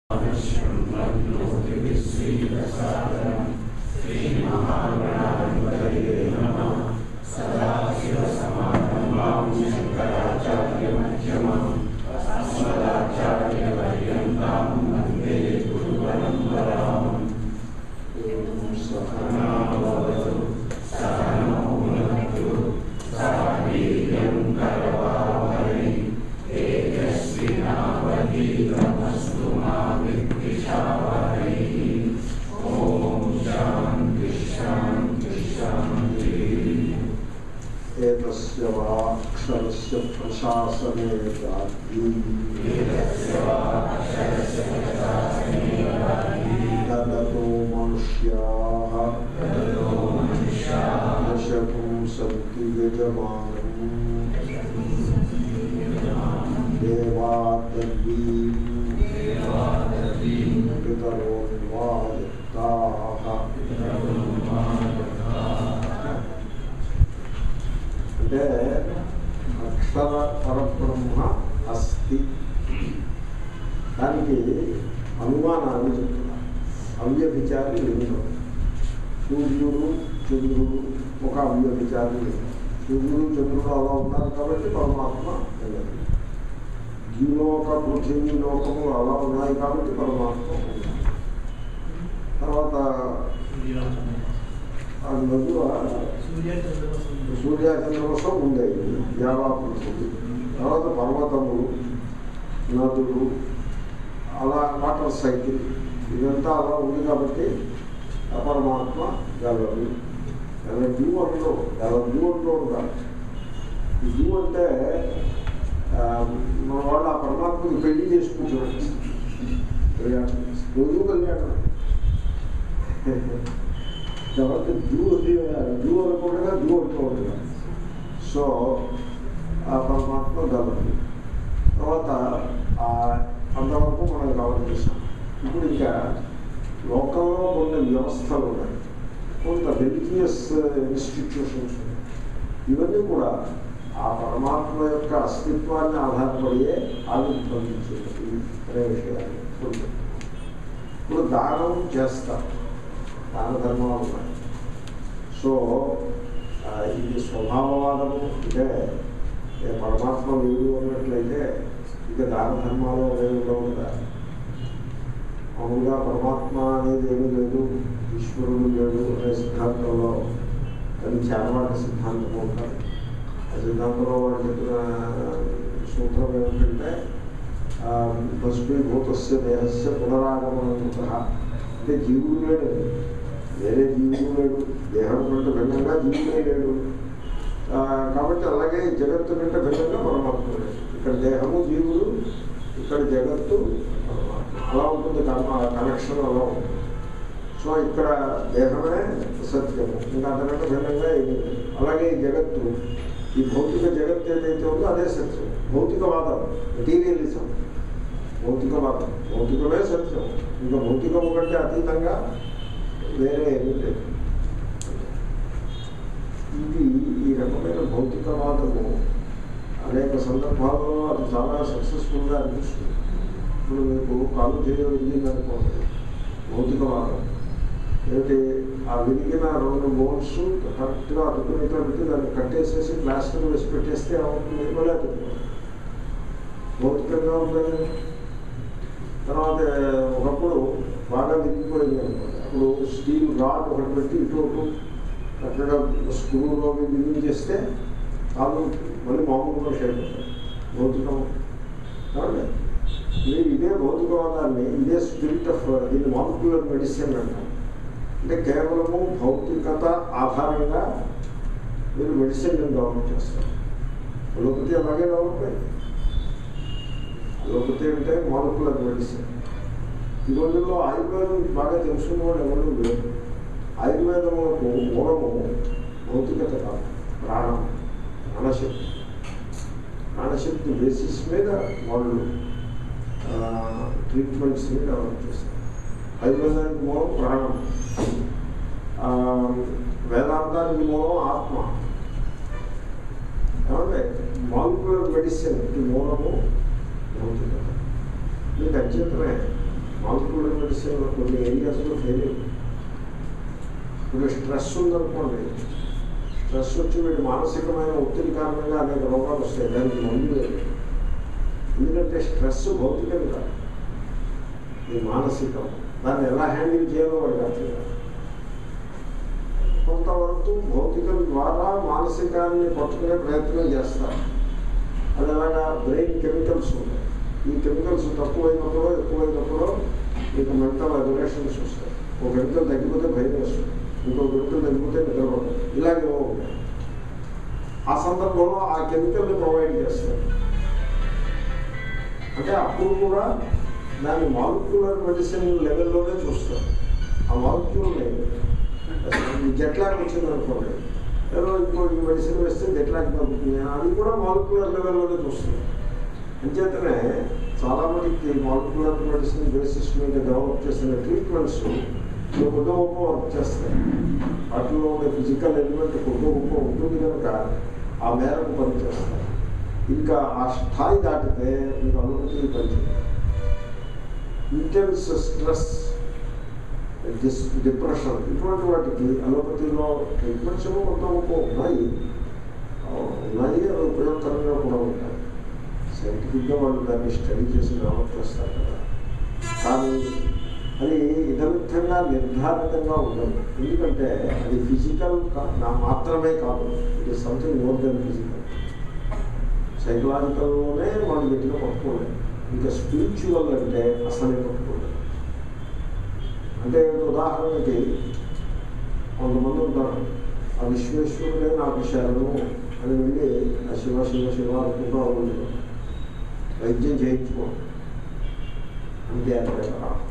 ఏతస్య వా అక్షరస్య ప్రశాసనే గాద్యీ దదతో మనుష్యాః దశకం సంతి యజమానం దేవాదర్వీం పితరోన్వాదితాః అంటే అక్షర పరబ్రహ్మ అస్తి దానికి అనుమానాన్ని చెప్తున్నారు అవ్యభిచారి లింగం సూర్యుడు చంద్రుడు ఒక అవ్యభిచారి లింగం సూర్యుడు చంద్రుడు అలా ఉన్నారు కాబట్టి పరమాత్మ ఉన్నది ద్విలోక పృథివీ లోకములు అలా ఉన్నాయి కాబట్టి పరమాత్మ ఉన్నది తర్వాత ఆ నదుల సూర్యాచంద్రవసం ఉండేది యావాపృథివీ తర్వాత పర్వతములు నదులు అలా వాటర్ సైకిల్ ఇదంతా అలా ఉంది కాబట్టి ఆ పరమాత్మ గలదు అలా డ్యూ అంటూ అలా డ్యూ అంటూ ఉంటారు ఈ డ్యూ అంటే ఆ, మన వాళ్ళు ఆ పరమాత్మకి పెళ్లి చేసుకుంటున్నారు రోజు కళ్యాణం కాబట్టి డ్యూ డ్యూ అనుకోకుండా డ్యూ అంటూ ఉంటారు సో ఆ పరమాత్మ గలదు తర్వాత ఆ అంతవరకు మనం కవర్ చేసాం ఇప్పుడు ఇంకా లోకంలో కొన్ని వ్యవస్థలు ఉన్నాయి కొంత రిలీజియస్ ఇన్స్టిట్యూషన్స్ ఉన్నాయి ఇవన్నీ కూడా ఆ పరమాత్మ యొక్క అస్తిత్వాన్ని ఆధారపడియే ఆవిర్భవించేది అనే విషయాలు కొన్ని. ఇప్పుడు దానం చేస్తాం దాన ధర్మాలు ఉన్నాయి సో ఆ, ఇది స్వభావవాదము అంటే ఏ పరమాత్మ లేదు అన్నట్లయితే ఇక దాన ధర్మాలు అనేవి ఉండవు కదా మామూలుగా పరమాత్మ అనేది ఏమీ లేదు ఈశ్వరుడు లేడు అనే సిద్ధాంతంలో అది చేరవాటి సిద్ధాంతం ఉంటారు ఆ సిద్ధాంతంలో వాళ్ళు చెప్పిన సూత్రం ఏమిటంటే ఆ, భస్మీభూతస్య దేహస్య పునరాగమనంత అంటే జీవుడు లేడు వేరే జీవుడు లేడు దేహం కంటే భిన్నంగా జీవుడే లేడు ఆ, కాబట్టి అలాగే ఈ జగత్తు కంటే భిన్నంగా పరమాత్మ లేడు ఇక్కడ దేహము జీవుడు ఇక్కడ జగత్తు పరమాత్మ అలా ఉంటుంది కనెక్షన్ అలా ఉంటుంది సో ఇక్కడ దేహమే సత్యము ఇంకా అంతకంటే భిన్నంగా ఏమీ లేదు అలాగే ఈ జగత్తు ఈ భౌతిక జగత్తు ఏదైతే ఉందో అదే సత్యం భౌతికవాదం మెటీరియలిజం భౌతికవాదం భౌతికమే సత్యం ఇంకా భౌతికము కంటే అతీతంగా వేరే ఏమీ లేదు ఇది ఈ రకమైన భౌతికవాదము అనేక సందర్భాల్లో అది చాలా సక్సెస్ఫుల్గా అనిపిస్తుంది ఇప్పుడు మీకు కాలు చేయ విరిగిందనుకోండి భౌతికవాదం ఏమిటి ఆ విరిగిన రెండు బోన్స్ కరెక్ట్గా అతుకుని ఇట్లా పెట్టి దాన్ని కట్టేసేసి ప్లాస్టర్ వేసి పెట్టేస్తే అవుతుంది మళ్ళీ అతుకుతుంది భౌతికంగా ఉండదు తర్వాత ఒకప్పుడు బాగా దిగిపోయింది అనుకోండి అప్పుడు స్టీల్ రాడ్ ఒకటి పెట్టి ఇటు అటు అక్కడ స్క్రూలో బిగించేస్తే కాదు మళ్ళీ మామూలుగా షేప్ అవుతాయి భౌతికం కాబట్టి మీరు ఇదే భౌతికవాదాన్ని ఇదే స్పిరిట్ ఆఫ్ దీన్ని మాలిక్యులర్ మెడిసిన్ అంటారు అంటే కేవలము భౌతికత ఆధారంగా మీరు మెడిసిన్ డెవలప్ చేస్తారు అలోపతి అలాగే డెవలప్ అయింది అలోపతి అంటే మాలిక్యులర్ మెడిసిన్ ఈ రోజుల్లో ఆయుర్వేదం బాగా తెలుసుకున్న వాళ్ళు ఎవరు లేరు ఆయుర్వేదములకు మూలము భౌతికత కాదు ప్రాణం ప్రాణశక్తి ప్రాణశక్తి బేసిస్ మీద వాళ్ళు ట్రీట్మెంట్స్ని డెవలప్ చేస్తారు ఆయుర్వేదానికి మూలం ప్రాణం ఆ, వేదాంతానికి మూలం ఆత్మ ఏమంటే మాలిక్యులర్ మెడిసిన్కి మూలము భౌతికత మీకు అంచేతనే మెడిసిన్ కొన్ని ఏరియాస్లో ఫెయిల్ అయిపోయింది ఇప్పుడు స్ట్రెస్ ఉందనుకోండి స్ట్రెస్ వచ్చి వీడు మానసికమైన ఒత్తిడి కారణంగా అనేక రోగాలు వస్తాయి దానికి మందు లేదు ఎందుకంటే స్ట్రెస్ భౌతికం కాదు ఇది మానసికం దాన్ని ఎలా హ్యాండిల్ చేయాలో వాడికి అర్థం కాదు కొంతవరకు భౌతికం ద్వారా మానసికాన్ని పట్టుకునే ప్రయత్నం చేస్తారు అది అలాగా బ్రెయిన్ కెమికల్స్ ఉంటాయి ఈ కెమికల్స్ తక్కువైనప్పుడు ఎక్కువైనప్పుడు మీకు మెంటల్ రెగ్యులేషన్స్ వస్తాయి ఒక కెమికల్ తగ్గిపోతే భయం వేస్తుంది ఇంకో కెమికల్ తగ్గిపోతే నిద్రపోతాం ఇలాగే ఉంటాయి ఆ సందర్భంలో ఆ కెమికల్ని ప్రొవైడ్ చేస్తారు అంటే అప్పుడు కూడా దాన్ని మాలిక్యులర్ మెడిసిన్ లెవెల్లోనే చూస్తారు ఆ మాలిక్యూల్ని జట్లాగ్ వచ్చింది అనుకోండి ఏదో ఇంకో ఈ మెడిసిన్ వేస్తే జట్లాగ్ తగ్గుతుంది అది కూడా మాలిక్యులర్ లెవెల్లోనే చూస్తుంది అంచేతనే చాలా మందికి మాలిక్యులర్ మెడిసిన్ బేసిస్ మీద డెవలప్ చేసిన ట్రీట్మెంట్స్ కొద్ది గొప్ప వర్క్ చేస్తాయి వాటిలో ఉండే ఫిజికల్ ఎలిమెంట్ కొద్ది గొప్ప ఉంటుంది కనుక ఆ మేరకు పనిచేస్తాయి ఇంకా ఆ స్థాయి దాటితే మీకు అనుమతి పనిచేయాలి ఇంటెన్స్ స్ట్రెస్ డిస్ డిప్రెషన్ ఇటువంటి వాటికి అలోపతిలో ట్రీట్మెంట్స్ ఏమో కొంత గొప్ప ఉన్నాయి ఆ, ఉన్నాయి అవి ఉపయోగకరంగా కూడా ఉంటాయి సైంటిఫిక్గా వాళ్ళు దాన్ని స్టడీ చేసి డెవలప్ చేస్తారు కదా కానీ అది ఇదమిత్తంగా నిర్ధారితంగా ఉండదు ఎందుకంటే అది ఫిజికల్ మాత్రమే కాదు it is something more than physical సైకలాజికల్లోనే వాళ్ళు గట్టిగా పట్టుకోలేదు ఇంకా స్పిరిచువల్ అంటే అసలే పట్టుకోలేదు అంటే ఉదాహరణకి కొంతమంది ఉంటారు ఆ విశ్వేశ్వరుడే నాకు శరణు అని వెళ్ళి ఆ శివ శివ శివ అనుకుంటూ అవుతుంది వైద్యం చేయించుకో అంతే అంటే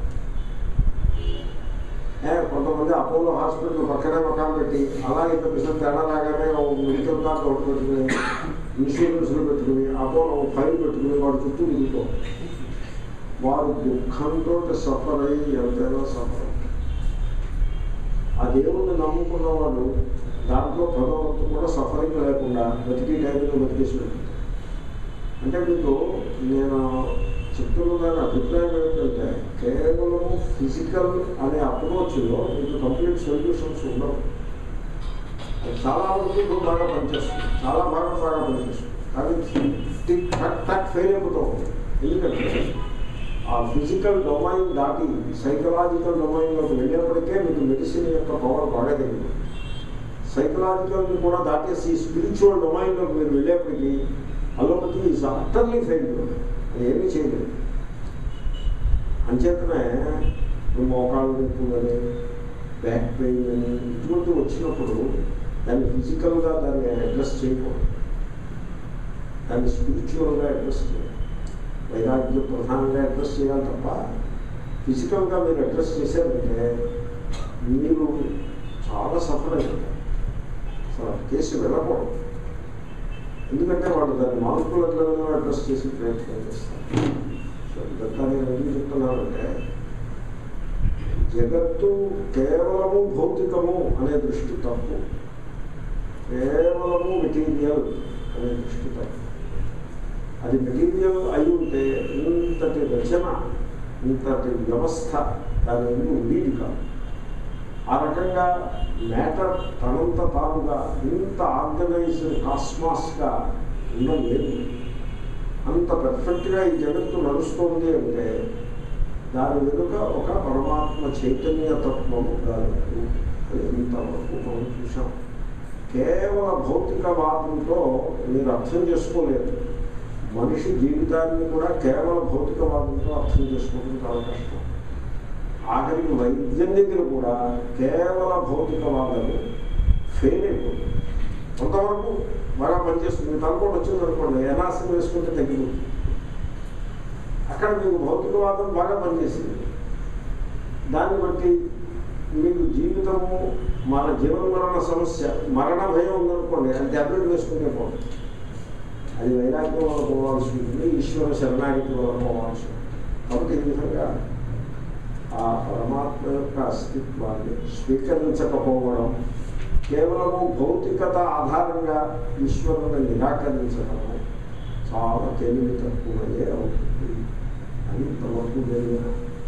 ఏ, కొంతమంది అపోలో హాస్పిటల్ పక్కనే మకాం పెట్టి అలా ఇంత పిసలు తేడా రాగానే ఓ మెడికల్ కార్డు ఒకటి పెట్టుకుని ఇన్సూరెన్స్లు పెట్టుకుని అపోలో ఓ ఫైల్ పెట్టుకుని వాడు చుట్టూ తిరుగుతూ వారు దుఃఖంతో సఫర్ అయ్యి ఎంతైనా సఫర్ ఆ దేవుణ్ణి నమ్ముకున్నవాడు దాంట్లో పదవంతు కూడా సఫరింగ్ లేకుండా బతికి టైంలో బతికేసి అంటే మీకు నేను చెప్తున్న దాని అభిప్రాయం ఏంటంటే కేవలము ఫిజికల్ అనే అప్రోచ్లో మీకు కంప్లీట్ సొల్యూషన్స్ ఉండవు అది చాలా వరకు బాగా పనిచేస్తుంది చాలా బాగా బాగా పనిచేస్తుంది కానీ టిక్ టక్ టక్ ఫెయిల్ అయిపోతూ ఉంటుంది ఎందుకంటే ఆ ఫిజికల్ డొమైన్ దాటి సైకలాజికల్ డొమైన్లోకి వెళ్ళేప్పటికే మీకు మెడిసిన్ యొక్క పవర్ బాగా తగ్గింది సైకలాజికల్ని కూడా దాటేసి స్పిరిచువల్ డొమైన్లోకి మీరు వెళ్ళేప్పటికీ అలోపతి ఈజ్ అటర్లీ ఫెయిల్యూర్ అది ఏమీ చేయలేదు అంచేతనే నువ్వు మోకాళ్ళు నొప్పి అని బ్యాక్ పెయిన్ అని ఇటువంటి వచ్చినప్పుడు దాన్ని ఫిజికల్గా దాన్ని అడ్రస్ చేయకూడదు దాన్ని స్పిరిచువల్గా అడ్రస్ చేయాలి వైరాగ్యం ప్రధానంగా అడ్రస్ చేయాలి తప్ప ఫిజికల్గా మీరు అడ్రస్ చేశారంటే మీరు చాలా సఫర్ అవుతారు అసలు ఆ కేసు వెళ్ళకూడదు ఎందుకంటే వాళ్ళు దాన్ని మాలిక్యులర్ లెవెల్లో అడ్రస్ చేసి ప్రయత్నం చేస్తారు సో ఇదంతా నేను ఎందుకు చెప్తున్నానంటే జగత్తు కేవలము భౌతికము అనే దృష్టి తప్పు కేవలము మెటీరియల్ అనే దృష్టి తప్పు అది మెటీరియల్ అయి ఉంటే ఇంతటి రచన ఇంతటి వ్యవస్థ దాని ముందు ఉండేది కాదు ఆ రకంగా మ్యాటర్ తనంత తానుగా ఇంత ఆర్గనైజ్డ్ కాస్మాస్గా ఉండలేదు అంత పెర్ఫెక్ట్గా ఈ జగత్తు నడుస్తోంది అంటే దాని వెనుక ఒక పరమాత్మ చైతన్య తత్వము కాదు అది ఇంతవరకు మనం చూసాం కేవల భౌతికవాదంతో మీరు అర్థం చేసుకోలేరు మనిషి జీవితాన్ని కూడా కేవల భౌతికవాదంతో అర్థం చేసుకోవడం చాలా కష్టం ఆఖరికి వైద్యం దగ్గర కూడా కేవల భౌతికవాదాలు ఫెయిల్ అయిపోతుంది కొంతవరకు బాగా పనిచేస్తుంది తలపోటు వచ్చింది అనుకోండి ఎనాసిన్ వేసుకుంటే తగ్గిపోతుంది అక్కడ మీకు భౌతికవాదం బాగా పనిచేసింది దాన్ని బట్టి మీకు జీవితము మన జీవన మరణ సమస్య మరణ భయం ఉందనుకోండి అది ట్యాబ్లెట్ వేసుకుంటే పోతుంది అది వైరాగ్యం వల్ల పోవాల్సి ఉంటుంది ఈశ్వర శరణాగతి వల్ల పోవాల్సి ఉంటుంది కాబట్టి ఈ విధంగా ఆ పరమాత్మ యొక్క అస్తిత్వాన్ని స్వీకరించకపోవడం కేవలము భౌతికత ఆధారంగా ఈశ్వరుని నిరాకరించడము చాలా తెలివి తక్కువయే అవుతుంది అని ఇంతవరకు జరిగిన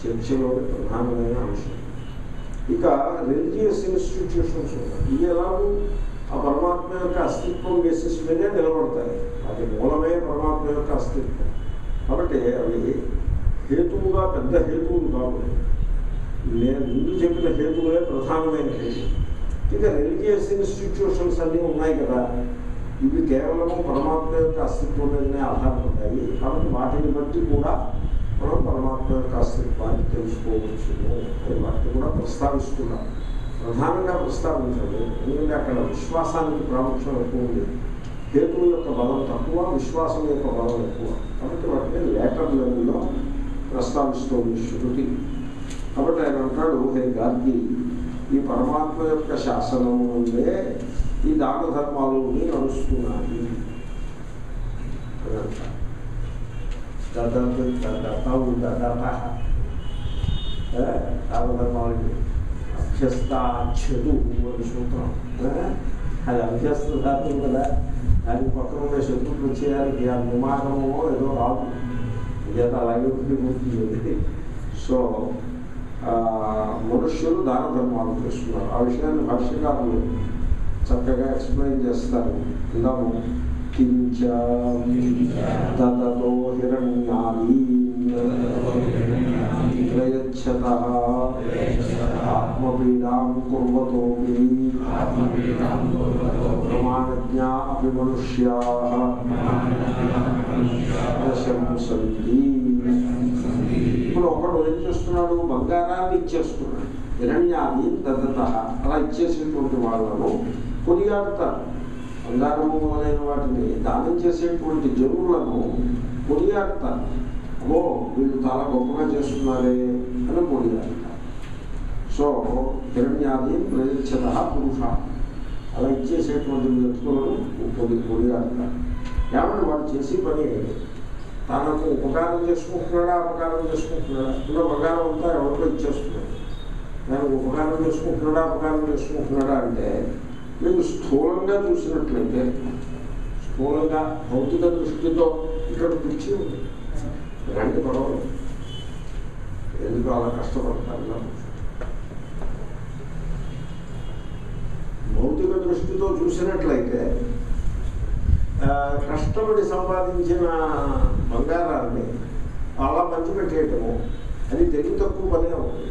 చర్చలోని ప్రధానమైన అంశం ఇక రిలీజియస్ ఇన్స్టిట్యూషన్స్ ఉన్నాయి ఇవి ఎలాగూ ఆ పరమాత్మ యొక్క అస్తిత్వం బేసిస్ మీదే నిలబడతాయి అది మూలమే పరమాత్మ యొక్క అస్తిత్వం కాబట్టి అవి హేతువుగా పెద్ద హేతువులు కావు నేను ముందు చెప్పిన హేతువులే ప్రధానమైన హేతు ఇక రిలీజియస్ ఇన్స్టిట్యూషన్స్ అన్నీ ఉన్నాయి కదా ఇవి కేవలము పరమాత్మ యొక్క అస్తిత్వం మీదనే ఆధారపడ్డాయి కాబట్టి వాటిని బట్టి కూడా మనం పరమాత్మ యొక్క అస్తిత్వాన్ని తెలుసుకోవచ్చును అని వాటిని కూడా ప్రస్తావిస్తున్నాం ప్రధానంగా ప్రస్తావించండి ఎందుకంటే అక్కడ విశ్వాసానికి ప్రాముఖ్యం ఎక్కువ ఉంది హేతువు యొక్క బలం తక్కువ విశ్వాసం యొక్క బలం ఎక్కువ కాబట్టి వాటిని లేటర్ లెవెల్లో ప్రస్తావిస్తోంది శృతి కాబట్టి ఆయన అంటాడు హే గార్గి ఈ పరమాత్మ యొక్క శాసనము నుండే ఈ దాన ధర్మాలు నడుస్తున్నాయి అని అంటారు దదతు దదతవు దదత దాన ధర్మాలకి అభ్యస్తాచ్యదు అని సూత్రం ఏ? అది అభ్యస్త ధాతువు కదా దానికి పక్కన ఉండే శత్రువులు వచ్చేయాలి ఆ నిమాకమో ఏదో రాదు ఇదేత అలాగే ఉండిపోతుంది సో ఆ, మనుష్యులు దాన ధర్మాలు చేస్తున్నారు ఆ విషయాన్ని భాష్యకారులు చక్కగా ఎక్స్ప్లెయిన్ చేస్తారు ఇందాము కించ దతతో హిరణ్యాది ప్రయచ్చత ఆత్మపీడాం కుర్వతోపి ప్రమాణజ్ఞా అపి మనుష్యా ప్రశంసంతి ఇప్పుడు ఒకడు ఏం చేస్తున్నాడు బంగారాన్ని ఇచ్చేస్తున్నాడు హిరణ్యాది దత్తత అలా ఇచ్చేసేటువంటి వాళ్ళను కొనియాడుతారు బంగారము మొదలైన వాటిని దానం చేసేటువంటి జనులను కొనియాడుతారు అమ్మో వీళ్ళు చాలా గొప్పగా చేస్తున్నారే అని కొనియాడుతారు సో హిరణ్యాది ప్రయచ్చత పురుష అలా ఇచ్చేసేటువంటి వ్యక్తులను కొడి కొనియాడుతారు కాబట్టి వాడు చేసే పని తనకు ఉపకారం చేసుకుంటున్నాడా అపకారం చేసుకుంటున్నాడా ఉన్న బంగారం అంతా ఎవరికో ఇచ్చేస్తున్నాడు నేను ఉపకారం చేసుకుంటున్నాడా అపకారం చేసుకుంటున్నాడా అంటే మీకు స్థూలంగా చూసినట్లయితే స్థూలంగా భౌతిక దృష్టితో ఇక్కడ పిలిచి ఉంది ఇలాంటి పర్వాలేదు ఎందుకు అలా కష్టపడతారు ఇలా భౌతిక దృష్టితో చూసినట్లయితే ఆ, కష్టపడి సంపాదించిన బంగారాన్ని అలా పంచిపెట్టేయటము అది తెలివి తక్కువ పనే అవుతుంది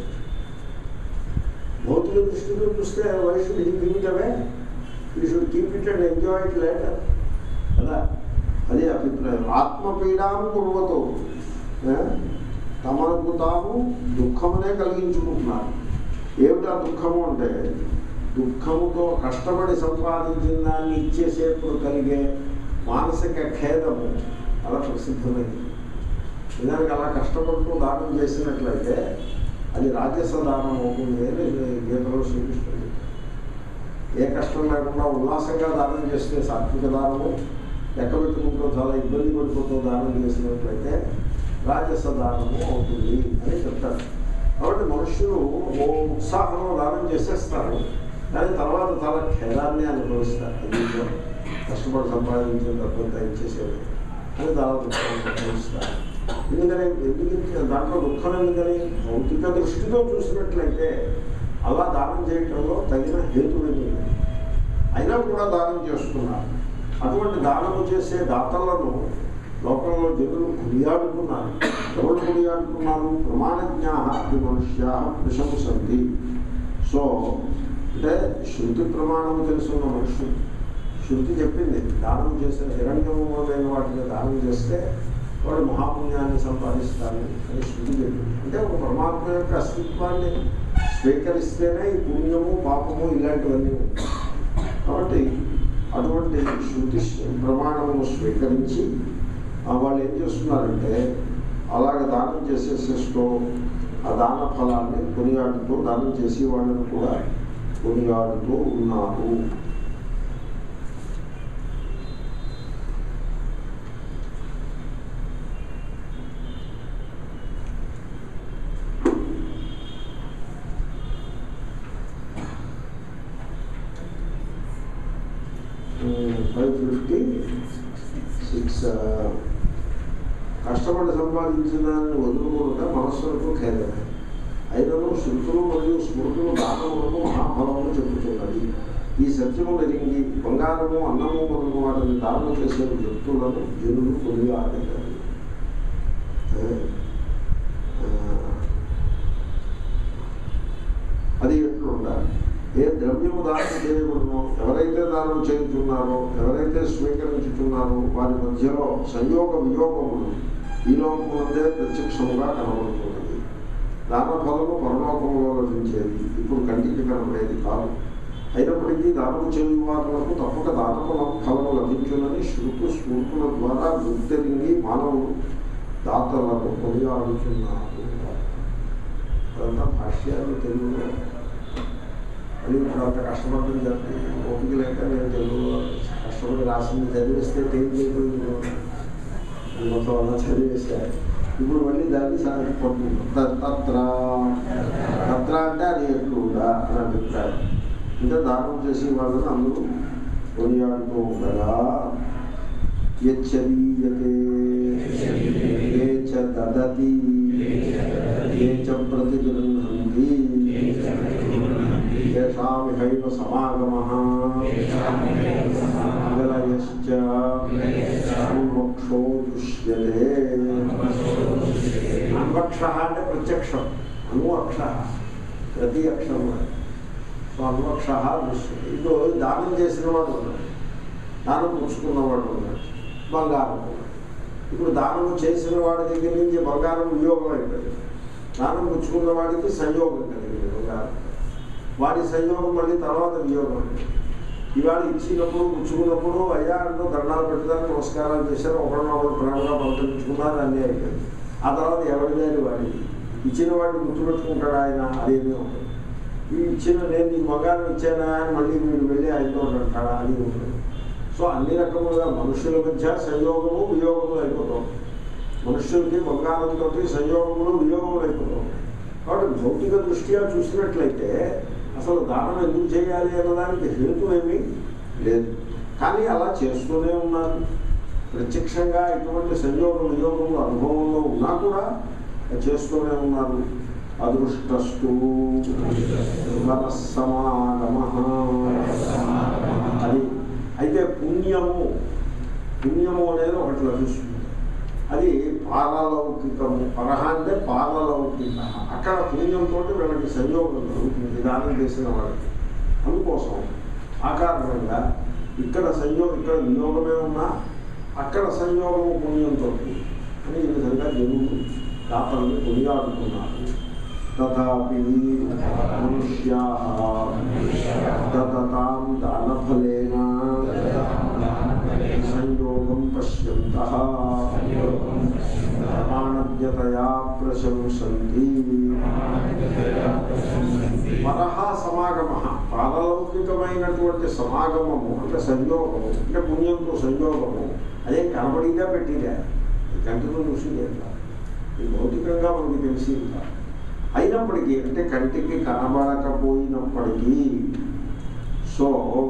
భౌతిక దృష్టితో చూస్తే వయసు గిమిటమే ఈ should keep it and enjoy it later కదా అదే అభిప్రాయం ఆత్మపీడాం కుర్వతో ఆ, తమకు తాము దుఃఖమునే కలిగించుకుంటున్నారు ఏమిటా దుఃఖము అంటే దుఃఖముతో కష్టపడి సంపాదించిన దాన్ని ఇచ్చేసేప్పుడు కలిగే మానసిక ఖేదము అలా ప్రసిద్ధమైంది నిజానికి అలా కష్టపడుతూ దానం చేసినట్లయితే అది రాజస దానం అవుతుంది అని గీతలో శ్రీకృష్ణుడు ఏ కష్టం లేకుండా ఉల్లాసంగా దానం చేస్తే సాత్విక దానము లెక్క పెట్టుకుంటూ చాలా ఇబ్బంది పడిపోతూ దానం చేసినట్లయితే రాజస దానము అవుతుంది అని చెప్తారు కాబట్టి మనుషులు ఓ ఉత్సాహంలో దానం చేసేస్తారు కానీ తర్వాత చాలా ఖేదాన్ని అనుభవిస్తారు అయ్యో కష్టపడి సంపాదించిన డబ్బంతా ఇచ్చేసేది అని చాలా దుఃఖాన్ని అనుభవిస్తారు ఎందుకని ఎందుకు దాంట్లో దుఃఖం ఎందుకని భౌతిక దృష్టితో చూసినట్లయితే అలా దానం చేయటంలో తగిన హేతువేమీ లేదు. అయినా కూడా దానం చేస్తున్నారు అటువంటి దానము చేసే దాతలను లోకంలో జనులు కొనియాడుతున్నారు ఎవరు కొనియాడుతున్నారు ప్రమాణజ్ఞా అవి మనుష్యా ప్రశంసంతి సో అంటే శృతి ప్రమాణము తెలుసున్న మనుషులు శృతి చెప్పింది దానం చేసిన హిరణ్యము మొదలైన వాటిని దానం చేస్తే వాడు మహాపుణ్యాన్ని సంపాదిస్తాను అని శృతి చెప్పింది అంటే ఒక పరమాత్మ యొక్క అస్తిత్వాన్ని స్వీకరిస్తేనే ఈ పుణ్యము పాపము ఇలాంటివన్నీ ఉంటాయి కాబట్టి అటువంటి శృతి ప్రమాణమును స్వీకరించి ఆ వాళ్ళు ఏం చేస్తున్నారంటే అలాగ దానం చేసేసేస్తూ ఆ దాన ఫలాన్ని కొనియాడుతూ దానం చేసి వాళ్ళని కూడా కొనియాడుతూ ఉన్నారు ఫైవ్ ఫిఫ్టీ సిక్స్ కష్టపడి సంపాదించిన దాన్ని వదులుకుంటే మనస్సులకు ఖేదమే అయినను శృతులు మరియు స్మృతులు దానములకు మహాఫలములు చెబుతున్నది ఈ సత్యము ఎరిగి బంగారము అన్నము మొదలు వాటిని దానం చేసే వ్యక్తులను జనులు కొనియాడారు అది ఎట్లుండాలి ఏ ద్రవ్యము దానం చేయబడునో ఎవరైతే దానం చేయుచున్నారో ఎవరైతే స్వీకరించుచున్నారో వారి మధ్యలో సంయోగ వియోగములు ఈ లోకమునందే ప్రత్యక్షముగా కనబడుతున్నది దాన ఫలము పరలోకములో లభించేది ఇప్పుడు కంటికి కనబడేది కాదు అయినప్పటికీ దానము చేయు వారులకు తప్పక దానము ఫలము లభించునని శృతు స్మృతుల ద్వారా గుర్తెరిగి మానవులు దాతలను కొనియాడుతున్నారు అదంతా భాష్యాలు తెలుగులో అది ఇప్పుడు అంత కష్టపడడం జరిగింది ఓపిక లేక నేను తెలుగులో కష్టపడి రాసింది చదివిస్తే టైం చేయలేదు మొత్తం అలా చదివేశారు ఇప్పుడు మళ్ళీ దాన్ని పడుతున్నాం తత్ర తత్ర అంటే అది ఎక్కువగా అని అభిప్రాయం ఇంకా దానం చేసే వాళ్ళని అందరూ కొనియాడుతూ ఉండగా యచ్చరీయతే ఏ చ దదతి ఏ చ ప్రతిగృహంతి ఏషామిహైవ సమాగమః విలయశ్చ అన్వక్షో దృశ్యతే అన్వక్ష అంటే ప్రత్యక్షం అన్వక్ష ప్రతి అక్షరం సో అన్వక్ష దృశ్యతే ఇప్పుడు దానం చేసిన వాడు ఉన్నాడు దానం పుచ్చుకున్నవాడు ఉన్నాడు బంగారం ఉన్నాడు ఇప్పుడు దానం చేసిన వాడి దగ్గర నుంచి బంగారం వియోగం అయిపోయింది దానం పుచ్చుకున్న వాడికి సంయోగం కలిగింది బంగారం వాడి సంయోగం మళ్ళీ తర్వాత వియోగం అయింది ఇవాళ ఇచ్చినప్పుడు పుచ్చుకున్నప్పుడు అయ్యా అంటూ దండాలు పెట్టడానికి నమస్కారాలు చేశారు ఒకరినొకరు ప్రేమగా పంపించుకున్నారు అన్నీ అయిపోయింది ఆ తర్వాత ఎవరి దాని వాడికి ఇచ్చిన వాడిని గుర్తుపెట్టుకుంటాడు ఆయన అదేమీ ఉంటుంది ఈ ఇచ్చిన నేను నీకు బంగారం ఇచ్చానా అని మళ్ళీ వీడు వెళ్ళి ఆయనతో అంటాడా అది ఉంటుంది సో అన్ని రకములుగా మనుషుల మధ్య సంయోగము వియోగము అయిపోతాం మనుషులకి బంగారంతో సంయోగములు వియోగములు అయిపోతాం కాబట్టి భౌతిక దృష్ట్యా చూసినట్లయితే అసలు దానం ఎందుకు చేయాలి అన్నదానికి హేతు ఏమీ లేదు కానీ అలా చేస్తూనే ఉన్నారు ప్రత్యక్షంగా ఇటువంటి సంయోగ వియోగములు అనుభవంలో ఉన్నా కూడా చేస్తూనే ఉన్నారు అదృష్టస్తు మనస్సమాగమ అది అయితే పుణ్యము పుణ్యము అనేది ఒకటి లభిస్తుంది అది పారలౌకికము పరహ అంటే పారలౌకిక అక్కడ పుణ్యంతో వీళ్ళకి సంయోగం జరుగుతుంది దానం చేసిన వాళ్ళకి అందుకోసం ఆ కారణంగా ఇక్కడ సంయోగం ఇక్కడ వియోగమే ఉన్నా అక్కడ సంయోగము పుణ్యంతో అని ఈ విధంగా జనులు దాతలను కొనియాడుతున్నారు తథాపి మనుష్యా దతాం దానఫలేన సంయోగం పశ్యంత ప్రమాణజ్ఞతయా ప్రశంసంతి పరహ సమాగమ పారలౌకికమైనటువంటి సమాగమము అంటే సంయోగము అంటే పుణ్యంతో సంయోగము అదే కనబడిగా పెట్టిగా కంటితో చూసింది ఇది భౌతికంగా మనకి తెలిసింది కాదు అయినప్పటికీ అంటే కంటికి కనబడకపోయినప్పటికీ సో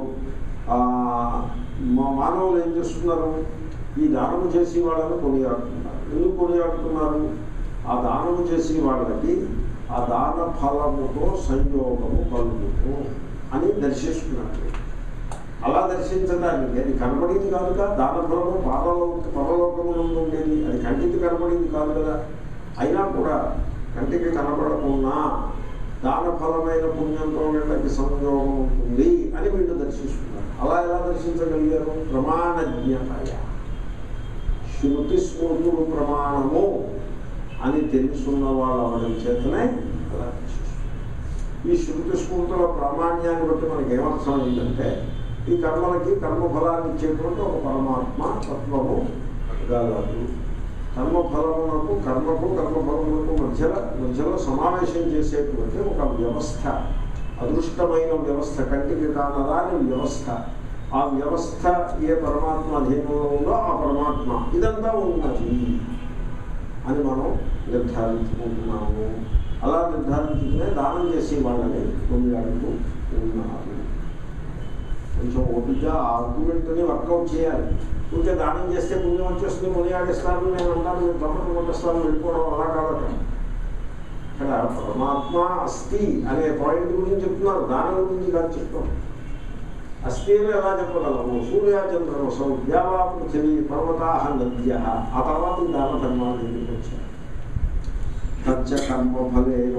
మా మానవులు ఏం చేస్తున్నారు ఈ దానము చేసి వాళ్ళని కొనియాడుతున్నారు ఎందుకు కొనియాడుతున్నారు ఆ దానము చేసి వాళ్ళకి ఆ దాన ఫలముతో సంయోగము కలుగుతూ అని దర్శిస్తున్నారు అలా దర్శించడానికి అది కనబడింది కాదుగా దాన ఫలము పారలో పరలోకములో ఉండేది అది కంటికి కనబడింది కాదు కదా అయినా కూడా కంటికి కనబడకున్నా దాన ఫలమైన పుణ్యంతో వీళ్ళకి సంయోగం ఉంటుంది అని వీళ్ళు దర్శిస్తున్నారు అలా ఎలా దర్శించగలిగారు ప్రమాణజ్ఞతయ శృతి స్మృతులు ప్రమాణము అని తెలుసున్న వాళ్ళు అవడం చేతనే అలా దర్శిస్తున్నారు ఈ శృతి స్మృతుల ప్రామాణ్యాన్ని బట్టి మనకి ఏమర్థం ఏంటంటే ఈ కర్మలకి కర్మఫలాన్ని ఇచ్చేటువంటి ఒక పరమాత్మ తత్వము గలదు కర్మఫలములకు కర్మకు కర్మఫలములకు మధ్యలో మధ్యలో సమావేశం చేసేటువంటి ఒక వ్యవస్థ అదృష్టమైన వ్యవస్థ కంటికి కానరాని వ్యవస్థ ఆ వ్యవస్థ ఏ పరమాత్మ అధీనంలో ఉందో ఆ పరమాత్మ ఇదంతా ఉన్నది అని మనం నిర్ధారించుకుంటున్నాము అలా నిర్ధారించుకునే దానం చేసే వాళ్ళని కొనియాడుతూ ఉన్నారు కొంచెం ఓపిక ఆర్గ్యుమెంట్ని వర్కౌట్ చేయాలి ఊరికే దానం చేస్తే పుణ్యం వచ్చేస్తుంది మునియాడిస్తాను నేను ఉంటాను నేను తప్పని కొట్టేస్తాను వెళ్ళిపోవడం అలా కాదట ఇక్కడ పరమాత్మ అస్థి అనే పాయింట్ గురించి చెప్తున్నారు దానం గురించి కాదు చెప్తాం అస్థి అని ఎలా చెప్పగలము సూర్యాచంద్రమసం ద్యావా పృథివీ పర్వతాహ నద్య ఆ తర్వాత ఈ దాన ధర్మాలు దగ్గరికి వచ్చారు తచ్చ కర్మఫలేన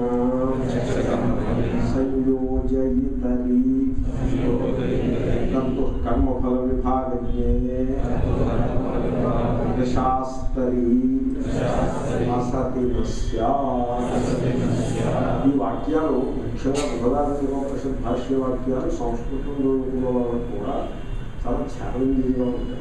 సంయోజయితరి కర్మ కర్మఫల విభాగజ్ఞే శాస్త్రీ అసతి ఈ వాక్యాలు ముఖ్యంగా బృహదారంగోపనిషత్ భాష్య వాక్యాలు సంస్కృతంలో ఉన్న వాళ్ళకు కూడా చాలా ఛాలెంజింగ్గా ఉంటాయి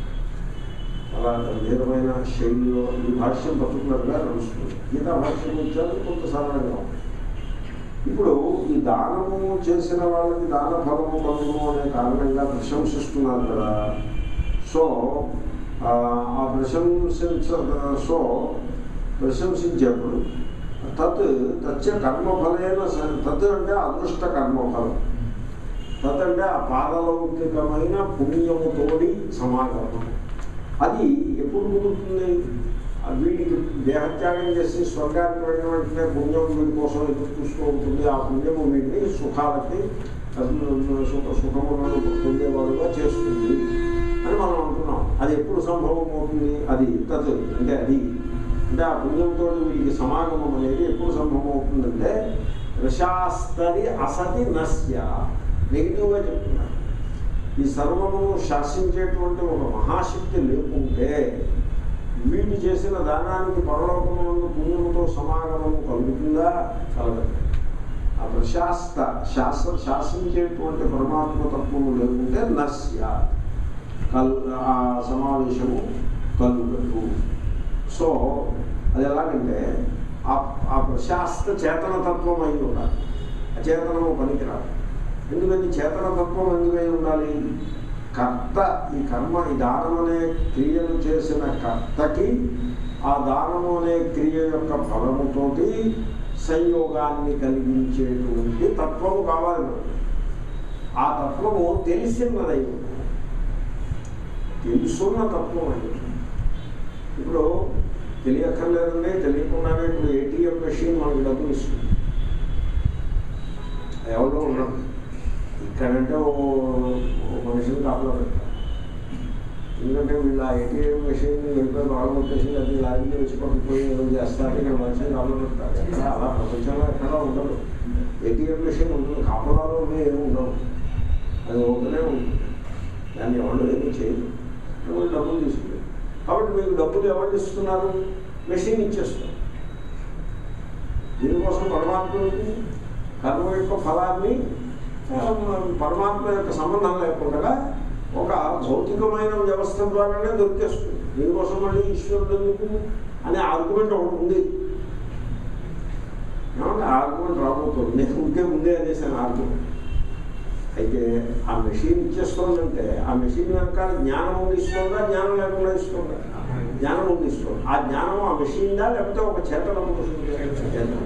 చాలా గంభీరమైన శైలిలో ఈ భాష్యం పర్టికులర్గా నడుస్తుంది గీతా భాష్యం వచ్చారు కొంత సాధారణంగా ఉంటుంది ఇప్పుడు ఈ దానము చేసిన వాళ్ళకి దాన ఫలము కలుగును అనే కారణంగా ప్రశంసిస్తున్నారు కదా సో ఆ ఆ ప్రశంసించ సో ప్రశంసించేప్పుడు తత్ తచ్చ కర్మఫలైన స- తత్ అంటే అదృష్ట కర్మఫలం తత్ అంటే ఆ పారలౌకికమైన పుణ్యముతోడి సమాగమం అది ఎప్పుడు కుదురుతుంది ఆ వీడికి దేహత్యాగం చేసి స్వర్గానికి వెళ్ళిన వెంటనే పుణ్యం వీడి కోసం ఎదురు చూస్తూ ఉంటుంది ఆ పుణ్యము వీడిని సుఖాలకి సుఖ సుఖములను పొందేవాడుగా చేస్తుంది అని మనం అంటున్నాం అది ఎప్పుడు సంభవం అవుతుంది అది తత్ అంటే అది అంటే ఆ పుణ్యంతో వీడికి సమాగమం అనేది ఎప్పుడు సంభవం అవుతుందంటే రశాస్తరి అసతి నస్య నెగిటివ్గా చెప్తున్నారు ఈ సర్వము శాసించేటువంటి ఒక మహాశక్తి లేకుంటే వీళ్ళు చేసిన దానానికి పరలోకమునందు పుణ్యముతో సమాగమము కలుగుతుందా కలగదు ఆ ప్రశాస్త శాస్త్ర శాసించేటువంటి పరమాత్మ తత్వము లేకుంటే నస్య కల్ ఆ సమావేశము కలుగదు సో అది ఎలాగంటే ఆ ఆ ప్రశాస్త చేతన తత్వం అయి ఉండాలి అచేతనము పనికిరాదు ఎందుకని చేతన తత్వం ఎందుకై ఉండాలి కర్త ఈ కర్మ ఈ దానం అనే క్రియను చేసిన కర్తకి ఆ దానము అనే క్రియ యొక్క ఫలముతోటి సంయోగాన్ని కలిగించేటువంటి తత్వము కావాలి మనకి ఆ తత్వము తెలిసినదై ఉండాలి తెలుసున్న తత్వం అయి ఇప్పుడు తెలియక్కర్లేదండి తెలియకుండానే ఇప్పుడు ఏటీఎం మెషిన్ మనకి డబ్బులు ఇస్తుంది ఎవరో ఉన్నాం ఇక్కడంటే ఓ ఓ మనిషిని కాపలా పెడతారు ఎందుకంటే వీళ్ళు ఆ ఏటీఎం మెషిన్ వెళ్ళిపోయి బాగా కొట్టేసి అది లాగి వచ్చి పట్టుకుపోయి ఏదో చేస్తారు ఇక్కడ మనిషిని కాపలా పెడతారు ఎక్కడ అలా ప్రపంచంలో ఎక్కడా ఉండదు ఏటీఎం మెషిన్ ఉంటుంది కాపలాలో ఏమి ఉండవు అది ఓపెనే ఉంటుంది దాన్ని ఎవరు ఏమీ చేయరు వాళ్ళు డబ్బులు తీసుకుంటారు కాబట్టి మీకు డబ్బులు ఎవరు ఇస్తున్నారు మెషిన్ ఇచ్చేస్తారు దీనికోసం పరమాత్మ కర్మ యొక్క ఫలాన్ని ఆ, పరమాత్మ యొక్క సంబంధం లేకుండా ఒక భౌతికమైన వ్యవస్థ ద్వారానే దొరికేస్తుంది దీనికోసం మళ్ళీ ఈశ్వరుడు ఎందుకు అనే ఆర్గ్యుమెంట్ ఒకటి ఉంది ఏమంటే ఆర్గ్యుమెంట్ రాబోతుంది నేను ఉంటే ముందే అనేసాను ఆర్గ్యుమెంట్ అయితే ఆ మెషిన్ ఇచ్చేస్తుందంటే ఆ మెషిన్ వెనకాల జ్ఞానం ఉంది ఇస్తుందా జ్ఞానం లేకుండా ఇస్తుందా జ్ఞానం ఉంది ఇస్తుంది ఆ జ్ఞానం ఆ మెషిన్దా లేకపోతే ఒక చేతన చేతనం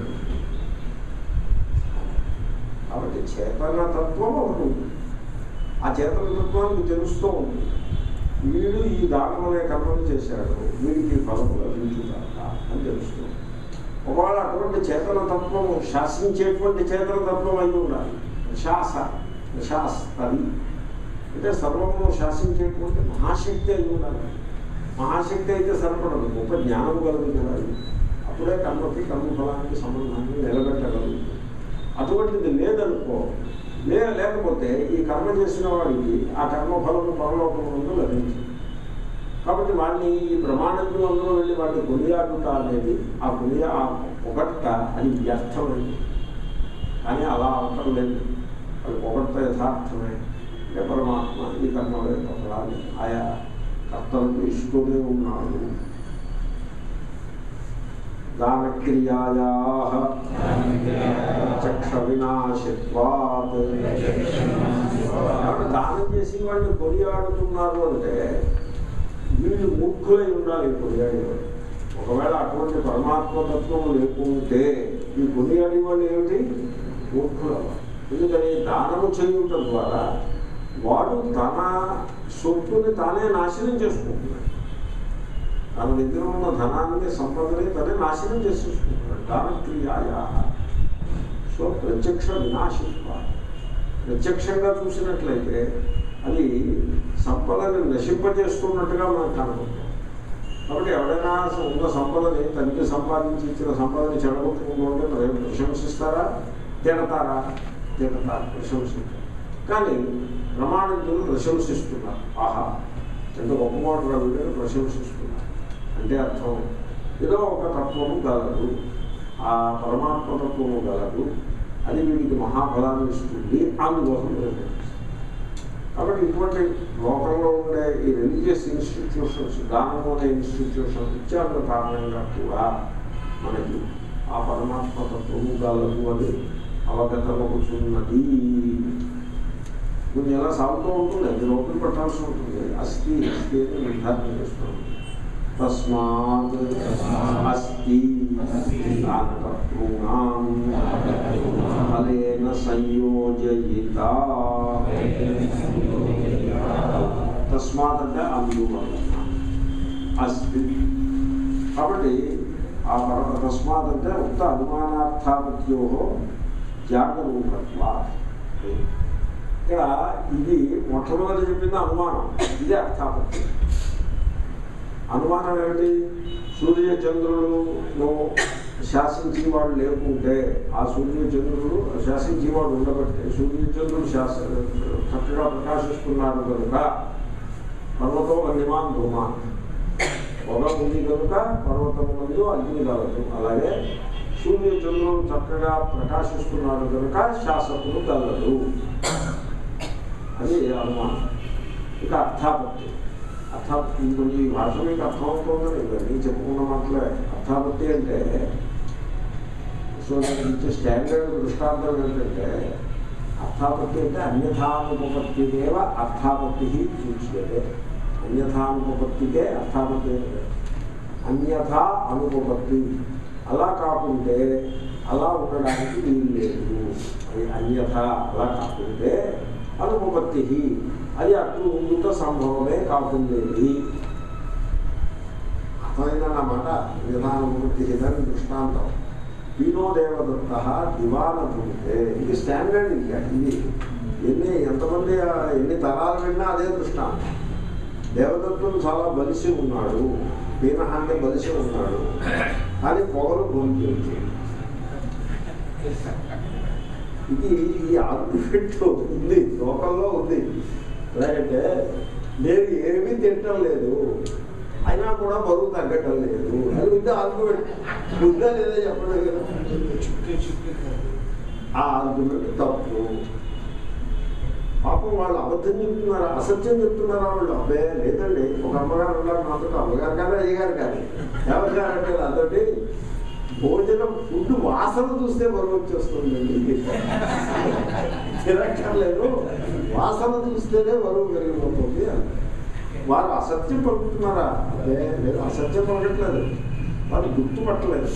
కాబట్టి చేతన తత్వం ఒకటి ఉంది ఆ చేతన తత్వానికి తెలుస్తూ ఉంటుంది వీడు ఈ దానం అనే కర్మను చేశాడు వీడికి ఫలము లభించుతాక అని తెలుస్తుంది ఒకవేళ అటువంటి చేతన తత్వము శాసించేటువంటి చేతన తత్వం అయి ఉండాలి శాస శాస్తరి అంటే సర్వము శాసించేటువంటి మహాశక్తి అయి ఉండాలి మహాశక్తి అయితే సరిపడదు గొప్ప జ్ఞానం కలిగి ఉండాలి అప్పుడే కర్మకి కర్మఫలానికి సంబంధాన్ని నిలబెట్టగలుగుతుంది అటువంటిది లేదనుకో లే లేకపోతే ఈ కర్మ చేసిన వాడికి ఆ కర్మఫలము పరలోకమునందు లభించింది కాబట్టి వాడిని ఈ ప్రమాణకులందరూ వెళ్ళి వాడిని కొనియాడుట అనేది ఆ కొనియా ఆ పొగట్ట అది వ్యర్థమైంది కానీ అలా అవటం లేదు అది పొగట్ట యథార్థమే అంటే పరమాత్మ ఈ కర్మల యొక్క ఫలాన్ని ఆయా కర్తలకు ఇస్తూనే ఉన్నాడు దానక్రియాయా చక్ష వినాశత్వాత్ కాబట్టి దానం చేసి వాళ్ళు కొనియాడుతున్నారు అంటే వీళ్ళు మూర్ఖులై ఉండాలి ఈ కొనియాడేవాడు ఒకవేళ అటువంటి పరమాత్మతత్వం లేకుంటే ఈ కొనియాడే వాళ్ళు ఏమిటి మూర్ఖులు అవ్వాలి. ఎందుకని దానము చేయుట ద్వారా వాడు తన సొత్తుని తానే నాశనం చేసుకుంటున్నాడు తన దగ్గర ఉన్న ధనాన్ని సంపదని తనే నాశనం చేసేసుకుంటున్నాడు దానక్రియాయా సో ప్రత్యక్ష వినాశిత్వ ప్రత్యక్షంగా చూసినట్లయితే అది సంపదని నశింపజేస్తున్నట్టుగా మనకు కనబడుతుంది కాబట్టి ఎవడైనా ఉన్న సంపదని తనకి సంపాదించి ఇచ్చిన సంపదని చెడగొట్టుకుంటూ ఉంటే ప్రశంసిస్తారా తిడతారా తిడతారు ప్రశంసిస్తారు కానీ ప్రమాణికులు ప్రశంసిస్తున్నారు ఆహా ఎంత గొప్పవాడు వీడిని ప్రశంసిస్తున్నారు అంటే అర్థం ఏదో ఒక తత్వము గలదు ఆ పరమాత్మ తత్వము గలదు అది వీడికి మహాఫలాన్ని ఇస్తుంది అందుకోసం ప్రశంసిస్తారు కాబట్టి ఇటువంటి లోకంలో ఉండే ఈ రిలీజియస్ ఇన్స్టిట్యూషన్స్ దానము అనే ఇన్స్టిట్యూషన్స్ ఇత్యాదుల కారణంగా కూడా మనకి ఆ పరమాత్మ తత్వము గలదు అని అవగతమవుతున్నది కొంచెం ఎలా సాగుతూ ఉంటుంది అది లోపలి పట్టాల్సి ఉంటుంది అస్థి అస్థి అని నిర్ధారణ చేస్తాం తస్మాత్ అస్థి దానకర్తॄణాం ఫలేన సంయోజయిత తస్మాత్ అంటే అందువలన అస్థి కాబట్టి ఆ పరమ తస్మాత్ అంటే ఉక్త అనుమానార్థాపత్యో జాగరూకత్వ ఇక్కడ ఇది మొట్టమొదటి చెప్పింది అనుమానం ఇది అర్థాపత్తి అనుమానం ఏమిటి సూర్య చంద్రులను శాసించేవాడు లేకుంటే ఆ సూర్య చంద్రుడు శాసించేవాడు ఉండబట్టే సూర్య చంద్రుడు శాస చక్కగా ప్రకాశిస్తున్నారు కనుక పర్వతం అన్నిమాన్ ధూమాన్ పొగ ఉంది కనుక పర్వతం ముందు అగ్ని కలదు అలాగే సూర్య చంద్రుడు చక్కగా ప్రకాశిస్తున్నారు కనుక శాసకులు కలదు అది అనుమానం ఇక అర్థాపత్తి అర్థాపత్తి కొంచెం ఈ భాష మీకు అర్థమవుతుందని ఇవన్నీ చెప్పుకున్న మాటలే అర్థాపత్తి అంటే సో నేను ఇచ్చే స్టాండర్డ్ దృష్టాంతం ఏంటంటే అర్థాపత్తి అంటే అన్యథానుపత్తిదేవ అర్థాపత్తి చూసేదే అన్యథానుపత్తికే అర్థాపత్తి అంటే అన్యథా అనుపత్తి అలా కాకుంటే అలా ఉండడానికి వీలు లేదు అది అన్యథ అలా కాకుంటే అనుపత్తి అది అట్లు ఉండుట సంభవమే కాకుండేది అర్థమైందా నా మాట నిధానముక్తి ఇదని దృష్టాంతం పీనోదేవదత్త దివాన భూమితే ఇది స్టాండర్డ్ ఇంకా ఇది ఎన్ని ఎంతమంది ఆ, ఎన్ని తరాలు విన్నా అదే దృష్టాంతం దేవదత్తుడు చాలా బలిసి ఉన్నాడు పీన అంటే బలిసి ఉన్నాడు కానీ పొగలు భూమికి ఇది ఈ ఆర్గ్యుమెంట్ ఉంది లోకంలో ఉంది ఎలాగంటే నేను ఏమీ తింటం లేదు అయినా కూడా బరువు తగ్గటం లేదు అది ఉంది ఆర్గ్యుమెంట్ ఉందా లేదా చెప్పడం కదా ఆ ఆర్గ్యుమెంట్ తప్పు పాపం వాళ్ళు అబద్ధం చెప్తున్నారా అసత్యం చెప్తున్నారా వాళ్ళు అబ్బే లేదండి ఒక అమ్మగారు ఉన్నారు నాతో అమ్మగారు కానీ అయ్యగారు కానీ ఎవరు అంటే అతోటి భోజనం ఫుడ్ వాసన చూస్తే బరువు వచ్చేస్తుందండి తిరక్కర్లేదు వాసన చూస్తేనే బరువు పెరిగిపోతుంది అని వారు అసత్యం పలుకుతున్నారా అదే లేదు అసత్యం పలకట్లేదు వాళ్ళు గుర్తుపట్టలేదు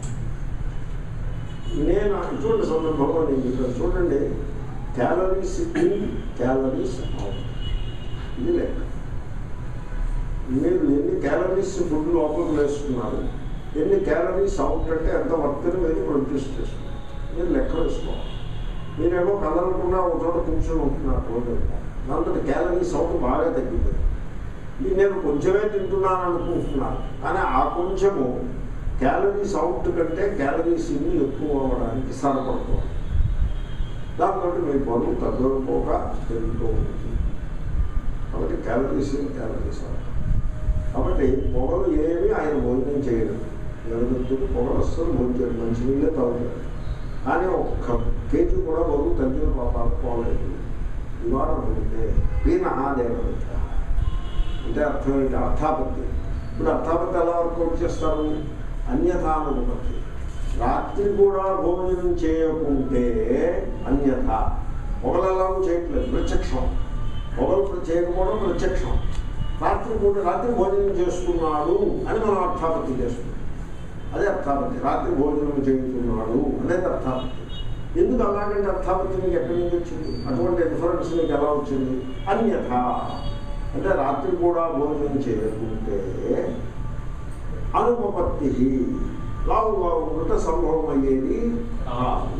నేను ఇటువంటి సందర్భంలో నేను ఇక్కడ చూడండి క్యాలరీస్ ఇన్ క్యాలరీస్ అవుట్ ఇది లెక్క మీరు ఎన్ని క్యాలరీస్ ఫుడ్ లోపలికి వేస్తున్నారు ఎన్ని క్యాలరీస్ అవుట్ అంటే ఎంత వర్క్ని మీరు ప్రొడ్యూస్ చేస్తున్నారు మీరు లెక్క వేసుకోవాలి మీరేమో కదలకుండా ఒక చోట కూర్చొని ఉంటున్నారు రోజు దాంతో క్యాలరీస్ అవుట్ బాగా తగ్గింది ఇది నేను కొంచెమే తింటున్నాను అనుకుంటున్నాను కానీ ఆ కొంచెము క్యాలరీస్ అవుట్ కంటే క్యాలరీస్ ఇన్ని ఎక్కువ అవ్వడానికి సరిపడుతుంది దాంతో మీ బరువు తగ్గకపోక పెరుగుతూ ఉంటుంది కాబట్టి క్యాలరీస్ ఇన్ క్యాలరీస్ అవుట్ కాబట్టి పొగలు ఏమి ఆయన భోజనం చేయడం ఎవరికి పొగలు వస్తుంది భోజనం చేయడం మంచి నీళ్ళే తాగుతాడు కానీ ఒక్క కేజీ కూడా బరువు తగ్గిన పాపాలు పోలేదు ఇవాళ ఉంటే పీనహాదేవత అంటే అర్థం ఏంటి అర్థాపత్తి ఇప్పుడు అర్థాపత్తి ఎలా వర్కౌట్ చేస్తారు అన్యథానుపత్తి రాత్రి కూడా భోజనం చేయకుంటే అన్యథ పొగలు ఎలాగూ చేయట్లేదు ప్రత్యక్షం పొగలు చేయకపోవడం ప్రత్యక్షం రాత్రి పూట రాత్రి భోజనం చేస్తున్నాడు అని మనం అర్థాపత్తి చేస్తున్నాం అదే అర్థాపత్తి రాత్రి భోజనం చేస్తున్నాడు అనేది అర్థాపత్తి ఎందుకు అలాంటి అర్థాపత్తి మీకు ఎక్కడి నుంచి వచ్చింది అటువంటి ఇన్ఫరెన్స్ మీకు ఎలా వచ్చింది అన్యథ అంటే రాత్రి కూడా భోజనం చేయకుంటే అనుపపత్తి లావుగా ఉండుట సంభవం అయ్యేది కాదు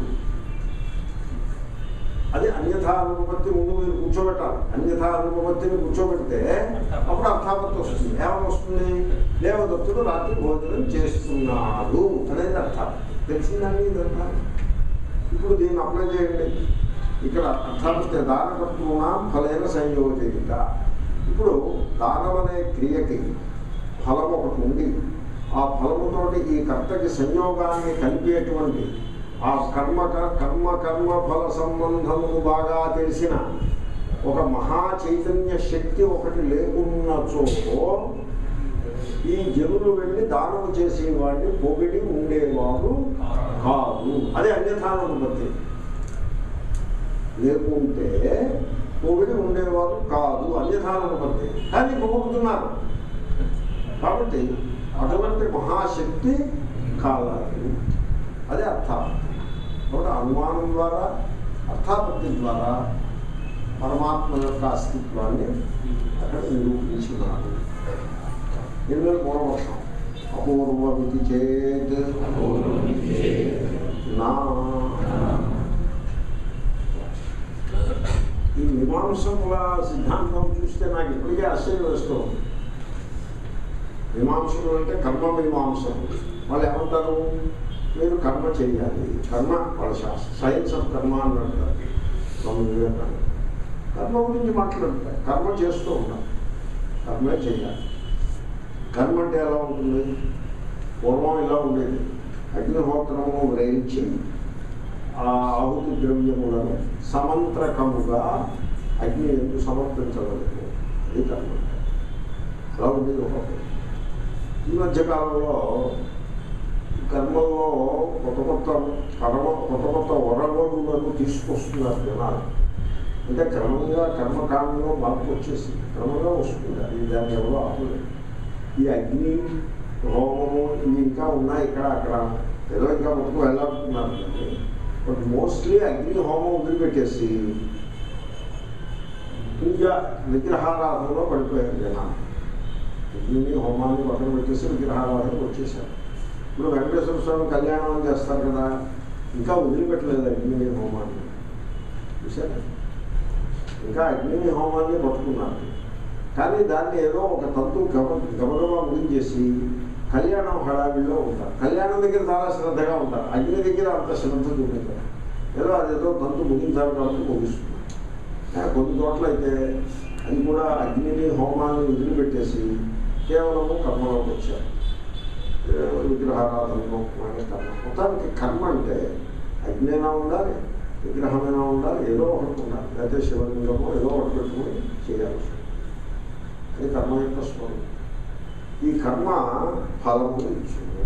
అది అన్యథా అనుపపత్తి ముందు మీరు కూర్చోబెట్టాలి అన్యథా అనుపపత్తిని కూర్చోబెడితే అప్పుడు అర్థాపత్తి వస్తుంది ఏమని వస్తుంది దేవదత్తుడు రాత్రి భోజనం చేస్తున్నాడు అనేది అర్థాపత్తి తెలిసిందండి ఇదంతా ఇప్పుడు దీన్ని అప్లై చేయండి ఇక్కడ అర్థాపత్తి దానకర్తృణ ఫలైన సంయోజిత ఇప్పుడు దానం అనే క్రియకి ఫలం ఒకటి ఉంది ఆ ఫలముతోటి ఈ కర్తకి సంయోగాన్ని కలిపేటువంటి ఆ కర్మ కర్మ కర్మ ఫల సంబంధమును బాగా తెలిసిన ఒక మహా చైతన్య శక్తి ఒకటి లేకున్నచో ఈ జనులు వెళ్ళి దానం చేసేవాడిని పొగిడి ఉండేవాడు కాదు అదే అన్యథానుపత్తి లేకుంటే పొగిడి ఉండేవాడు కాదు అన్యథానుపత్తి కానీ పొగుడుతున్నారు కాబట్టి అటువంటి మహాశక్తి కావాలి అదే అర్థాపత్తి కాబట్టి అనుమానం ద్వారా అర్థాపత్తి ద్వారా పరమాత్మ యొక్క అస్తిత్వాన్ని అక్కడ నిరూపించినాడు ఎనిమిది పూర్వపక్షం అపూర్వమితి చేత్ నా ఈ మీమాంసముల సిద్ధాంతం చూస్తే నాకు ఇప్పటికే ఆశ్చర్యం వేస్తూ ఉంది మీమాంసలు అంటే కర్మ మీమాంసలు వాళ్ళు ఏమంటారు మీరు కర్మ చేయాలి కర్మ వాళ్ళ శాస్త్రం సైన్స్ ఆఫ్ కర్మ అని అంటారు స్వామి వివేకానంద కర్మ గురించి మాట్లాడతారు కర్మ చేస్తూ ఉంటాం కర్మే చేయాలి కర్మ అంటే ఎలా ఉంటుంది పూర్వం ఇలా ఉండేది అగ్నిహోత్రము వ్రయించి ఆ ఆహుతి ద్రవ్యములను సమంత్రకముగా అగ్ని ఎందుకు సమర్పించగలదు అది కర్మ అలా ఉండేది ఒకప్పుడు ఈ మధ్యకాలంలో కర్మల్లో కొత్త కొత్త కర్మ కొత్త కొత్త వరవడులను తీసుకొస్తున్నారు జనాలు అంటే క్రమంగా కర్మకాండంలో మార్పు వచ్చేసి క్రమంగా వస్తుంది అది దాన్ని ఎవరో ఆపలేదు ఈ అగ్ని హోమము ఇవి ఇంకా ఉన్నాయి ఇక్కడ అక్కడ ఏదో ఇంకా మొత్తం వెళ్ళాడుతున్నారు కానీ బట్ మోస్ట్లీ అగ్ని హోమం వదిలిపెట్టేసి పూజ విగ్రహారాధనలో పడిపోయారు జనాలు అగ్నిని హోమాన్ని పక్కన పెట్టేసి విగ్రహారాధనకు వచ్చేసారు ఇప్పుడు వెంకటేశ్వర స్వామి కళ్యాణం చేస్తారు కదా ఇంకా వదిలిపెట్టలేదు అగ్ని హోమాన్ని చూసారా ఇంకా అగ్ని హోమాన్ని పట్టుకున్నారు కానీ దాన్ని ఏదో ఒక తంతు గమ గమగమా ముగించేసి కళ్యాణం హడావిడిలో ఉంటారు కళ్యాణం దగ్గర చాలా శ్రద్ధగా ఉంటారు అగ్ని దగ్గర అంత శ్రద్ధ చూపించారు ఏదో అదేదో తంతు ముగించాలి కాబట్టి ముగిస్తున్నారు కానీ కొన్ని చోట్ల అయితే అది కూడా అగ్నిని హోమాన్ని వదిలిపెట్టేసి కేవలము కర్మలోకి వచ్చారు ఏ విగ్రహారాధనలో కర్మ మొత్తానికి కర్మ అంటే అగ్నైనా ఉండాలి విగ్రహమైనా ఉండాలి ఏదో ఒకటి ఉండాలి లేకపోతే శివలింగమో ఏదో ఒకటి పెట్టుకుని చేయాల్సి ఉంటుంది. అది కర్మ యొక్క స్వరూపం ఈ కర్మ ఫలము ఇచ్చింది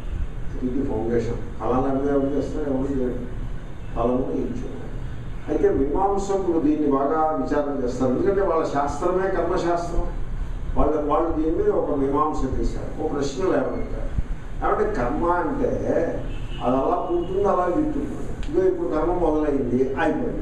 ఇది ఫౌండేషన్ ఫలాన్ని అన్నీ ఎవరు చేస్తారు ఎవరు చేయరు ఫలము ఇచ్చింది అయితే మీమాంసకులు దీన్ని బాగా విచారం చేస్తారు ఎందుకంటే వాళ్ళ శాస్త్రమే కర్మశాస్త్రం వాళ్ళ వాళ్ళు దీని మీద ఒక మీమాంస చేశారు ఒక ప్రశ్న లేవనెత్తారు కాబట్టి కర్మ అంటే అది అలా పుడుతుంది అలా వింటుంది ఇదో ఇప్పుడు కర్మ మొదలైంది అయిపోయింది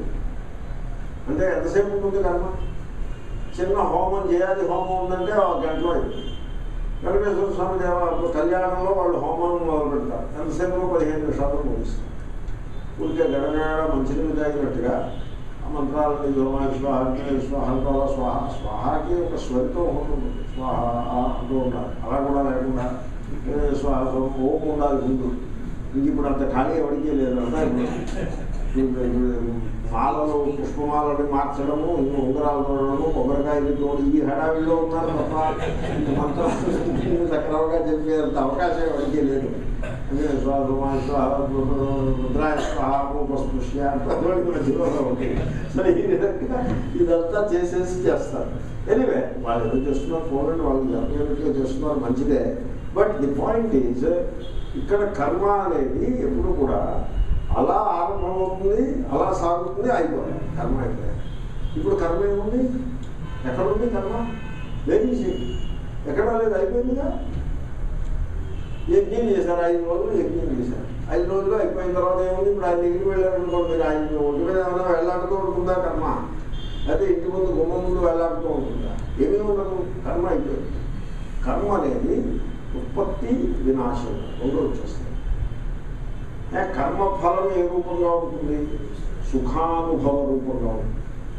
అంటే ఎంతసేపు ఉంటుంది కర్మ చిన్న హోమం చేయాలి హోమం ఉందంటే ఒక గంటలో అయిపోయింది వెంకటేశ్వర స్వామి దేవ కళ్యాణంలో వాళ్ళు హోమం మొదలు పెడతారు ఎంతసేపులో పదిహేను నిమిషాలు ముగిస్తారు ఊరికే గడగడ మంచినీళ్ళు తాగినట్టుగా ఆ మంత్రాలని యోమా స్వాహ స్వాహ అంటారా స్వాహ స్వాహకి ఒక స్వరితో ఉంటుంది స్వాహ అంటూ ఉండాలి అలా కూడా లేకుండా ఏ స్వాహ స్వాహ ఓం ఉండాలి ముందు ఇంక ఇప్పుడు అంత ఖాళీ ఎవరికీ లేదు అంతా ఇప్పుడు ఇప్పుడు మాలలు పుష్పమాలని మార్చడము ఇంకా ఉంగరాలు తోడడము కొబ్బరికాయలు తోడు ఈ హడావిలో ఉన్నారు తప్ప మంత్రం సక్రమంగా చెప్పేంత అవకాశం ఎవరికీ లేదు అంటే స్వాహ స్వాహ రుద్రాయ స్వాహ ఉపస్పృశ్య మధ్యలో ఉంది సో ఈ విధంగా ఇదంతా చేసేసి చేస్తారు ఎనివే వాళ్ళు ఏదో చేస్తున్నారు పోలండి వాళ్ళు జనరేట్గా చేస్తున్నారు మంచిదే బట్ ది పాయింట్ ఈజ్ ఇక్కడ కర్మ అనేది ఎప్పుడు కూడా అలా ఆరంభమవుతుంది అలా సాగుతుంది అయిపోతుంది కర్మ అయితే ఇప్పుడు కర్మ ఏముంది ఎక్కడ ఉంది కర్మ వెరీ ఎక్కడ లేదు అయిపోయిందిగా యజ్ఞం చేశారు ఐదు రోజులు యజ్ఞం చేశారు ఐదు రోజులు అయిపోయిన తర్వాత ఏముంది ఇప్పుడు ఆయన దగ్గరికి వెళ్ళారనుకోండి మీరు ఆయన ఒంటి మీద ఏమైనా వెళ్ళాడుతూ ఉంటుందా కర్మ అయితే ఇంటి ముందు గుమ్మ ముందు వెళ్ళాడుతూ ఉంటుందా ఏమీ ఉండదు కర్మ అయిపోయింది కర్మ అనేది ఉత్పత్తి వినాశం రెండు వచ్చేస్తాయి ఏ కర్మ ఫలం ఏ రూపంగా ఉంటుంది సుఖానుభవ రూపంగా ఉంటుంది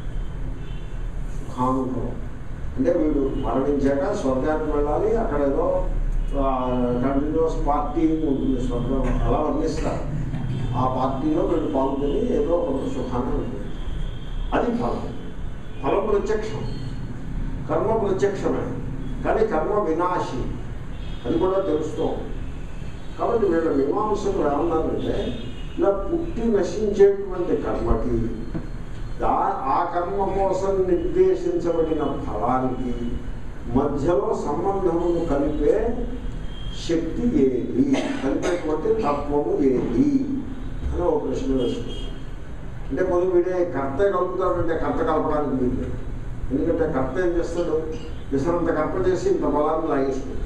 సుఖానుభవం అంటే వీడు మరణించాక స్వర్గానికి వెళ్ళాలి అక్కడ ఏదో కంటిన్యూస్ పార్టీ ఉంటుంది స్వర్గం అలా వర్ణిస్తారు ఆ పార్టీలో వీడు పాల్గొని ఏదో కొంత సుఖాన్ని ఉంటుంది అది ఫలం ఫలం ప్రత్యక్షం కర్మ ప్రత్యక్షమే కానీ కర్మ వినాశి అది కూడా తెలుస్తూ ఉంది. కాబట్టి వీళ్ళ మీమాంసకులు ఏమన్నారంటే ఇలా పుట్టి నశించేటువంటి కర్మకి దా ఆ కర్మ కోసం నిర్దేశించబడిన ఫలానికి మధ్యలో సంబంధమును కలిపే శక్తి ఏది కలిపేటువంటి తత్వము ఏది అని ఒక ప్రశ్న వేసుకుంటాం అంటే పొద్దు వీడే కర్త కలుపుతాడంటే కర్త కలపడానికి వీలు ఎందుకంటే కర్త ఏం చేస్తాడు విసరంత కర్త చేసి ఇంత బలాన్ని లాగేసుకుంటాడు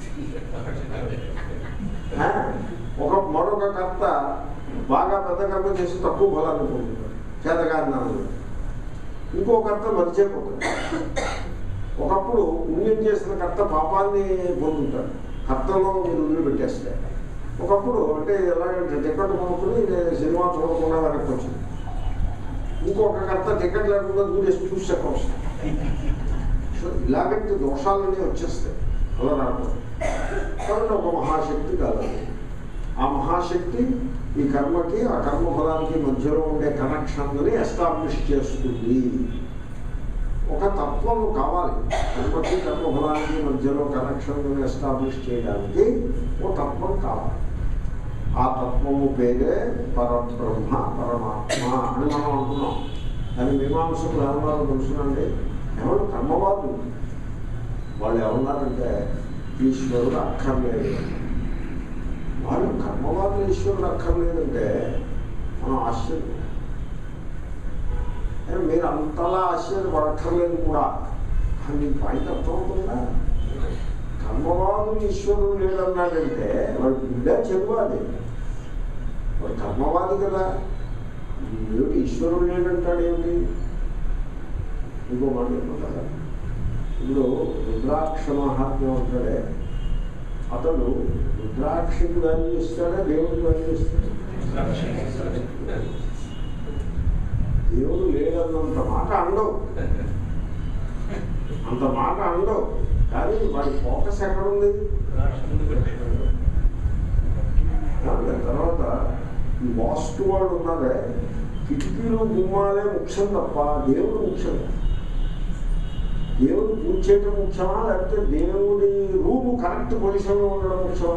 ఆ? ఒక మరొక కర్త బాగా పెద్ద కర్మ చేసి తక్కువ బలాన్ని పొందుతాడు చేతగారినాను ఇంకో కర్త మరిచేపోతాడు ఒకప్పుడు పుణ్యం చేసిన కర్త పాపాన్ని పొందుతాడు కర్తలో మీరు వదిలిపెట్టేస్తే ఒకప్పుడు అంటే ఎలాగంటే టికెట్ కొనుక్కుని నేను సినిమా చూడకుండా వెనక్కి వచ్చింది ఇంకొక కర్త టికెట్ లేకుండా దూరేసి చూసి చెప్పవచ్చు సో ఇలాగంటి దోషాలన్నీ వచ్చేస్తాయి అలా రాకూడదు కాబట్టి ఒక మహాశక్తి కాదు ఆ మహాశక్తి ఈ కర్మకి ఆ కర్మ ఫలానికి మధ్యలో ఉండే కనెక్షన్ని ఎస్టాబ్లిష్ చేస్తుంది ఒక తత్వం కావాలి కర్మకి కర్మ ఫలానికి మధ్యలో కనెక్షన్ ఎస్టాబ్లిష్ చేయడానికి ఒక తత్వం కావాలి ఆ తత్వము పేరే పరబ్రహ్మ పరమాత్మ అని మనం అంటున్నాం దాని మీమాంసకులు ఏమన్నారో తెలుసునండి ఎవరు కర్మవాదులు వాళ్ళు ఏమన్నారంటే ఈశ్వరుడు అక్కర్లేదు వాళ్ళు కర్మవాదులు ఈశ్వరుడు అక్కర్లేదంటే మనం ఆశ్చర్యం ఏ, మీరు అంతలా ఆశ్చర్యపడక్కర్లేదు కూడా కానీ మీకు పాయింట్ అర్థమవుతుందా కర్మవాదులు ఈశ్వరుడు లేడన్నాడంటే వాడు బిడ్డ చెరువు అది వాడు కర్మవాది కదా ఏమిటి ఈశ్వరుడు లేడంటాడు ఏమిటి ఇంకో మాట చెప్పగలరా ఇప్పుడు రుద్రాక్ష మహాత్మ్యం అంటాడే అతడు రుద్రాక్షకి వాల్యూ ఇస్తాడా దేవుడికి వాల్యూ ఇస్తాడా దేవుడు లేదన్నంత మాట అండవు అంత మాట అండవు కానీ వాడి ఫోకస్ ఎక్కడ ఉంది దాని తర్వాత ఈ వాస్తు వాడు ఉన్నారే కిటికీలు గుమ్మాలే ముఖ్యం తప్ప దేవుడు ముఖ్యం దేవుడు పూజ చేయటం ముఖ్యమా లేకపోతే దేవుడి రూము కరెక్ట్ పొజిషన్లో ఉండడం ముఖ్యమా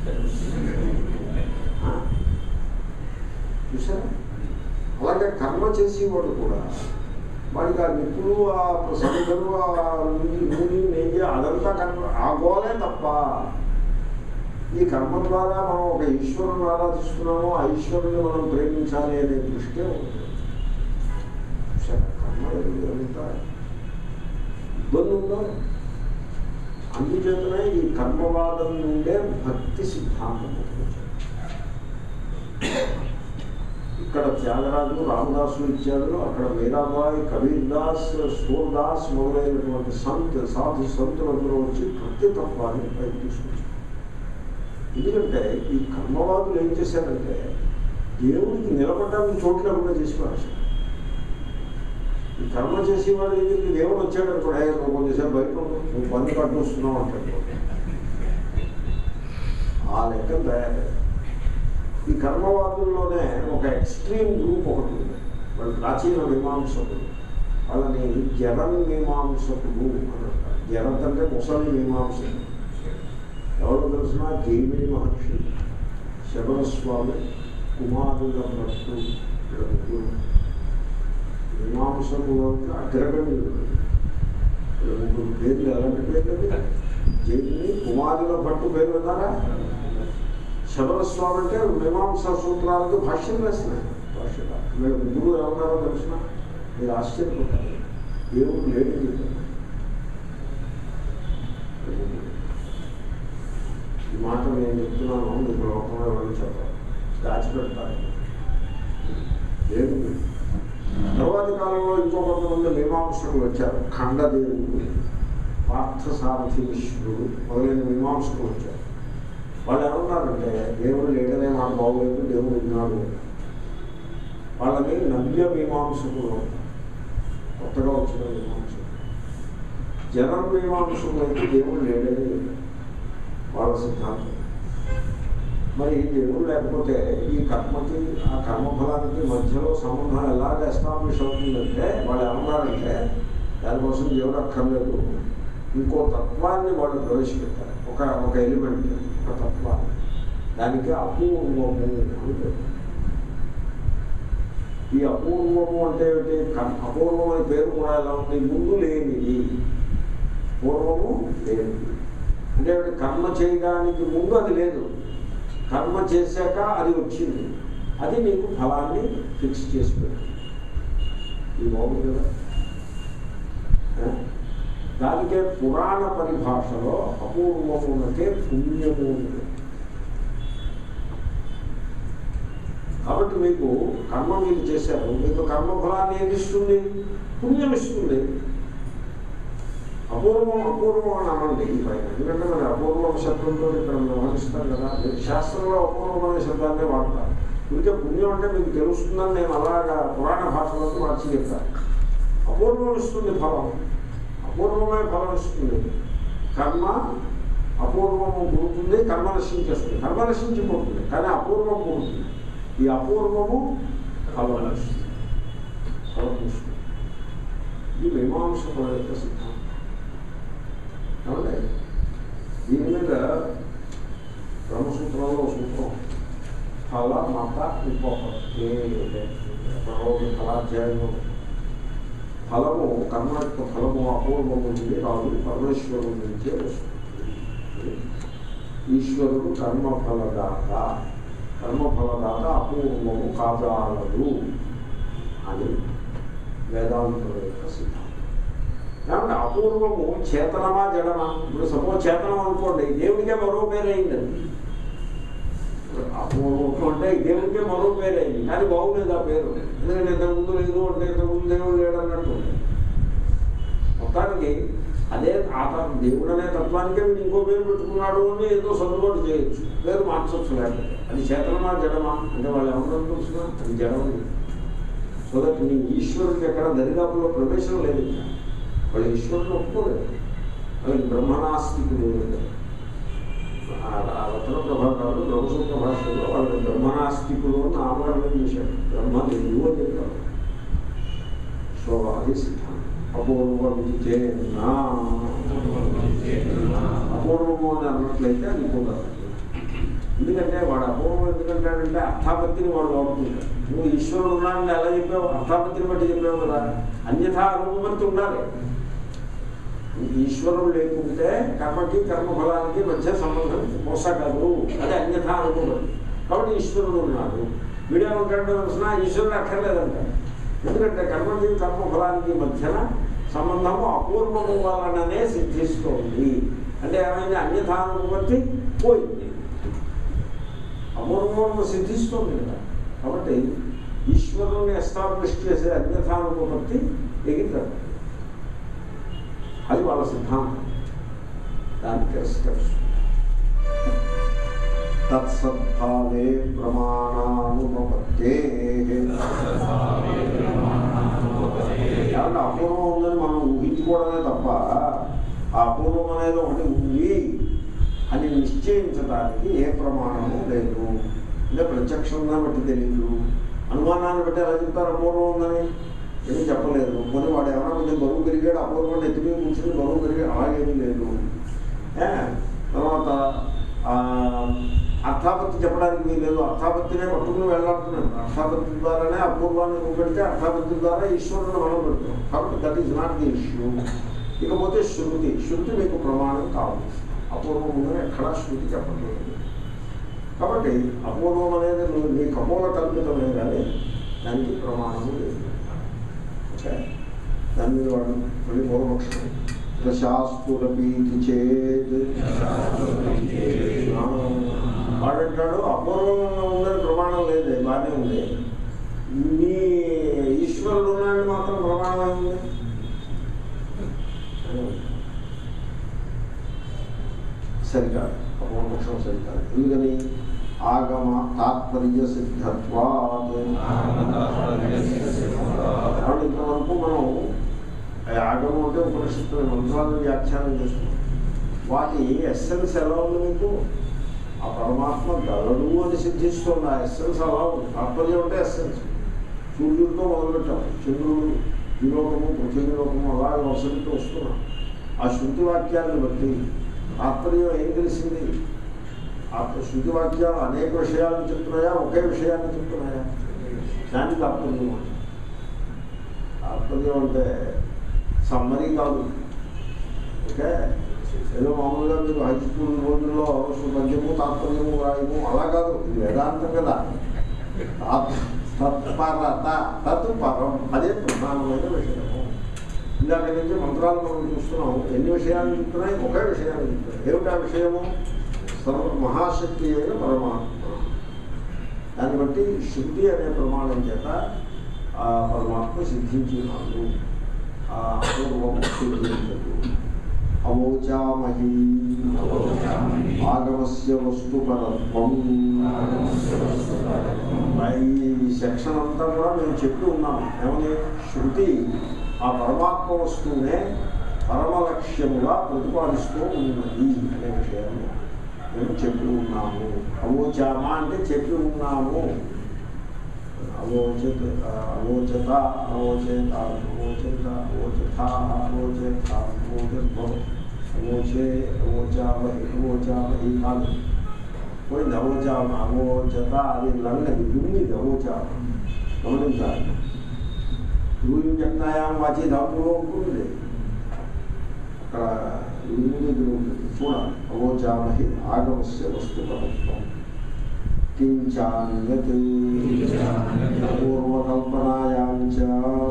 ఆ? చూసారా అలాగే కర్మ చేసేవాడు కూడా వాడికి ఆ నిప్పులు ఆ సముద్రులు ఆ నూనె నూనె నెయ్యి అదంతా కర్మ ఆ గోలే తప్ప ఈ కర్మ ద్వారా మనం ఒక ఈశ్వరుని ఆరాధిస్తున్నామో ఆ ఈశ్వరుని మనం ప్రేమించాలి అనే దృష్టే ఉంటుంది చూసారా? కర్మ ఎందుకు ఎంత ఇబ్బంది ఉందో అందుచేతనే ఈ కర్మవాదం నుండే భక్తి సిద్ధాంతం పుట్టుకొచ్చింది. ఇక్కడ త్యాగరాజు రామదాసు ఇచ్చాడు అక్కడ మీరాబాయి కబీర్ దాస్ సూర్దాస్ మొదలైనటువంటి సంత్ సాధు సంతులందరూ వచ్చి భక్తి తత్వాన్ని పైకి తీసుకొచ్చారు ఎందుకంటే ఈ కర్మవాదులు ఏం చేశారంటే దేవుడికి నిలబడడానికి చోటు లేకుండా చేసి పారేశారు ఈ కర్మ చేసేవాడు దగ్గరికి దేవుడు వచ్చాడు అనుకోండి "ఏ, నువ్వు కొంచెంసేపు బయట ఉండు, నువ్వు పని కట్టు వస్తున్నావు అంటాడు ఆ లెక్క తయారయ్యారు ఈ కర్మవాదుల్లోనే ఒక ఎక్స్ట్రీమ్ గ్రూప్ ఒకటి ఉంది వాళ్ళు ప్రాచీన మీమాంసకులు వాళ్ళని జరన్ మీమాంసకులు అని అంటారు జరత్ అంటే ముసలి మీమాంసకులు ఎవరు తెలిసిన జైమిని మహర్షి శబరస్వామి కుమారుల భక్తు ఇక్కడ ముగ్గురు మీమాంసకులకు అగ్రగణ్యులు ఇక్కడ ముగ్గురు పేర్లు ఎలాంటి పేర్లు అవి? జైమిని కుమారుల భట్టు పేరు విన్నారా శబరస్వామి అంటే మీమాంసా సూత్రాలకు భాష్యం వేస్తున్నాయి భాష్యం వీళ్ళ ముగ్గురు ఏమన్నారో తెలిసిన మీరు ఆశ్చర్యపోతారు దేవుడు లేడు చెప్పారు ఈ మాట నేను చెప్తున్నాను మీకు లోకంలో ఎవరు చెప్పాలి దాచిపెడతారు దేవుడు తర్వాతి కాలంలో ఇంకో కొంతమంది మీమాంసకులు వచ్చారు ఖండదేవుడు పార్థసారథి మిశ్రుడు మొదలైన మీమాంసకులు వచ్చారు వాళ్ళు ఏమన్నారంటే దేవుడు లేడనే మాట బాగోలేదు దేవుడు ఉన్నాడు వాళ్ళని నవ్య మీమాంసకులు అంటారు. కొత్తగా వచ్చిన మీమాంసకులు జనం మీమాంసకులు అయితే దేవుడు లేడనే లేదు వాళ్ళ సిద్ధాంతం మరి దేవుడు లేకపోతే ఈ కర్మకి ఆ కర్మఫలానికి మధ్యలో సంబంధం ఎలాగ ఎస్టాబ్లిష్ అవుతుందంటే వాళ్ళు ఏమన్నారంటే దానికోసం దేవుడు అక్కర్లేదు ఇంకో తత్వాన్ని వాళ్ళు ప్రవేశపెట్టారు ఒక ఒక ఎలిమెంట్ ఒక తత్వాన్ని దానికి అపూర్వము అని పేరు. ఈ అపూర్వము అంటే ఏమిటి కర్- అపూర్వం అనే పేరు కూడా ఎలా ఉంది ముందు లేనిది పూర్వము లేనిది అంటే ఏమిటి? కర్మ చేయడానికి ముందు అది లేదు కర్మ చేశాక అది వచ్చింది అది నీకు ఫలాన్ని ఫిక్స్ చేసి పెట్టు ఇది బాగుంది కదా ఆ? దానికే పురాణ పరిభాషలో అపూర్వమునకే పుణ్యము ఉంది కాబట్టి మీకు కర్మ మీరు చేశారు మీకు కర్మఫలాన్ని ఏది ఇస్తుంది పుణ్యం ఇస్తుంది అపూర్వం అపూర్వం అని అనండి ఈ పైన ఎందుకంటే మరి అపూర్వం శబ్దంతో ఇక్కడ వ్యవహరిస్తారు కదా మీరు శాస్త్రంలో అపూర్వం అనే శబ్దాన్నే వాడతారు ఇంకే పుణ్యం అంటే మీకు తెలుస్తుందని నేను అలాగా పురాణ భాషలోకి మార్చి చెప్తాను అపూర్వం ఇస్తుంది ఫలం అపూర్వమే ఫలం ఇస్తుంది కర్మ అపూర్వము పుడుతుంది కర్మ నశించేస్తుంది కర్మ నశించిపోతుంది కానీ అపూర్వం పుడుతుంది ఈ అపూర్వము ఫలం ఇస్తుంది ఫలం ఇస్తుంది ఇది మీమాంసకుల యొక్క సిద్ధాంతం ఏమండి దీని మీద బ్రహ్మసూత్రంలో ఒక సూత్రం ఫల మత ఉపపత్తి ఎక్కడో కళాధ్యాయంలో ఫలము కర్మ యొక్క ఫలము అపూర్వము నుండి రాదు పరమేశ్వరుడు నుంచే వస్తుంది ఈశ్వరుడు కర్మఫలదాత కర్మఫలదాత అపూర్వము కాదాలదు అని వేదాంతుల యొక్క సిద్ధాంతం కాబట్టి అపూర్వము చేతనమా జడమా ఇప్పుడు సపోజ్ చేతనం అనుకోండి దేవుడికే మరో పేరు అయిందండి అపూర్వం అంటే దేవుడికే మరో పేరు అయింది కానీ బాగులేదు ఆ పేరు ఎందుకంటే ఇంతకుముందు లేదు అంటే ఇంతకుముందు దేవుడు లేడు అన్నట్టు మొత్తానికి అదే ఆ తత్వం దేవుడు అనే తత్వానికే వీడు ఇంకో పేరు పెట్టుకున్నాడు అని ఏదో సర్దుబాటు చేయొచ్చు పేరు మార్చొచ్చు లేకపోతే అది చేతనమా జడమా అంటే వాళ్ళు ఏమన్నా తెలుసునా అది జడమని సో దట్ నీ ఈశ్వరుడికి ఎక్కడ దరిదాపులో ప్రవేశం లేదు ఇంకా. వాళ్ళు ఈశ్వరుని ఒప్పుకోలేదు వాళ్ళకి బ్రహ్మనాస్తికులు ఆ ఆ రత్న ప్రభాకారులు బ్రహ్మసూత్ర భాషలో వాళ్ళని బ్రహ్మనాస్తికులు అని నామకరణం చేశాడు బ్రహ్మ లేదు అని చెప్పారు సో అది సిద్ధాంతం అపూర్వ విజేనా అపూర్వము అని అన్నట్లయితే అది కుదరదు ఎందుకంటే వాడు అపూర్వం ఎందుకంటాడంటే అర్థాపత్తిని వాడు వాడుతుంటాడు నువ్వు ఈశ్వరుడు ఉన్నాడని ఎలా చెప్పావు అర్థాపత్తిని బట్టి చెప్పావు కదా అన్యథా అనుభవంతి ఉండాలి ఈశ్వరుడు లేకుంటే కర్మకి కర్మఫలానికి మధ్య సంబంధం మోసగలరు అది అన్యథా అనుభవం కాబట్టి ఈశ్వరుడు ఉన్నాడు వీడేమంటాడు తెలిసిన ఈశ్వరుడు అక్కర్లేదంటాడు ఎందుకంటే కర్మకి కర్మఫలానికి మధ్యన సంబంధము అపూర్వము వలననే సిద్ధిస్తోంది అంటే ఏమైంది అన్యథానుభూతి పోయింది అపూర్వము సిద్ధిస్తుంది కదా కాబట్టి ఈశ్వరుని ఎస్టాబ్లిష్ చేసే అన్యథానుభూతి ఎగిరిపోతుంది అది వాళ్ళ సిద్ధాంతం దాన్ని తిరస్కరిస్తుంది తత్సద్భావే ప్రమాణానుపత్తే ఏమన్నా అపూర్వం ఉందని మనం ఊహించుకోవడమే తప్ప ఆ అపూర్వం అనేది ఒకటి ఉంది అని నిశ్చయించడానికి ఏ ప్రమాణము లేదు అంటే ప్రత్యక్షంగా బట్టి తెలియదు అనుమానాన్ని బట్టి ఎలా చెప్తారు అపూర్వం ఉందని ఏమీ చెప్పలేదు కొన్ని వాడు ఏమైనా కొంచెం బరువు పెరిగాడు అపూర్వం ఎత్తి మీద కూర్చుని బరువు పెరిగాడు అలాగేమీ లేదు ఏ? తర్వాత ఆ, అర్థాపత్తి చెప్పడానికి వీలేదు అర్థాపత్తినే పట్టుకుని వెళ్ళాడుతున్నాడు అర్థాపత్తి ద్వారానే అపూర్వాన్ని పెడితే అర్థాపత్తి ద్వారా ఈశ్వరుని మనం పెడతాం కాబట్టి that is not the issue ఇకపోతే శృతి శృతి మీకు ప్రమాణం కాదు అపూర్వం ఉందని ఎక్కడా శృతి చెప్పట్లేదు కాబట్టి అపూర్వం అనేది నువ్వు నీ కపోల కల్పితమే కానీ దానికి ప్రమాణము లేదు ఓకే దాని మీద వాడు మళ్ళీ పూర్వపక్షం ప్రశాస్తురపీతి చేత్ వాడంటాడు అపూర్వంగా ఉందని ప్రమాణం లేదే బాగానే ఉంది మీ ఈశ్వరుడు ఉన్నాడని మాత్రం ప్రమాణం ఉంది సరికాదు అపూర్వపక్షం సరికాదు ఎందుకని ఆగమ తాత్పర్య సిద్ధత్వాత్ కాబట్టి ఇంతవరకు మనం ఆ ఆగమం అంటే ఉపనిషత్తు మంత్రాలను వ్యాఖ్యానం చేస్తున్నాం వాటి ఎస్సెన్స్ ఎలా ఉంది మీకు ఆ పరమాత్మ గలడు అని సిద్ధిస్తుంది ఆ ఎస్సెన్స్ అలా ఉంది తాత్పర్యం అంటే ఎస్సెన్స్ సూర్యుడితో మొదలుపెట్టాం చంద్రుడు విలోకము పృథ్వీ లోకము అలాగే వసతితో వస్తున్నాం ఆ శృతి వాక్యాన్ని బట్టి తాత్పర్యం ఏం తెలిసింది ఆ శృతి వాక్యాలు అనేక విషయాలను చెప్తున్నాయా ఒకే విషయాన్ని చెప్తున్నాయా దాన్ని తాత్పర్యం అంటే తాత్పర్యం అంటే సమ్మరీ కాదు ఓకే ఏదో మామూలుగా మీరు హై స్కూల్ రోజుల్లో పద్యము తాత్పర్యము రాయము అలా కాదు ఇది వేదాంతం కదా తాత్- తత్పరత తత్ పరం అదే ప్రధానమైన విషయము ఇందాక నుంచి మంత్రాలు మనం చూస్తున్నాం ఎన్ని విషయాలు చెప్తున్నాయి ఒకే విషయాన్ని చెప్తున్నాయి ఏమిటా విషయము సర్వ మహాశక్తి అయిన పరమాత్మ దాన్ని బట్టి శృతి అనే ప్రమాణం చేత ఆ పరమాత్మ సిద్ధించినాడు ఆ అపూర్వము సిద్ధించదు అవోచామహి ఆగమస్య వస్తుపరత్వం ఈ సెక్షన్ అంతా కూడా మేము చెప్తూ ఉన్నాము ఏమని శృతి ఆ పరమాత్మ వస్తువునే పరమలక్ష్యముగా ప్రతిపాదిస్తూ ఉన్నది అనే విషయాన్ని మేము చెప్పి ఉన్నాము అవోచామా అంటే చెప్పి ఉన్నాము అవోచత అవోచత అవోచేత అవోచత అవోచత అవోచేత అవోచత్వం అవోచే అవోచామహి అవోచామహి కాదు పోయింది అవోచామ అవోచత అది లంగది దుమ్మిది అవోచామ గమనించాలి గురువు వ్యక్తాయాం వాచి ధాతులో ఉంటుంది అక్కడ దుమ్మిది దగ్గర ఉంటుంది చూడాలి అవోచామహి ఆగమస్య వస్తుపరత్వం కించాన్యత్ పూర్వకల్పనాయాం చ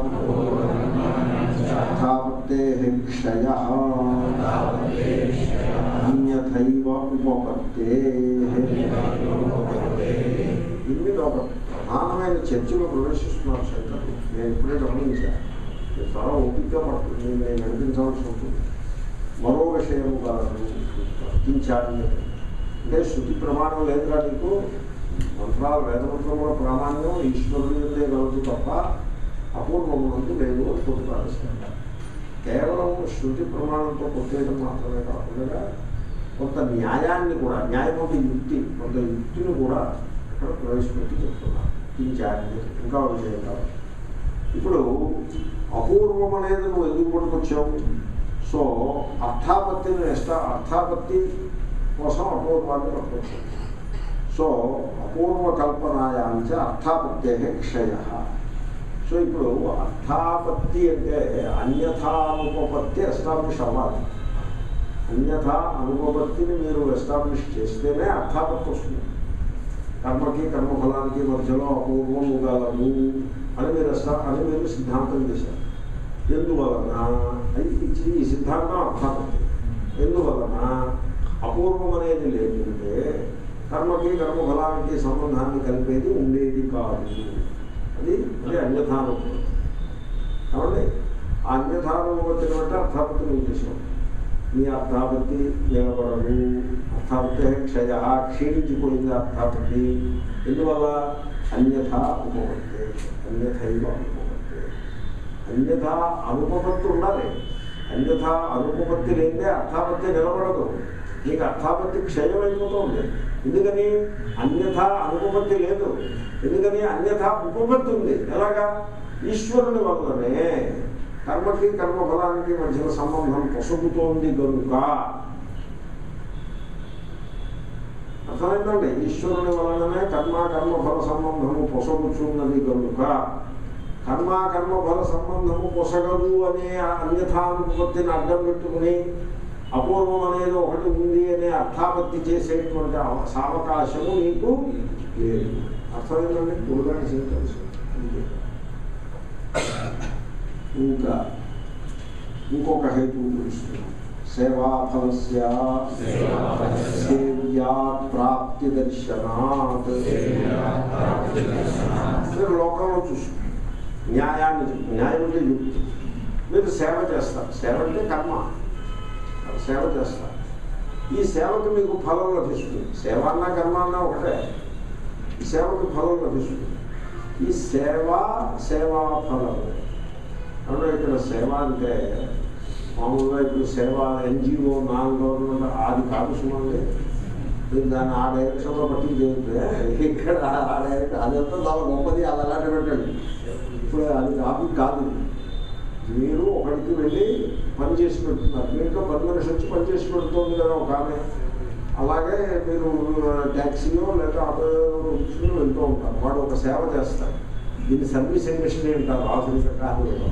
యథావత్తే క్షయ అన్యథైవ ఉపపత్తే ఇన్ని ఒక ప్రధానమైన చర్చలో ప్రవేశిస్తున్నారు శంకర్లు నేను ఇప్పుడే గమనించాను ఇది చాలా ఓపికగా పడుతుంది నేను నడిపించవలసి ఉంటుంది మరో విషయం కాదు కించాన్యత అంటే శృతి ప్రమాణం లేదుగా నీకు మంత్రాలు వేదమంత్రముల ప్రామాణ్యం ఈశ్వరుని ఉందే కలదు తప్ప అపూర్వమునందు లేదు అని ప్రతిపాదిస్తారు కేవలం శృతి ప్రమాణంతో కొట్టేయడం మాత్రమే కాకుండా కొంత న్యాయాన్ని కూడా న్యాయం అంటే యుక్తి కొంత యుక్తిని కూడా ఇక్కడ ప్రవేశపెట్టి చెప్తున్నారు కించాన్ని ఇంకా ఒక విషయం కాదు ఇప్పుడు అపూర్వం అనేది నువ్వు ఎందుకు పట్టుకొచ్చావు సో అర్థాపత్తిని ఎస్టా అర్థాపత్తి కోసం అపూర్వాన్ని పట్టుకొచ్చావు సో అపూర్వ కల్పనాయాంచ అర్థాపత్తే క్షయ సో ఇప్పుడు అర్థాపత్తి అంటే అన్యథానుపపత్తి ఎస్టాబ్లిష్ అవ్వాలి అన్యథా అనుపపత్తిని మీరు ఎస్టాబ్లిష్ చేస్తేనే అర్థాపత్తి వస్తుంది కర్మకి కర్మఫలానికి మధ్యలో అపూర్వం గలదు అని మీరు ఎస్టా అని మీరు సిద్ధాంతం చేశారు ఎందువలన అది ఇచ్చి ఈ సిద్ధాంతం అర్థాపత్తి ఎందువలన అపూర్వం అనేది లేకుంటే కర్మకి కర్మఫలానికి సంబంధాన్ని కలిపేది ఉండేది కాదు అది అది అన్యథానుభవం కాబట్టి ఆ అన్యథానుభవతిని బట్టి అర్థాపత్తిని ఉద్దేశం మీ అర్థాపత్తి నిలబడదు అర్థాపత్తి క్షయ క్షీణించిపోయింది అర్థాపత్తి ఎందువల్ల అన్యథ ఉపపత్తి అన్యథైవ ఉపపత్తి అన్యథ అనుపపత్తి ఉండాలి అన్యథ అనుపపత్తి లేదే అర్థాపత్తి నిలబడదు నీకు అర్థాపత్తి క్షయమైపోతుంది ఎందుకని అన్యథ అనుపపత్తి లేదు ఎందుకని అన్యథ ఉపపత్తి ఉంది ఎలాగా ఈశ్వరుని వల్లనే కర్మకి కర్మఫలానికి మధ్యన సంబంధం పొసగుతోంది కనుక అర్థమైందండి ఈశ్వరుని వలననే కర్మ కర్మఫల సంబంధము పొసగుచున్నది కనుక కర్మ కర్మఫల సంబంధము పొసగదు అనే అన్యథానుపత్తిని అడ్డం పెట్టుకుని అపూర్వం అనేది ఒకటి ఉంది అనే అర్థాపత్తి చేసేటువంటి అవ- సావకాశము నీకు లేదు అర్థమైందండి గురుగారి తెలుసు ఇంకా ఇంకొక హేతువు తెలుస్తున్నాం సేవాఫలస్య సేవ్య సేవ్యాత్ ప్రాప్తి దర్శనాత్ మీరు లోకంలో చూసు న్యాయాన్ని చెప్పు. న్యాయం అంటే యుక్తి మీరు సేవ చేస్తారు సేవ అంటే కర్మ సేవ చేస్తారు ఈ సేవకు మీకు ఫలం లభిస్తుంది సేవ అన్నా కర్మ అన్నా ఒకటే ఈ సేవకు ఫలం లభిస్తుంది ఈ సేవ సేవా ఫలము అంటే ఇక్కడ సేవ అంటే మామూలుగా ఇప్పుడు సేవ ఎన్జిఓ నాన్ గవర్నమెంట్ అది కాదు సుమండి మీరు దాన్ని ఆ డైరెక్షన్లో పట్టి చేస్తే ఇక్కడ ఆ డైరెక్షన్ అదంతా చాలా గొప్పది అది అలాంటి పెట్టండి ఇప్పుడు అది టాపిక్ కాదు మీరు ఒకరికి వెళ్ళి పని చేసి పెడుతున్నారు మీ ఇంట్లో పని మనిషి వచ్చి పని చేసి పెడుతుంది కదా ఒక ఆమె అలాగే మీరు ట్యాక్సీలో లేదా ఆటోలో కూర్చుని వెళ్తూ ఉంటారు వాడు ఒక సేవ చేస్తారు దీన్ని సర్వీస్ ఇండస్ట్రీ అంటారు ఆధునిక కాలంలో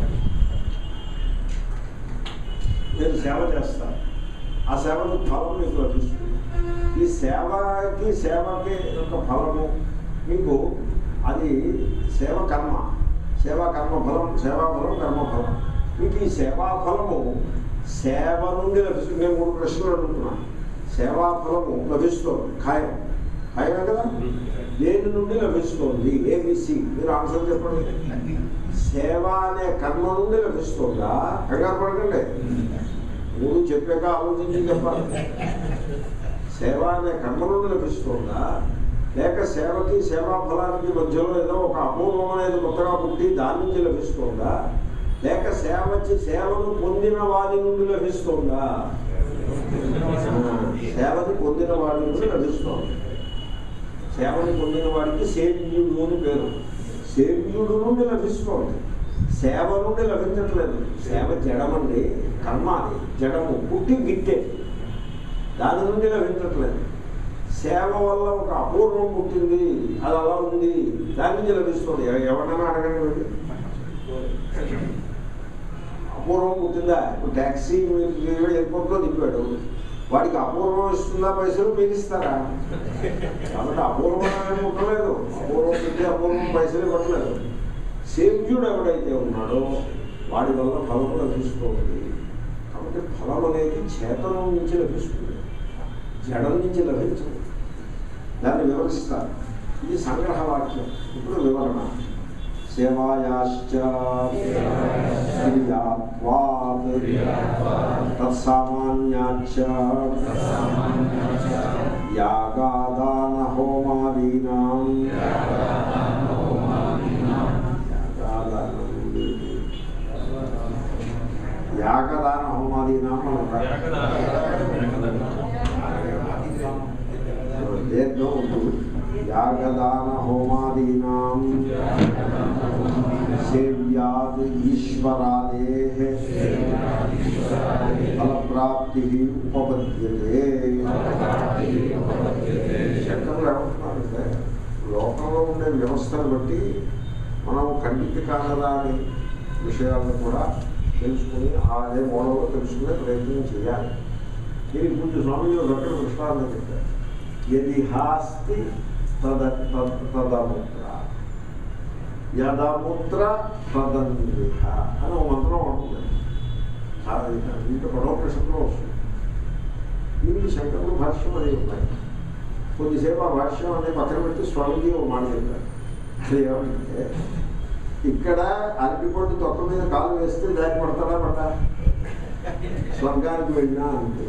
మీరు సేవ చేస్తారు ఆ సేవకు ఫలం మీకు లభిస్తుంది ఈ సేవకి సేవకి యొక్క ఫలము మీకు అది సేవ కర్మ సేవా కర్మ ఫలం సేవా ఫలం కర్మ ఫలం మీకు ఈ సేవా ఫలము సేవ నుండి లభిస్తుంది నేను మూడు ప్రశ్నలు అడుగుతున్నాను సేవా ఫలము లభిస్తుంది ఖాయం ఖాయమే కదా దేని నుండి లభిస్తుంది ఏబిసి మీరు ఆన్సర్ చెప్పండి సేవ అనే కర్మ నుండి లభిస్తుందా కంగారు పడకండి మూడు చెప్పాక ఆలోచించి చెప్పాలి సేవ అనే కర్మ నుండి లభిస్తుందా లేక సేవకి సేవా ఫలానికి మధ్యలో ఏదో ఒక అపూర్వమైనది కొత్తగా పుట్టి దాని నుంచి లభిస్తుందా లేక సేవ చే- సేవను పొందిన వారి నుండి లభిస్తుందా సేవని పొందిన వాడి నుండి లభిస్తుంది సేవని పొందిన వాడికి సేవ్యుడు అని పేరు సేవ్యుడు నుండి లభిస్తుంది సేవ నుండి లభించట్లేదు సేవ జడమండి కర్మ అది జడము పుట్టి గిట్టే దాని నుండి లభించట్లేదు సేవ వల్ల ఒక అపూర్వం పుట్టింది అది అలా ఉంది దాని నుంచి లభిస్తుంది ఎవ- ఎవరినైనా అడగండి వెళ్ళి అపూర్వం పుట్టిందా ఇప్పుడు ట్యాక్సీ మీరు ఎయిర్పోర్ట్లో దింపాడు వాడికి అపూర్వం ఇస్తుందా పైసలు మీరు ఇస్తారా కాబట్టి అపూర్వం అనేది పుట్టలేదు అపూర్వం పుట్టి అపూర్వం పైసలు ఇవ్వట్లేదు సేవ్యుడు ఎవడైతే ఉన్నాడో వాడి వల్ల ఫలం లభిస్తుంది కాబట్టి ఫలం అనేది చేతనం నుంచి లభిస్తుంది జడం నుంచి లభించదు దాన్ని వివరిస్తారు ఇది సంగ్రహ వాక్యం ఇప్పుడు వివరణ సేవాయాశ్చ క్రియాత్వాత్ తత్సామాన్యాచ్చ యాగాదాన హోమాదీనాం యాగాదానం యాగదాన హోమాదీనాం దీర్ఘం ఉంటుంది యాగదాన హోమాదీనాం సేవ్యాద్ ఈశ్వరాదే ఫలప్రాప్తి ఉపపద్యతే శంకరులు ఏమంటున్నారంటే లోకంలో ఉండే వ్యవస్థను బట్టి మనం కంటికి కానరాని విషయాలను కూడా తెలుసుకుని అదే మూలంలో తెలుసుకునే ప్రయత్నం చేయాలి దీనికి ముందు స్వామి ఒకటి దృష్టాంతం చెప్పారు యది హాస్తి తద తద్- తదముద్ర యదముద్ర తదన్విహ అని ఒక మంత్రం ఉంటుంది చాలా దీంట్లో పడవకృష్ణంలో వస్తుంది దీనికి శంకరుడు భాష్యం అది ఉన్నాయి కొద్దిసేపు ఆ భాష్యం అనేది పక్కన పెట్టి స్వామిజీ ఒక మాట చెప్పారు అది ఏమంటే ఇక్కడ అరటిపండు తొక్క మీద కాలు వేస్తే దాన్ని పడతాడా పడ్డా స్వర్గానికి వెళ్ళినా అంతే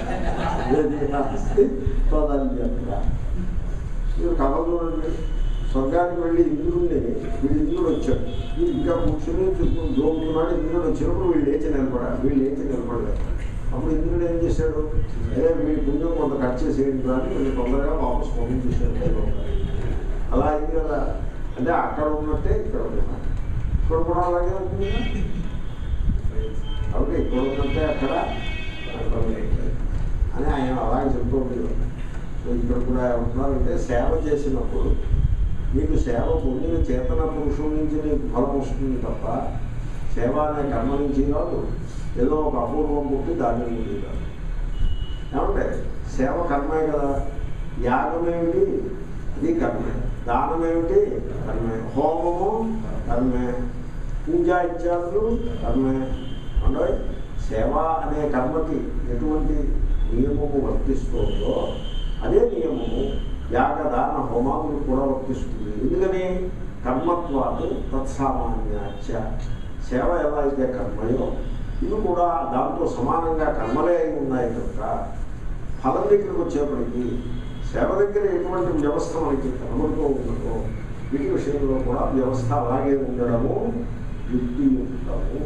తోదాలి మీరు కథ చూడండి స్వర్గానికి వెళ్ళి ఇంద్రుడిని వీడు ఇంద్రుడు వచ్చాడు వీడు ఇంకా కూర్చుని చుట్టూ దోముతున్నాడు ఇంద్రుడు వచ్చినప్పుడు వీళ్ళు లేచి నిలబడారు వీళ్ళు లేచి నిలబడలేదు అప్పుడు ఇంద్రుడు ఏం చేశాడు అదే వీడి పుణ్యం కొంత కట్ చేసేయండి కానీ వీళ్ళు తొందరగా వాపస్ పంపించేసాడు అలా అయింది కదా అంటే అక్కడ ఉన్నట్టే ఇక్కడ ఉన్నారు ఇక్కడ కూడా అలాగే ఉంటుంది కదా? కాబట్టి ఇక్కడ ఉన్నట్టే అక్కడ అక్కడ ఉన్నట్టే. అని ఆయన అలాగే చెప్తూ ఉండేవారు సో ఇక్కడ కూడా ఏమంటున్నారంటే సేవ చేసినప్పుడు నీకు సేవ పొందిన చేతన పురుషుల నుంచి నీకు ఫలం వస్తుంది తప్ప సేవ అనే కర్మ నుంచి కాదు ఏదో ఒక అపూర్వం పుట్టి దాని నుంచి కాదు ఏమంటే సేవ కర్మే కదా యాగం ఏమిటి అది కర్మే దానం ఏమిటి కర్మే హోమము కర్మే పూజా ఇత్యాదులు కర్మే అంటే సేవ అనే కర్మకి ఎటువంటి నియమము వర్తిస్తుందో అదే నియమము యాగదాన హోమాదులు కూడా వర్తిస్తుంది ఎందుకని కర్మత్వాలు తత్సామాన్యాచ సేవ ఎలా అయితే కర్మయో ఇవి కూడా దాంతో సమానంగా కర్మలే అయి ఉన్నాయి కనుక ఫలం దగ్గరికి వచ్చేప్పటికీ సేవ దగ్గర ఎటువంటి వ్యవస్థ మనకి కనబడుతూ ఉన్నదో వీటి విషయంలో కూడా వ్యవస్థ అలాగే ఉండడము యుక్తియుక్తము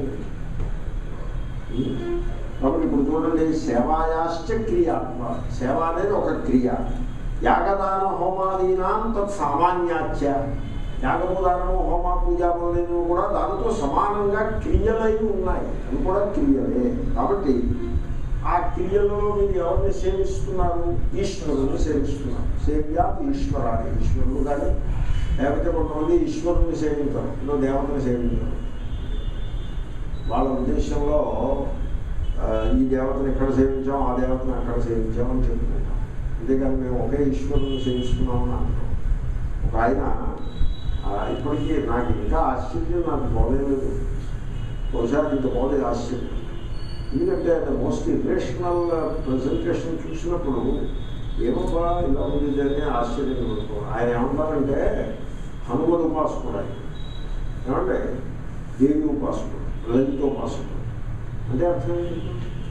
కాబట్టి ఇప్పుడు చూడండి సేవాయాశ్చ క్రియాత్మ సేవ అనేది ఒక క్రియ యాగదాన హోమాదీనాం తత్ సామాన్యాచ యాగము దానము హోమ పూజ మొదలైనవి కూడా దానితో సమానంగా క్రియలై ఉన్నాయి అవి కూడా క్రియలే కాబట్టి ఆ క్రియలలో మీరు ఎవరిని సేవిస్తున్నారు ఈశ్వరుని సేవిస్తున్నారు సేవ్యాత్ ఈశ్వరాన్ని ఈశ్వరుడు కానీ లేకపోతే కొంతమంది ఈశ్వరుని సేవించారు ఇంకో దేవతని సేవించారు వాళ్ళ ఉద్దేశంలో ఆ, ఈ దేవతను ఇక్కడ సేవించాం ఆ దేవతను అక్కడ సేవించాం అని చెప్పుకుంటాం అంతేకాని మేము ఒకే ఈశ్వరుని సేవిస్తున్నామని అంటాం ఒక ఆయన ఆ, ఇప్పటికీ నాకు ఇంకా ఆశ్చర్యం నాకు పోలేదు బహుశా ఇంత పోలేదు ఆశ్చర్యం ఎందుకంటే ఆయన మోస్ట్ ఇమోషనల్ ప్రజెంటేషన్ చూసినప్పుడు ఏమబ్బా ఇలా ఉంది అని ఆశ్చర్యం కలుగుతాం ఆయన ఏమంటారంటే హనుమన్ ఉపాసకుడు ఆయన ఏమంటే దేవి ఉపాసకుడు లలిత ఉపాసకుడు అంటే అర్థం ఏంటి?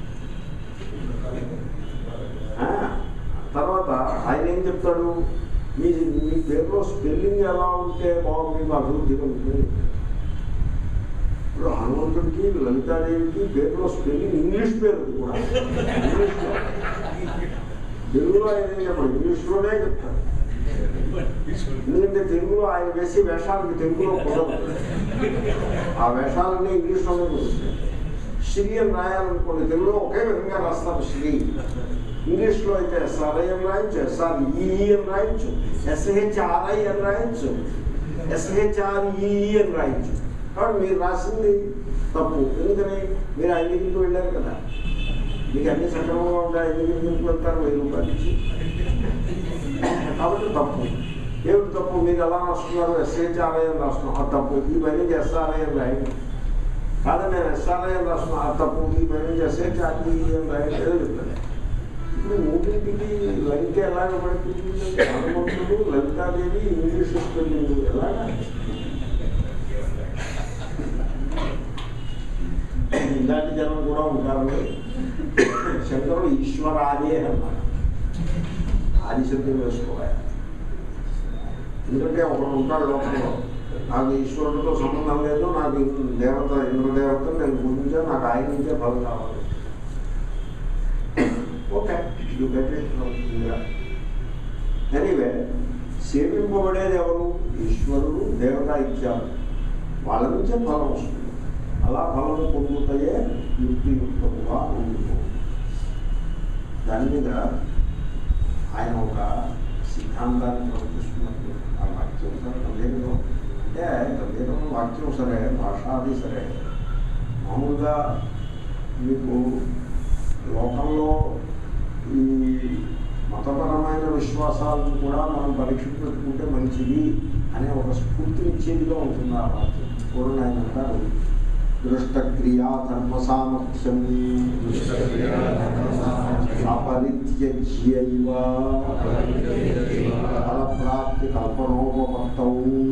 ఆ, తర్వాత ఆయన ఏం చెప్తాడు మీ మీ పేరులో స్పెల్లింగ్ ఎలా ఉంటే బాగుంది మీకు అభివృద్ధి కలుగుతుంది ఇప్పుడు హనుమంతుడికి లలితాదేవికి పేరులో స్పెల్లింగ్ ఇంగ్లీష్ పేరు అది కూడా ఇంగ్లీష్ పేరు. తెలుగులో ఆయన ఏం చెప్పడు ఇంగ్లీష్లోనే చెప్తాడు ఎందుకంటే తెలుగులో ఆయన వేసే వేషాలకి తెలుగులో కుదరదు ఆ వేషాలన్నీ ఇంగ్లీష్లోనే కుదురుతాయి శ్రీ అని రాయాలనుకోండి తెలుగులో ఒకే విధంగా రాస్తారు శ్రీ ఇంగ్లీష్లో అయితే ఎస్ఆర్ఐ అని రాయొచ్చు ఎస్ఆర్ఈ అని రాయొచ్చు ఎస్హెచ్ఆర్ఐ అని రాయొచ్చు ఎస్హెచ్ఆర్ఈ అని రాయొచ్చు కాబట్టి మీరు రాసింది తప్పు ఎందుకని మీరు ఐదుగురికి వెళ్ళారు కదా మీకు అన్ని సక్రమంగా ఉంటాయి ఐదుగురికి వెళ్తారు వెయ్యి రూపాయలు ఇచ్చి కాబట్టి తప్పు ఏమిటి తప్పు మీరు ఎలా రాస్తున్నారు ఎస్హెచ్ఆర్ఐ అని రాస్తున్నాం అది తప్పు ఈ పని నుంచి ఎస్ఆర్ఐ అని రాయండి కాదు నేను ఎస్ఆర్ఐ అని రాస్తున్నా అది తప్పు ఈ పని నుంచి ఎస్హెచ్ఆర్ఐ అని రాయండి ఏదో చెప్తాను ఇప్పుడు మూడింటికి లలిత ఎలాగ పడుతుంది హనుమంతుడు లలితాదేవి ఇంగ్లీష్ స్పెల్లింగ్ ఎలాగా ఇలాంటి జనం కూడా ఉంటారు శంకరుడు ఈశ్వరాదే అన్నారు ఆదిశబ్దం వేసుకోవాలి ఎందుకంటే ఒకడు ఉంటాడు లోకంలో నాకు ఈశ్వరుడితో సంబంధం లేదు నాకు దేవత ఇంద్రదేవత నేను పూజించా నాకు ఆయన నుంచే ఫలం కావాలి okay you get it Indra anyway సేవింపబడేది ఎవరు ఈశ్వరుడు దేవత ఇచ్చారు వాళ్ళ నుంచే ఫలం వస్తుంది అలా ఫలం పొందుతాయే యుక్తియుక్తముగా ఉండిపో దాని మీద ఆయన ఒక సిద్ధాంతాన్ని ప్రవర్తిస్తున్నట్టు ఆ వాక్యం సరే తల్లిలో అంటే తల్లిలో వాక్యం సరే భాష అది సరే మామూలుగా మీకు లోకంలో ఈ మతపరమైన విశ్వాసాలను కూడా మనం పరీక్ష పెట్టుకుంటే మంచిది అనే ఒక స్ఫూర్తినిచ్చేదిగా ఉంటుంది ఆ వాక్యం పూర్ణ ఆయన అంటారు దృష్టక్రియా ధర్మ సామర్థ్యం అపరిత్యజ్యైవ ఫలప్రాప్తి కల్పనోపమత్తౌ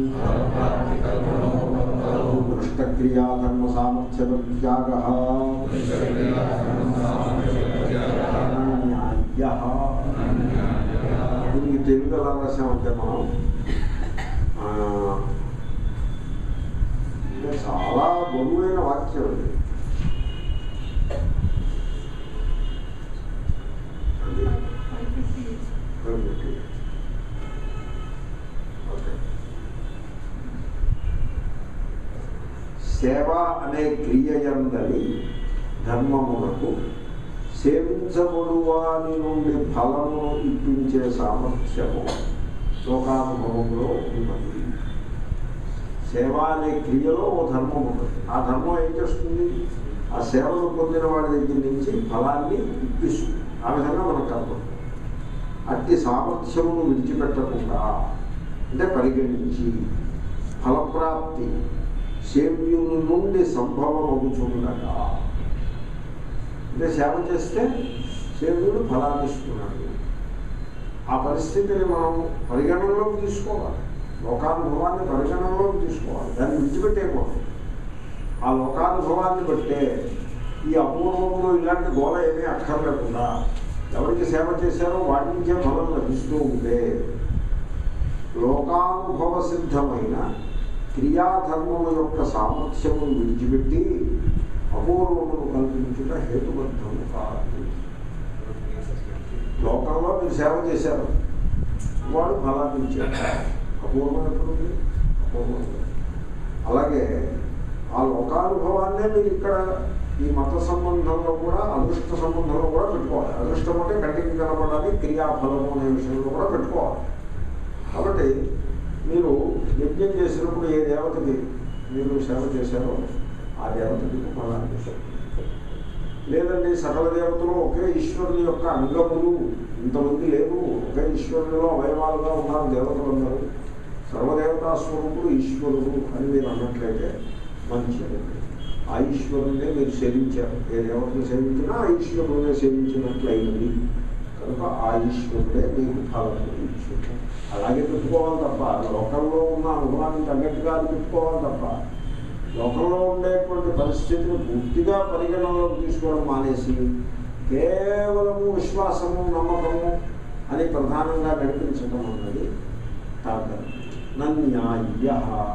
దృష్టక్రియా ధర్మ సామర్థ్య త్యాగ దీనికి తెలుగు ఎలా రాసామంటే మనం ఆ, అంటే చాలా బరువైన వాక్యం అది అది ఓకే. ఓకే. సేవ అనే క్రియ ఎందని ధర్మమునకు సేవించబడు వాని నుండి ఫలమును ఇప్పించే సామర్థ్యము లోకానుభవంలో ఉన్నది సేవ అనే క్రియలో ఓ ధర్మం ఉంటుంది ఆ ధర్మం ఏం చేస్తుంది ఆ సేవను పొందిన వాడి దగ్గర నుంచి ఫలాన్ని ఇప్పిస్తుంది ఆ విధంగా మనకు కనపడుతుంది అట్టి సామర్థ్యమును విడిచిపెట్టకుండా అంటే పరిగణించి ఫలప్రాప్తి సేవ్యుని నుండి సంభవం అవుతుండగా అంటే సేవ చేస్తే సేవ్యుడు ఫలాన్ని ఇస్తున్నాడు ఆ పరిస్థితిని మనం పరిగణనలోకి తీసుకోవాలి లోకానుభవాన్ని పరిగణనలోకి తీసుకోవాలి దాన్ని విడిచిపెట్టేయకూడదు ఆ లోకానుభవాన్ని బట్టే ఈ అపూర్వంలో ఇలాంటి గోళ ఏమీ అక్కర్లేకుండా ఎవరికి సేవ చేశారో వాటి నుంచే ఫలం లభిస్తూ ఉంటే లోకానుభవ సిద్ధమైన క్రియాధర్మము యొక్క సామర్థ్యమును విడిచిపెట్టి అపూర్వమును కల్పించుట హేతుబద్ధము కాదు లోకంలో మీరు సేవ చేశారు వాడు ఫలాన్ని ఇచ్చాడు అపూర్వం ఎప్పుడుంది అపూర్వం అలాగే ఆ లోకానుభవాన్నే మీరు ఇక్కడ ఈ మత సంబంధంలో కూడా అదృష్ట సంబంధంలో కూడా పెట్టుకోవాలి అదృష్టం అంటే కంటికి కనపడాలి క్రియాఫలము అనే విషయంలో కూడా పెట్టుకోవాలి కాబట్టి మీరు యజ్ఞం చేసినప్పుడు ఏ దేవతకి మీరు సేవ చేశారో ఆ దేవతకి ఫలాన్ని ఇస్తారు. లేదండి సకల దేవతలు ఒకే ఈశ్వరుని యొక్క అంగములు ఇంతమంది లేరు ఒకే ఈశ్వరునిలో అవయవాలుగా ఉన్నారు దేవతలందరూ సర్వదేవతా స్వరూపుడు ఈశ్వరుడు అని మీరు అన్నట్లయితే మంచిది ఆ ఈశ్వరునే మీరు సేవించారు ఏ దేవతను సేవించినా ఆ ఈశ్వరునే సేవించినట్లయినది కనుక ఆ ఈశ్వరుడే మీకు ఫలము ఇచ్చింది అలాగే పెట్టుకోవాలి తప్ప లోకంలో ఉన్న అనుభవానికి తగ్గట్టుగా అది పెట్టుకోవాలి తప్ప లోకంలో ఉండేటువంటి పరిస్థితిని పూర్తిగా పరిగణనలోకి తీసుకోవడం మానేసి కేవలము విశ్వాసము నమ్మకము అని ప్రధానంగా నడిపించడం అన్నది తాగదు నన్యాయ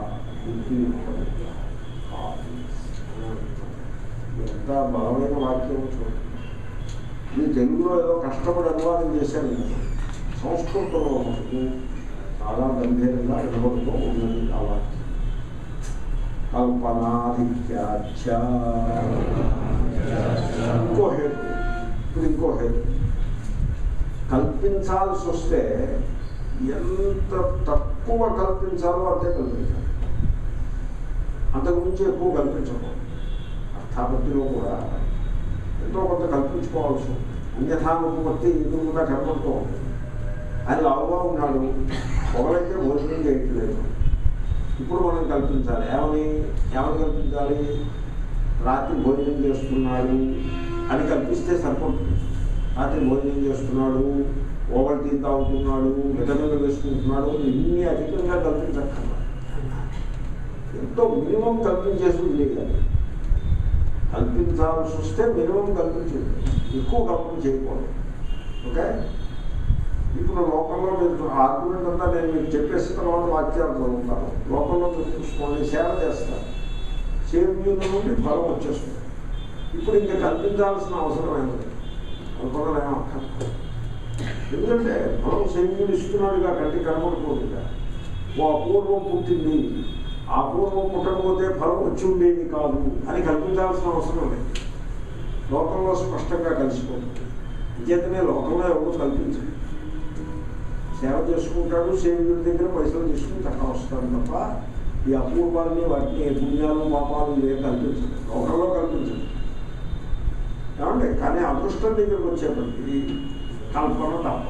ఎంత బలమైన వాక్యం చూడండి ఇది తెలుగులో ఏదో కష్టపడి అనువాదం చేశాను నేను. సంస్కృతంలో మటుకు చాలా గంభీరంగా వినబడుతూ ఉన్నది ఆ వాక్యం కల్పనాధిక్యాచ ఇంకో హేతు ఇప్పుడు ఇంకో హేతు కల్పించాల్సి వస్తే ఎంత తక్కువ కల్పించాలో అంతే కల్పించాలి అంతకుమించి ఎక్కువ కల్పించకూడదు అర్థాపత్తిలో కూడా ఎంతో కొంత కల్పించుకోవాల్సి ఉంటుంది అన్యథానుపత్తి ఎదురుకుండా కనపడుతూ ఉంటుంది ఆయన లావుగా ఉన్నాడు పొగలైతే భోజనం చేయట్లేదు ఇప్పుడు మనం కల్పించాలి ఏమని ఏమని కల్పించాలి రాత్రి భోజనం చేస్తున్నాడు అని కల్పిస్తే సరిపోతుంది రాత్రి భోజనం చేస్తున్నాడు ఓవర్ టీ తాగుతున్నాడు విటమిన్లు వేసుకుంటున్నాడు ఇన్ని అధికంగా కల్పించక్కర్లా ఎంతో మినిమం కల్పించేసి వదిలేయాలి కల్పించాల్సి వస్తే మినిమం కల్పించండి ఎక్కువ కల్పన చేయకూడదు ఓకే ఇప్పుడు లోకంలో మీరు ఆర్గ్యుమెంట్ అంతా నేను మీకు చెప్పేసిన తర్వాత వాక్యాలు చదువుతాను లోకంలో మీరు చూసుకోండి సేవ చేస్తారు సేవ్యుల నుండి ఫలం వచ్చేస్తుంది ఇప్పుడు ఇంకా కల్పించాల్సిన అవసరం ఏమిటి కల్పనలు ఏమో అక్కర్లేదు. ఎందుకంటే ఫలం సేవ్యుడు ఇస్తున్నాడుగా కంటి కనబడుతుందిగా ఓ అపూర్వం పుట్టింది ఆ పూర్వం పుట్టకపోతే ఫలం వచ్చి ఉండేది కాదు అని కల్పించాల్సిన అవసరం లేదు లోకంలో స్పష్టంగా కలిసిపోతుంది విజేతనే లోకంలో ఎవరు కల్పించదు సేవ చేసుకుంటాడు సేవకుడి దగ్గర పైసలు తీసుకుని చక్కగా వస్తాడు తప్ప ఈ అపూర్వాల్ని వాటిని పుణ్యాలు పాపాలు ఇవే కల్పించదు లోకంలో కల్పించదు ఏమండి కానీ అదృష్టం దగ్గరకు వచ్చేప్పటికి కల్పన తప్పదు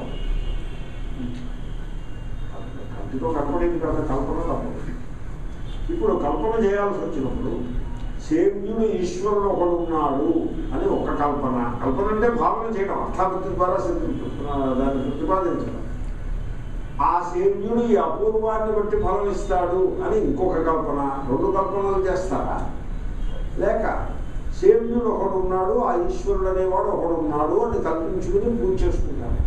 కంటితో కనపడేది కదా కల్పన తప్పదు ఇప్పుడు కల్పన చేయాల్సి వచ్చినప్పుడు సేవ్యుడు ఈశ్వరుడు ఒకడు ఉన్నాడు అని ఒక కల్పన కల్పన అంటే భావన చేయడం అర్థాపత్తి ద్వారా సిద్ధి- దాన్ని ప్రతిపాదించడం ఆ సేవ్యుడు ఈ అపూర్వాన్ని బట్టి ఫలం ఇస్తాడు అని ఇంకొక కల్పన రెండు కల్పనలు చేస్తారా లేక సేవ్యుడు ఒకడు ఉన్నాడు ఆ ఈశ్వరుడు అనేవాడు ఒకడు ఉన్నాడు అని కల్పించుకుని పూజ చేసుకుంటారు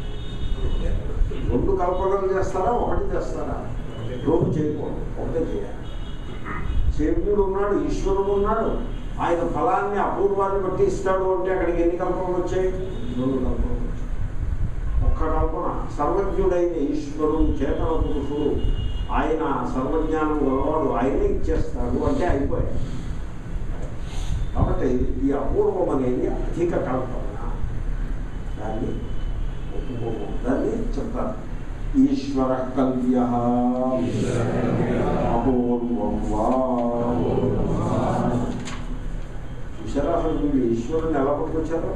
రెండు కల్పనలు చేస్తారా ఒకటి చేస్తారా రెండు చేయకూడదు ఒకటే చేయాలి సేవ్యుడు ఉన్నాడు ఈశ్వరుడు ఉన్నాడు ఆయన ఫలాన్ని అపూర్వాన్ని బట్టి ఇస్తాడు అంటే అక్కడికి ఎన్ని కల్పనలు వచ్చాయి రెండు కల్పనలు వచ్చాయి ఒక్క కల్పన సర్వజ్ఞుడైన ఈశ్వరుడు చేతన పురుషుడు ఆయన సర్వజ్ఞానం గలవాడు ఆయనే ఇచ్చేస్తాడు అంటే అయిపోయాయి కాబట్టి ఈ అపూర్వం అనేది అధిక కల్పన దాన్ని ఒప్పుకోము దాన్ని చెప్తారు ఈశ్వర కల్య అపూర్వం వా చూసారా అసలు వీళ్ళు ఈశ్వరుని ఎలా పట్టుకొచ్చారు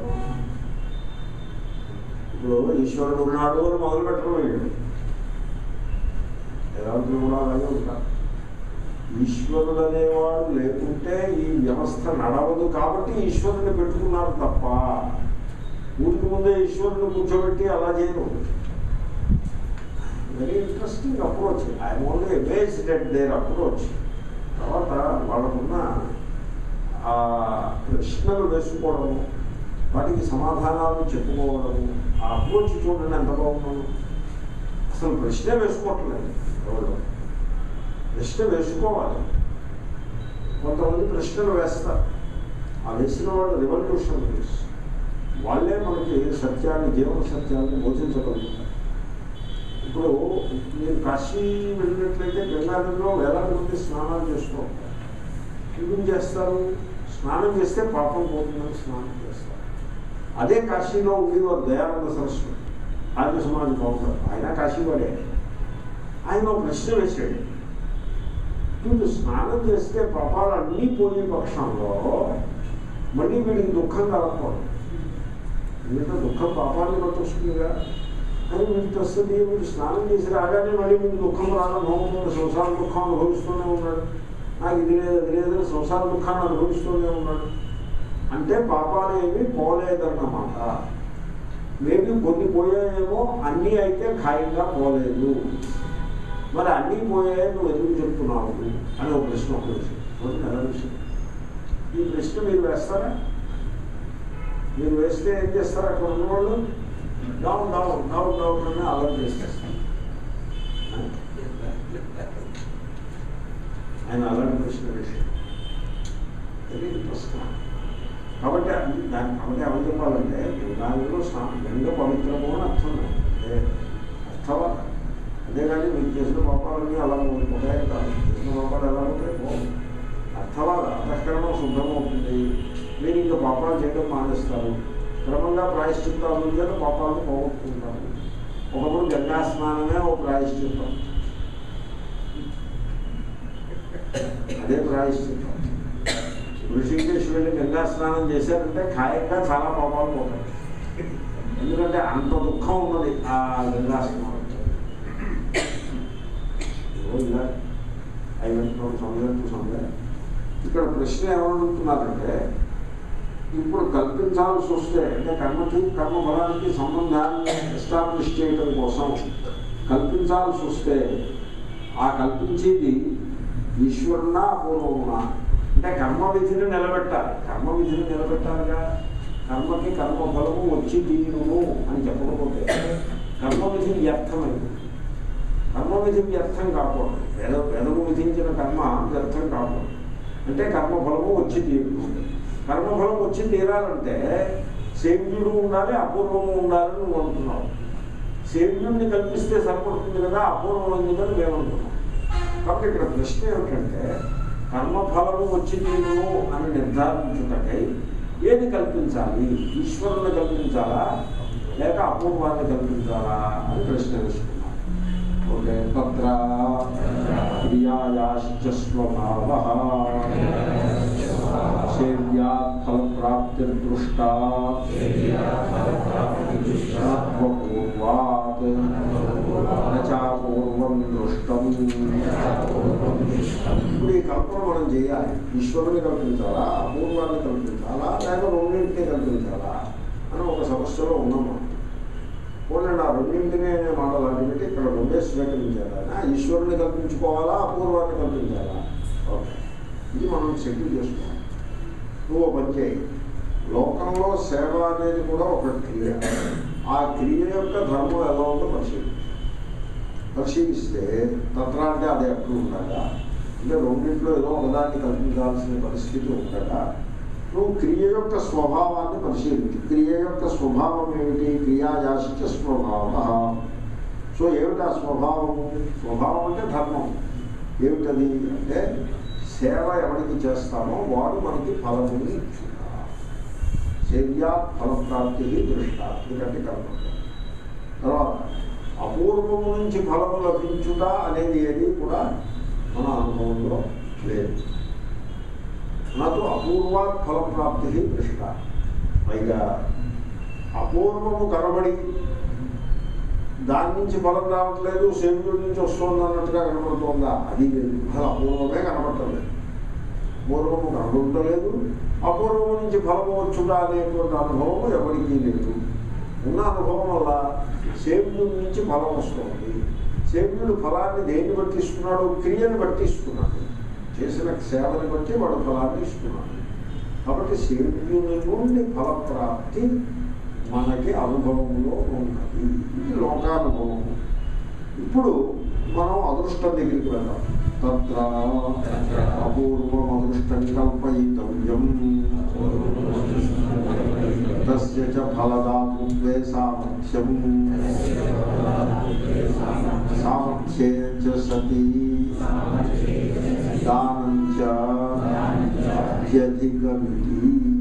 ఇప్పుడు ఈశ్వరుడు ఉన్నాడు అని మొదలు పెట్టడం వీళ్ళు వేదాంతులు కూడా అలాగే ఉంటారు ఈశ్వరుడు అనేవాడు లేకుంటే ఈ వ్యవస్థ నడవదు కాబట్టి ఈశ్వరుని పెట్టుకున్నారు తప్ప ఊరికి ముందే ఈశ్వరుని కూర్చోబెట్టి అలా చేయరు very interesting approach I'm only amazed at their approach తర్వాత వాళ్ళకున్న ఆ ప్రశ్నలు వేసుకోవడము వాటికి సమాధానాలు చెప్పుకోవడము ఆ అప్రోచ్ చూడండి ఎంత బాగున్నాను అసలు ప్రశ్నే వేసుకోవట్లేదు ఎవరు ప్రశ్న వేసుకోవాలి కొంతమంది ప్రశ్నలు వేస్తారు ఆ వేసిన వాళ్ళు రివల్యూషనరీస్ వాళ్ళే మనకి సత్యాన్ని జీవన సత్యాన్ని బోధించగలుగుతారు ఇప్పుడు మీరు కాశీ వెళ్ళినట్లయితే గంగానదిలో వేలాది మంది స్నానాలు చేస్తూ ఉంటారు ఏం చేస్తారు స్నానం చేస్తే పాపం పోతుందని స్నానం చేస్తారు అదే కాశీలో ఉండేవారు దయానంద సరస్వతి ఆర్య సమాజ్ బాగుంటారు ఆయన కాశీవాడే ఆయన ఒక ప్రశ్న వేసాడు వీళ్ళు స్నానం చేస్తే పాపాలు అన్నీ పోయే పక్షంలో మళ్ళీ వీడికి దుఃఖం కలగకూడదు ఎందుకంటే దుఃఖం పాపాన్ని బట్టి వస్తుందిగా అని వీడికి వస్తుంది వీడు స్నానం చేసి రాగానే మళ్ళీ వీడికి దుఃఖం ప్రారంభమవుతుంది సంసార దుఃఖం అనుభవిస్తూనే ఉన్నాడు నాకు ఇది లేదు అది లేదని సంసార దుఃఖాన్ని అనుభవిస్తూనే ఉన్నాడు అంటే పాపాలు ఏమి పోలేదన్నమాట మేబీ కొన్ని పోయాయేమో అన్నీ అయితే ఖాయంగా పోలేదు మరి అన్నీ పోయాయి నువ్వు ఎందుకు చెప్తున్నావు అని ఒక ప్రశ్న ఒక విషయం ఒకటి కథ విషయం ఈ ప్రశ్న మీరు వేస్తారా మీరు వేస్తే ఏం చేస్తారు అక్కడ ఉన్నవాళ్ళు డౌన్ డౌన్ డౌన్ డౌన్ అని అలర్ట్ చేసేస్తారు ఆయన అలాంటి ప్రశ్న వేసాడు తెలియదు ప్రశ్న కాబట్టి అది- దాని కాబట్టి ఎవరు చెప్పాలంటే గంగాలో స్నానం గంగ పవిత్రము అని అర్థం లేదు. అదే అర్థమా అంతేగాని మీరు చేసిన పాపాలన్నీ అలా ఉంటాయి కాదు చేసిన పాపాలు ఎలా ఉంటాయి పోవు. అర్థవాద అంతఃకరణం శుద్ధమవుతుంది మీరు ఇంకా పాపాలు చేయడం మానేస్తారు క్రమంగా ప్రాయశ్చిత్తాలు చేత పాపాలను పోగొట్టుకుంటారు ఒకప్పుడు గంగా స్నానమే ఒక ప్రాయశ్చిత్తం అదే ప్రాయశ్చిత్తం ఋషికేశ్ వెళ్ళి గంగా స్నానం చేశారంటే ఖాయంగా చాలా పాపాలు పోతాయి ఎందుకంటే అంత దుఃఖం ఉన్నది ఆ గంగా స్నానం ఏవో ఇలా ఐ వెంట సందేహం సందేహం ఇక్కడ ప్రశ్న ఏమడుగుతున్నారంటే ఇప్పుడు కల్పించాల్సి వస్తే అంటే కర్మకి కర్మ బలానికి సంబంధాన్ని ఎస్టాబ్లిష్ చేయడం కోసం కల్పించాల్సి వస్తే ఆ కల్పించేది ఈశ్వరునా అపూర్వమునా అంటే కర్మ విధిని నిలబెట్టాలి కర్మ విధిని నిలబెట్టాలిగా కర్మకి కర్మ ఫలము వచ్చి తీరును అని చెప్పకపోతే కర్మ విధి వ్యర్థమైంది కర్మ విధి వ్యర్థం కాకూడదు వేద వేదము విధించిన కర్మ వ్యర్థం కాకూడదు అంటే కర్మఫలము వచ్చి తీరును కర్మఫలం వచ్చి తీరాలంటే సేవ్యుడు ఉండాలి అపూర్వము ఉండాలి అని నువ్వు అంటున్నావు సేవ్యుడిని కల్పిస్తే సరిపడుతుంది కదా అపూర్వం ఉంది కదా మేము అంటున్నాం కాబట్టి ఇక్కడ ప్రశ్న ఏమిటంటే కర్మఫలము వచ్చి తీరును అని నిర్ధారించుటకై ఏది కల్పించాలి ఈశ్వరుని కల్పించాలా లేక అపూర్వాన్ని కల్పించాలా అని ప్రశ్న వేసుకున్నాం ఓకే తత్ర క్రియాయాశ్చ స్వభావ సేవ్యాత్ ఫలప్రాప్తిర్దృష్టా పూర్వాత్ నచాపూర్వం దృష్టం ఇప్పుడు ఈ కల్పన మనం చేయాలి ఈశ్వరుని కల్పించాలా అపూర్వాన్ని కల్పించాలా లేక రెండింటిని కల్పించాలా అని ఒక సమస్యలో ఉన్నాం మనం పోలండి ఆ రెండింటినే మాట లాంటి ఇక్కడ రెండే స్వీకరించాలా ఆ ఈశ్వరుని కల్పించుకోవాలా అపూర్వాన్ని కల్పించాలా ఓకే ఇది మనం సెటిల్ చేసుకోవాలి నువ్వు ఓ పని చేయి లోకంలో సేవ అనేది కూడా ఒక క్రియ ఆ క్రియ యొక్క ధర్మం ఎలా ఉందో పరిశీలి పరిశీలిస్తే తత్ర అంటే అది ఎప్పుడు ఉండగా అంటే రెండింటిలో ఏదో ఒకదాన్ని కల్పించాల్సిన పరిస్థితి ఉండగా నువ్వు క్రియ యొక్క స్వభావాన్ని పరిశీలించు క్రియ యొక్క స్వభావం ఏమిటి క్రియాయాశ్చ స్వభావ సో ఏమిటి ఆ స్వభావము స్వభావం అంటే ధర్మం ఏమిటది అంటే సేవ ఎవరికి చేస్తామో వాడు మనకి ఫలముని ఇచ్చుట సేవ్యా ఫలప్రాప్తి దృష్ట ఎందుకంటే కర్మ తర్వాత అపూర్వము నుంచి ఫలము లభించుట అనేది ఏది కూడా మన అనుభవంలో లేదు నాకు అపూర్వాత్ ఫలప్రాప్తి దృష్ట పైగా అపూర్వము కనబడి దాని నుంచి ఫలం రావట్లేదు సేవికుడి నుంచి వస్తుంది అన్నట్టుగా కనబడుతోందా అది లేదు అసలు అపూర్వమే కనబడటలేదు పూర్వము కనబడలేదు అపూర్వము నుంచి ఫలము వచ్చుట అనేటువంటి అనుభవం ఎవరికీ లేదు ఉన్న అనుభవం వల్ల సేవికుడి నుంచి ఫలం వస్తుంది సేవ్యుడు ఫలాన్ని దేన్ని బట్టి ఇస్తున్నాడు క్రియని బట్టి ఇస్తున్నాడు చేసిన సేవని బట్టి వాడు ఫలాన్ని ఇస్తున్నాడు కాబట్టి సేవ్యుని నుండి ఫలప్రాప్తి మనకి అనుభవంలో ఉన్నది ఇది లోకానుభవం ఇప్పుడు మనం అదృష్టం దగ్గరికి వెళ్దాం తత్ర అపూర్వం అదృష్టం కల్పయితవ్యం తస్య చ ఫలదాతృత్వే సామర్థ్యం సామర్థ్యే చ సతి దానం చ అత్యధికమితి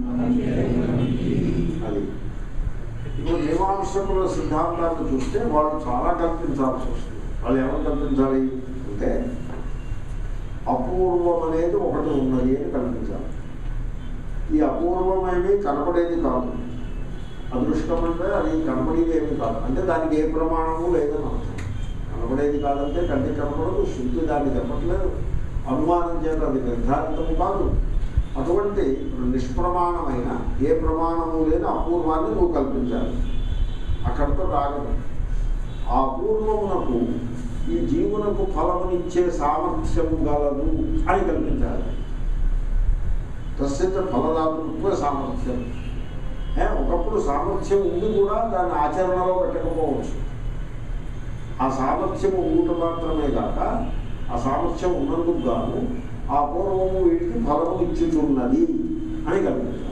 అది ఇప్పుడు మీమాంసకుల సిద్ధాంతాన్ని చూస్తే వాళ్ళు చాలా కల్పించాల్సి వస్తుంది వాళ్ళు ఏమని కల్పించాలి అంటే అపూర్వం అనేది ఒకటి ఉన్నది అని కల్పించాలి ఈ అపూర్వమేమి కనపడేది కాదు అదృష్టం అంటే అది కనపడేది ఏమి కాదు అంటే దానికి ఏ ప్రమాణము లేదని అర్థం కనపడేది కాదంటే కంటికి కనపడదు శుద్ధి దాన్ని చెప్పట్లేదు అనుమానం చేత అది నిర్ధారితము కాదు అటువంటి నిష్ప్రమాణమైన ఏ ప్రమాణము లేని అపూర్వాన్ని నువ్వు కల్పించాలి అక్కడితో రాగదు ఆ అపూర్వమునకు ఈ జీవునకు ఫలమునిచ్చే సామర్థ్యము గలదు అని కల్పించాలి తస్యంత ఫలదాతృత్వ సామర్థ్యం ఏ, ఒకప్పుడు సామర్థ్యం ఉండి కూడా దాన్ని ఆచరణలో పెట్టకపోవచ్చు ఆ సామర్థ్యం ఉండటం మాత్రమే కాక ఆ సామర్థ్యం ఉన్నందుకు గాను ఆ పూర్వము వీటికి ఫలము ఇచ్చుతున్నది అని కల్పించాలి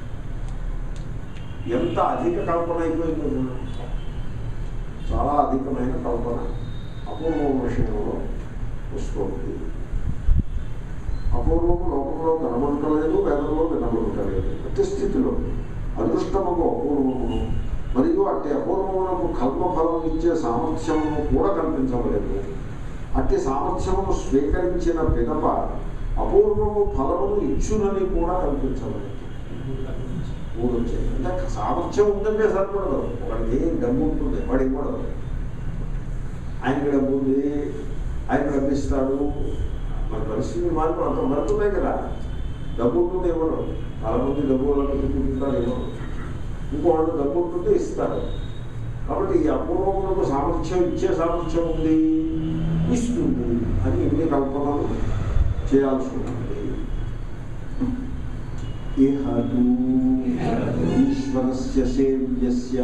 ఎంత అధిక కల్పన అయిపోయిందో చూడండి. చాలా అధికమైన కల్పన అపూర్వం విషయంలో వస్తుంది అపూర్వము లోకంలో కనబడటలేదు వేదంలో వినబడటలేదు ప్రతి స్థితిలో అదృష్టముకు అపూర్వమును మరియు అట్టి అపూర్వమునకు కల్పఫలం ఇచ్చే సామర్థ్యమును కూడా కల్పించలేదు అట్టి సామర్థ్యమును స్వీకరించిన పిదప అపూర్వము ఫలమును ఇచ్చునని కూడా కల్పించలేదు మూడు వచ్చాయి అంటే సామర్థ్యం ఉందంటే సరిపడదు ఒకడికి డబ్బు ఉంటుంది వాడు ఇవ్వడదు ఆయనకి డబ్బు ఉంది ఆయన డబ్బిస్తాడు మన పరిస్థితి మార్పు అంత మారుతున్నాయి కదా డబ్బు ఉంటుంది ఇవ్వడం చాలా మంది డబ్బు వాళ్ళకి పెట్టుకుంటారు ఇవ్వడం ఇంకోళ్ళు డబ్బు ఉంటుంటే ఇస్తారు కాబట్టి ఈ అపూర్వములకు సామర్థ్యం ఇచ్చే సామర్థ్యం ఉంది ఇస్తుంది అని ఇన్ని కల్పనలు చేయాల్సి ఉంటుంది ఇహ తు ఈశ్వరస్య సేవ్యస్య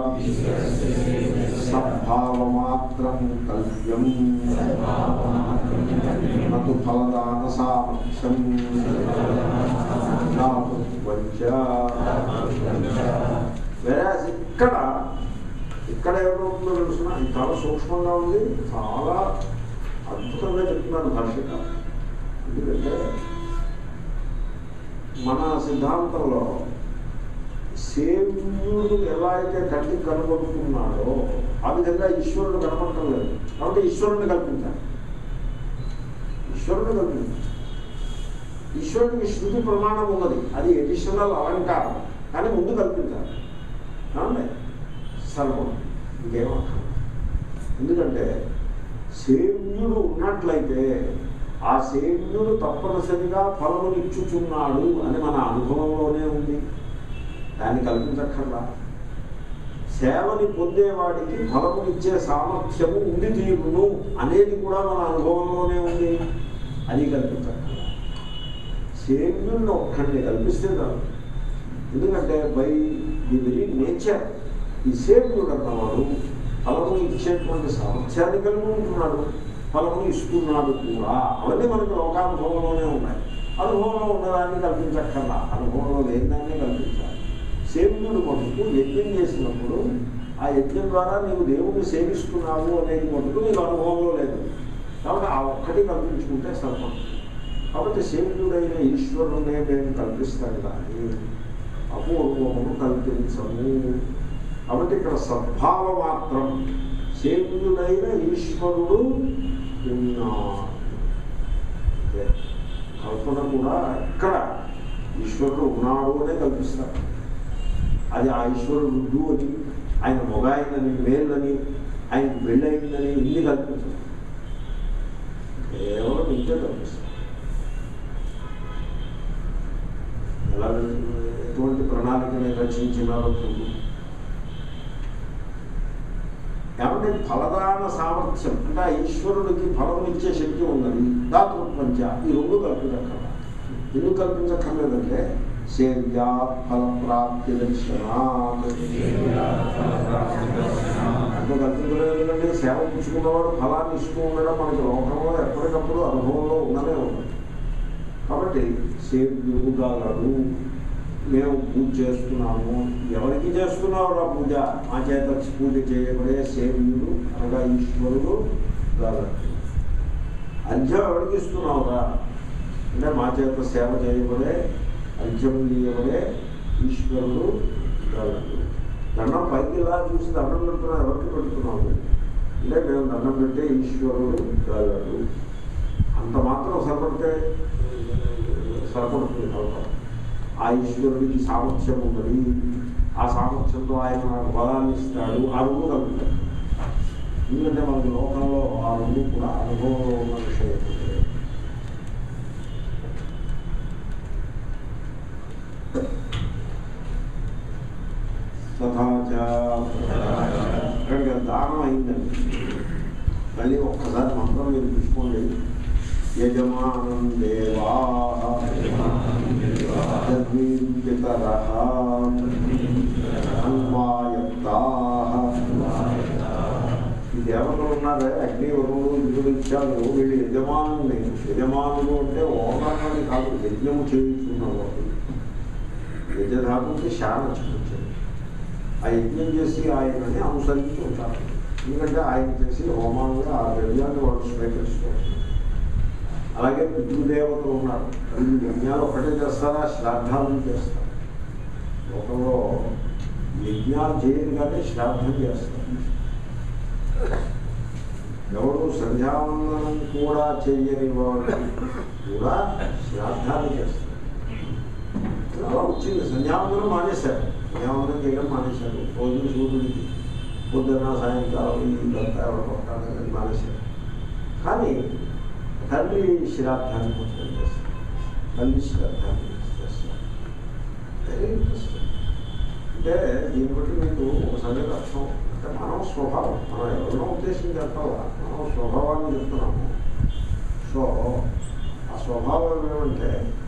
సద్భావమాత్రం కల్ప్యం నతు ఫలదాన సామర్థ్యం వెరాజ్ ఇక్కడ ఇక్కడ ఏమవుతుందో తెలుసిన ఇది చాలా సూక్ష్మంగా ఉంది చాలా అద్భుతంగా చెప్తున్నాను భాషిక ఎందుకంటే మన సిద్ధాంతంలో సేవ్యుడు ఎలా అయితే కంటికి కనబడుతున్నాడో ఆ విధంగా ఈశ్వరుడు కనపడటం లేదు కాబట్టి ఈశ్వరుని కల్పించాలి ఈశ్వరుడు కల్పించాలి ఈశ్వరుడికి శృతి ప్రమాణం ఉన్నది అది ఎడిషనల్ అలంకారం కానీ ముందు కల్పించాలి ఏమండి సర్వం ఇంకేమక్కర్లేదు ఎందుకంటే సేవ్యుడు ఉన్నట్లయితే ఆ సేవ్యుడు తప్పనిసరిగా ఫలములు ఇచ్చుచున్నాడు అని మన అనుభవంలోనే ఉంది దాన్ని కల్పించక్కర్లా సేవని పొందేవాడికి ఫలములు ఇచ్చే సామర్థ్యము ఉండి తీరును అనేది కూడా మన అనుభవంలోనే ఉంది అది కల్పించక్కర్లా సేవ్యుడిని ఒక్కడిని కల్పిస్తే చాలు ఎందుకంటే బై ది వెరీ నేచర్ ఈ సేవ్యుడు అన్నవాడు ఫలము ఇచ్చేటువంటి సామర్థ్యాన్ని కలిగి ఉంటున్నాడు ఫలము ఇస్తున్నాడు కూడా అవన్నీ మనకు లోకానుభవంలోనే ఉన్నాయి అనుభవంలో ఉన్నదాన్ని కల్పించక్కర్లా అనుభవంలో లేని దాన్ని కల్పించాలి సేవ్యుడు మటుకు యజ్ఞం చేసినప్పుడు ఆ యజ్ఞం ద్వారా నీవు దేవుణ్ణి సేవిస్తున్నావు అనేది మటుకు నీకు అనుభవంలో లేదు కాబట్టి ఆ ఒక్కటి కల్పించుకుంటే సరిపడుతుంది కాబట్టి సేవ్యుడైన ఈశ్వరునే మేము కల్పిస్తాం కానీ అపూర్వమును కల్పించము కాబట్టి ఇక్కడ సద్భావ మాత్రం సేవ్యుడైన ఈశ్వరుడు ఉన్నాడు అదే. కల్పన కూడా ఇక్కడ ఈశ్వరుడు ఉన్నాడు అనే కల్పిస్తారు అది ఆ ఈశ్వరుడు వృద్ధు అని ఆయన మొగాయినని మేలని ఆయన పెళ్ళయిందని ఇన్ని కల్పించదు కేవలం ఇంతే కల్పిస్తారు ఎలా ఎటువంటి ప్రణాళికని రచించినారో చూడు ఏమంటే ఫలదాన సామర్థ్యం అంటే ఆ ఈశ్వరుడికి ఫలం ఇచ్చే శక్తి ఉన్నది దాతృత్వంచ ఈ రెండు కల్పించక్కర్లా ఎందుకు కల్పించక్కర్లేదంటే సేవ్యా ఫల ప్రాప్తి దర్శనాత్ అంటే కల్పించలేదు ఎందుకంటే సేవ పుచ్చుకున్నవాడు ఫలాన్ని ఇస్తూ ఉండడం మనకి లోకంలో ఎప్పటికప్పుడు అనుభవంలో ఉండనే ఉంది కాబట్టి సేవ్యుగాలడు మేము పూజ చేస్తున్నాము ఎవరికి చేస్తున్నావురా పూజ మా చేత పూజ చేయబడే సేవ్యుడు అనగా ఈశ్వరుడు గాలడు అర్ఘ్యం ఎవరికి ఇస్తున్నావురా అంటే మా చేత సేవ చేయబడే అర్ఘ్యం చేయబడే ఈశ్వరుడు గాలడు దండం పైకి ఇలా చూసి దండం పెడుతున్నావు ఎవరికి పెడుతున్నావు అంటే మేము దండం పెట్టే ఈశ్వరుడు గాలడు అంత మాత్రం సరిపడితే సరిపడుతుంది కలపడం ఆ ఈశ్వరుడికి సామర్థ్యం ఉన్నది ఆ సామర్థ్యంతో ఆయన నాకు బలాన్ని ఇస్తాడు ఆ రెండు కలుగుతాడు ఎందుకంటే మనకి లోకంలో ఆ రెండు కూడా అనుభవంలో ఉన్న విషయం తథాచ ఇక్కడికి దానం అయిందండి మళ్ళీ ఒక్కసారి మంత్రం మీరు చూసుకోండి యజమానం దేవా పితర అన్వాయత్తా ఈ దేవతలు ఉన్నారే అగ్ని వరుణులు విలువించాలు వీళ్ళు యజమానుని యజమానులు అంటే ఓనర్ని కాదు యజ్ఞము చేయించుకున్నారు యజధాతుకి శాన చూపించారు ఆ యజ్ఞం చేసి ఆయనని అనుసరించి ఉంటారు ఎందుకంటే ఆయన చేసి హోమాలుగా ఆ ద్రవ్యాన్ని వాళ్ళు స్వీకరిస్తూ ఉంటారు అలాగే పితృదేవతలు ఉన్నారు వీళ్ళు యజ్ఞాలు ఒకటే చేస్తారా శ్రాద్ధాలు చేస్తారు లోకంలో యజ్ఞాలు చేయరు కానీ శ్రాద్ధం చేస్తారు ఎవరు సంధ్యావందనం కూడా చేయని వాడు కూడా శ్రాద్ధాలు చేస్తారు అలా వచ్చింది సంధ్యావందనం మానేశారు సంధ్యావందనం చేయడం మానేశారు రోజు సూర్యుడికి పొద్దున సాయంకాలం ఇదంతా ఎవరు కొట్టాలని మానేశారు కానీ తల్లి శ్రాద్ధాన్ని మొత్తం చేస్తారు తల్లి శ్రాద్ధాన్ని చేస్తారు వెరీ ఇంట్రెస్టింగ్ అంటే దీన్ని బట్టి మీకు ఒక సంగతి అర్థం అంటే మానవ స్వభావం మనం ఎవరినో ఉద్దేశం చెప్పాలా మానవ స్వభావాన్ని చెప్తున్నాము సో ఆ స్వభావం ఏమంటే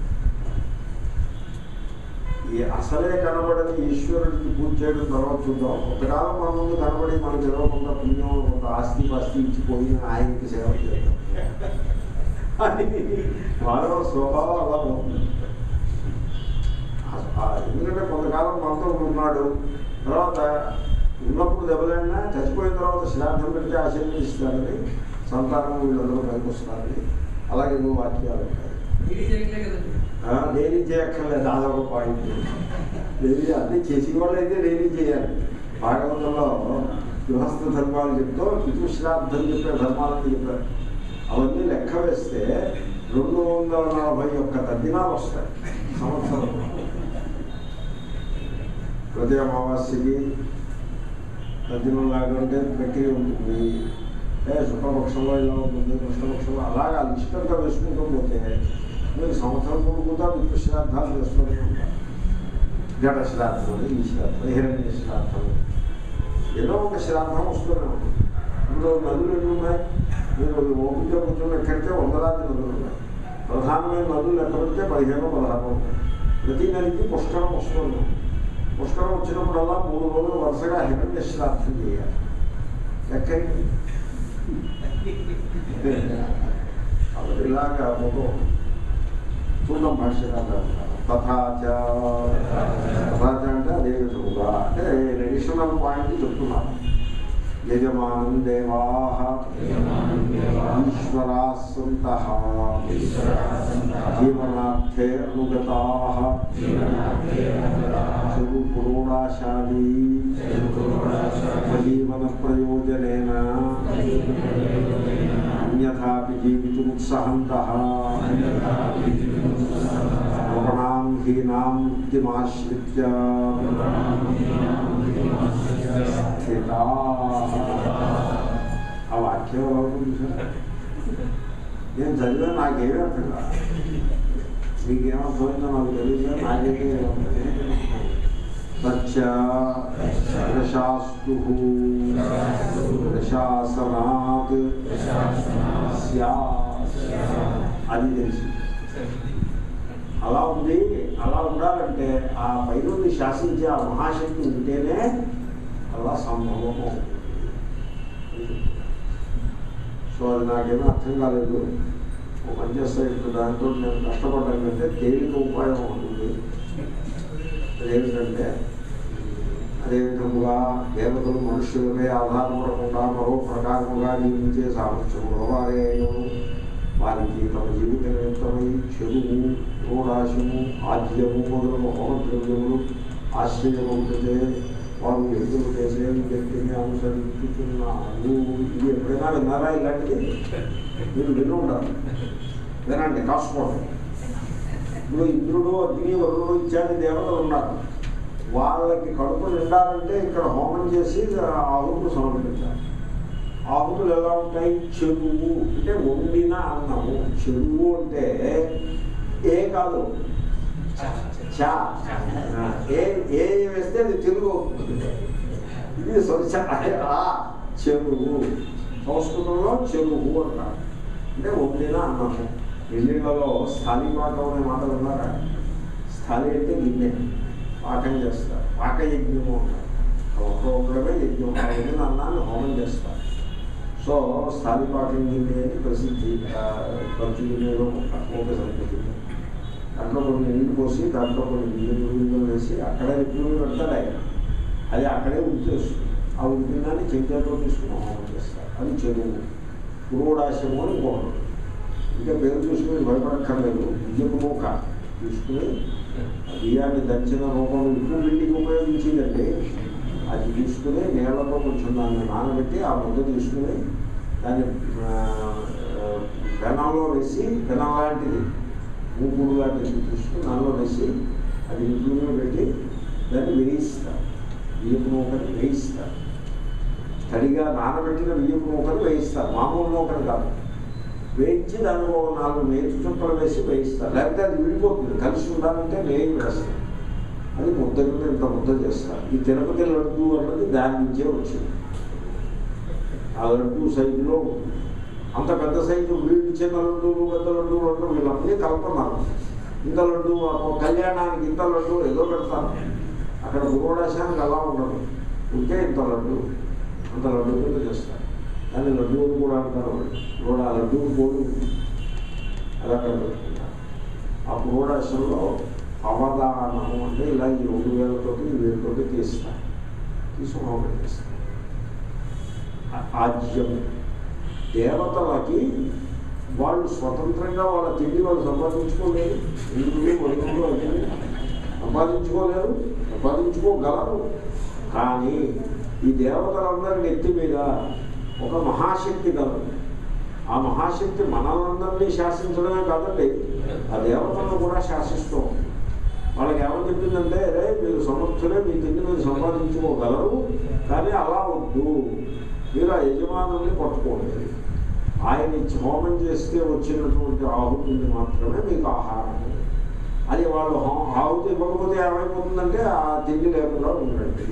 ఈ అసలే కనబడని ఈశ్వరుడికి పూజ చేయడం తర్వాత చూద్దాం కొంతకాలం మన ముందు కనబడి మనకు తెలియకుండా పుణ్యం కొంత ఆస్తి పాస్తి ఇచ్చిపోయి ఆయనకి సేవ చేద్దాం అని మానవ స్వభావం అలా ఉంటుంది ఆ- ఆ ఎందుకంటే కొంతకాలం మనతో ఉన్నాడు తర్వాత ఉన్నప్పుడు దెబ్బలైనా చచ్చిపోయిన తర్వాత శ్రాద్ధం పెడితే ఆశీర్వదిస్తారని సంతానం వీళ్ళందరూ పైకి వస్తారని అలాగే నువ్వు వాక్యాలు ఉంటాయి ఇది చేయట్లే కదండి ఆ, డైలీ చేయక్కర్లేదు అదొక పాయింట్ డైలీ అన్నీ చేసి వాళ్ళు అయితే డైలీ చేయాలి భాగవతంలో గృహస్థ ధర్మాలు చెప్తూ పితృశ్రాద్ధం చెప్పే ధర్మాలని చెప్పారు అవన్నీ లెక్క వేస్తే రెండు వందల నలభై ఒక్క తద్దినాలు వస్తాయి సంవత్సరం ప్రతి అమావాస్యకి తద్దినం లాగా ఉంటే ప్రక్రియ ఉంటుంది ఏ శుక్లపక్షంలో ఇలా ఉంటుంది కృష్ణపక్షంలో అలాగా ఇష్టంగా వేసుకుంటూ పోతే మీరు సంవత్సరం పొడుగుతా మీకు శ్రాద్ధాలు చేస్తూనే ఉంటారు ఘట శ్రాద్ధం అని, ఈ శ్రాద్ధం హిరణ్య శ్రాద్ధం ఏదో ఒక శ్రాద్ధం వస్తూనే ఉంటుంది ఇప్పుడు నదులు ఎన్ని ఉన్నాయి మీరు ఓపిక కూర్చొని ఎక్కడితే వందలాది నదులు ఉన్నాయి ప్రధానమైన నదులు ఎక్కడ పెడితే పదిహేను పదహారు ఉంటాయి ప్రతి నదికి పుష్కరం వస్తుంది పుష్కరం వచ్చినప్పుడల్లా మూడు రోజులు వరుసగా హిరణ్య శ్రాద్ధం చేయాలి ఎక్కడికి కాబట్టి ఇలాగా మొత్తం చూద్దాం భాష్యకారు తథాచ తథాచ అంటే అదే విధముగా అంటే అడిషనల్ పాయింట్ చెప్తున్నారు యజమానం దేవా ఈశ్వరా సంత జీవనార్థే అనుగతా చెడు పురోడాశాలి జీవన ప్రయోజనేన అన్యథాపి జీవితుముత్సహంత నృణాం హీనాం యుక్తిమాశ్రిత్య స్థితా ఆ వాక్యం ఎలా ఉంటుంది సార్ నేను చదివా నాకేమీ అర్థం కాదు మీకేమర్థమైందో నాకు తెలియదు నాకైతే ఏమర్థం తచ్చ ప్రశాస్తు ప్రశాసనాత్ స్యాత్ అది తెలిసి అలా ఉంది అలా ఉండాలంటే ఆ పైరుని శాసించే ఆ మహాశక్తి ఉంటేనే అలా సంభవము సో అది నాకేమీ అర్థం కాలేదు ఓ పని చేస్తే ఇప్పుడు దాంతో నేను కష్టపడ్డాను కంటే తేలిక ఉపాయం ఉంటుంది అదేమిటంటే అదేవిధముగా దేవతలు మనుష్యులపై ఆధారపడకుండా మరో ప్రకారముగా జీవించే సామర్థ్యం వారే అయినను వారికి తమ జీవిత నిమిత్తమై చెరువు క్రోడాశము ఆద్యము మొదలగు హోమద్రవ్యములు ఆశ్రయమవుతుంటే వారు ఎదురు చేసే వ్యక్తిని అనుసరించుతున్నారు ఇది ఎప్పుడైనా విన్నారా ఇలాంటిది మీరు విని ఉండాలి వినండి కాసుకోండి ఇప్పుడు ఇంద్రుడు అగ్ని వరుడు ఇత్యాది దేవతలు ఉన్నారు వాళ్ళకి కడుపు నిండాలంటే ఇక్కడ హోమం చేసి ఆహుతులు సమర్పించాలి ఆహుతులు ఎలా ఉంటాయి చెరువు అంటే వండిన అన్నము చెరువు అంటే ఏ కాదు చా ఏ ఏ వేస్తే అది తెలుగు అవుతుంది ఇది స్వచ్ఛ ఆ చెరువు సంస్కృతంలో చెరువు అంటారు అంటే వండిన అన్నము పెళ్ళిళ్ళలో స్థాళీ పాకం అనే మాట విన్నారా స్థాళీ అంటే గిన్నె పాకం చేస్తారు పాక యజ్ఞము అంటారు ఒక ఒకడమే యజ్ఞం ఆ వండిన అన్నాన్ని హోమం చేస్తారు సో స్థాళీ పాకం గిన్నె అని ప్రసిద్ధి ఖర్చు గిన్నెలో ఒక సంపత్తి దాంట్లో కొన్ని నీళ్ళు పోసి దాంట్లో కొన్ని నీళ్ళు నీళ్ళు వేసి అక్కడే ఎప్పుడు పెడతాడు ఆయన అది అక్కడే ఉంచేస్తుంది ఆ ఉంటుందని చెంచాతో తీసుకుని హోమం చేస్తారు అది చెరువు పురోడాశము అని ఇంకొకటి ఇంకా పేరు చూసుకుని భయపడక్కర్లేదు బియ్యపు మూక తీసుకుని ఆ బియ్యాన్ని దంచిన రూపంలో ఉప్పు పిండికి ఉపయోగించిందండి అది తీసుకుని నీళ్ళతో కొంచెం దాన్ని నానబెట్టి ఆ ముద్ద తీసుకుని దాన్ని ఆ, ఆ, పెనంలో వేసి పెనం లాంటిది మూకుడు లాంటిది తీసుకుని దానిలో వేసి అది ఇంట్లో పెట్టి దాన్ని వేయిస్తారు బియ్యపు నూకని వేయిస్తారు తడిగా నానబెట్టిన బియ్యపు నూకని వేయిస్తారు మామూలు నూకని కాదు వేయించి దానికి ఒక నాలుగు నేతి చుక్కలు వేసి వేయిస్తారు లేకపోతే అది విడిపోతుంది కలిసి ఉండాలంటే నెయ్యి వేస్తారు అది ముద్ద కింద ఇంత ముద్ద చేస్తారు ఈ తిరుపతి లడ్డు అన్నది దాని నుంచే వచ్చింది ఆ లడ్డు సైజులో ఉంటుంది. అంత పెద్ద సైజు వీళ్ళు చిన్న లడ్డూలు పెద్ద లడ్డు లడ్డు వీళ్ళన్నీ కలుపుతున్నారు ఇంత లడ్డు ఆ కళ్యాణానికి ఇంత లడ్డు ఏదో పెడతారు అక్కడ గురువడాశానికి అలా ఉండదు ఉంటే ఇంత లడ్డు అంత లడ్డు కింద చేస్తారు దాన్ని లడ్డు అని కూడా అంటారు కూడా ఆ లడ్డు కోడి అలా అక్కడ పెట్టుకుంటారు ఆ పురోడాశంలో అవధానము అంటే ఇలా ఈ రెండు వేలతోటి ఈ వేలతోటి తీస్తారు తీసుకుని పెట్టేస్తారు ఆజ్యం దేవతలకి వాళ్ళు స్వతంత్రంగా వాళ్ళ తిండి వాళ్ళు సంపాదించుకోలేరు ఇంద్రులు వరుణులు అగ్ని సంపాదించుకోలేరు సంపాదించుకోగలరు కానీ ఈ దేవతలందరి నెత్తి మీద ఒక మహాశక్తి కలదు ఆ మహాశక్తి మనలందరినీ శాసించడమే కాదండి ఆ దేవతలను కూడా శాసిస్తూ ఉంది. వాళ్ళకి ఏమని చెప్పిందంటే రే మీరు సమర్థులే మీ తిండి మీరు సంపాదించుకోగలరు కానీ అలా వద్దు మీరు ఆ యజమానుల్ని పట్టుకోండి ఆయన ఇచ్చి హోమం చేస్తే వచ్చినటువంటి ఆహుతిని మాత్రమే మీకు ఆహారం అది వాళ్ళు హో- ఆహుతి ఇవ్వకపోతే ఏమైపోతుందంటే ఆ తిండి లేకుండా ఉండండి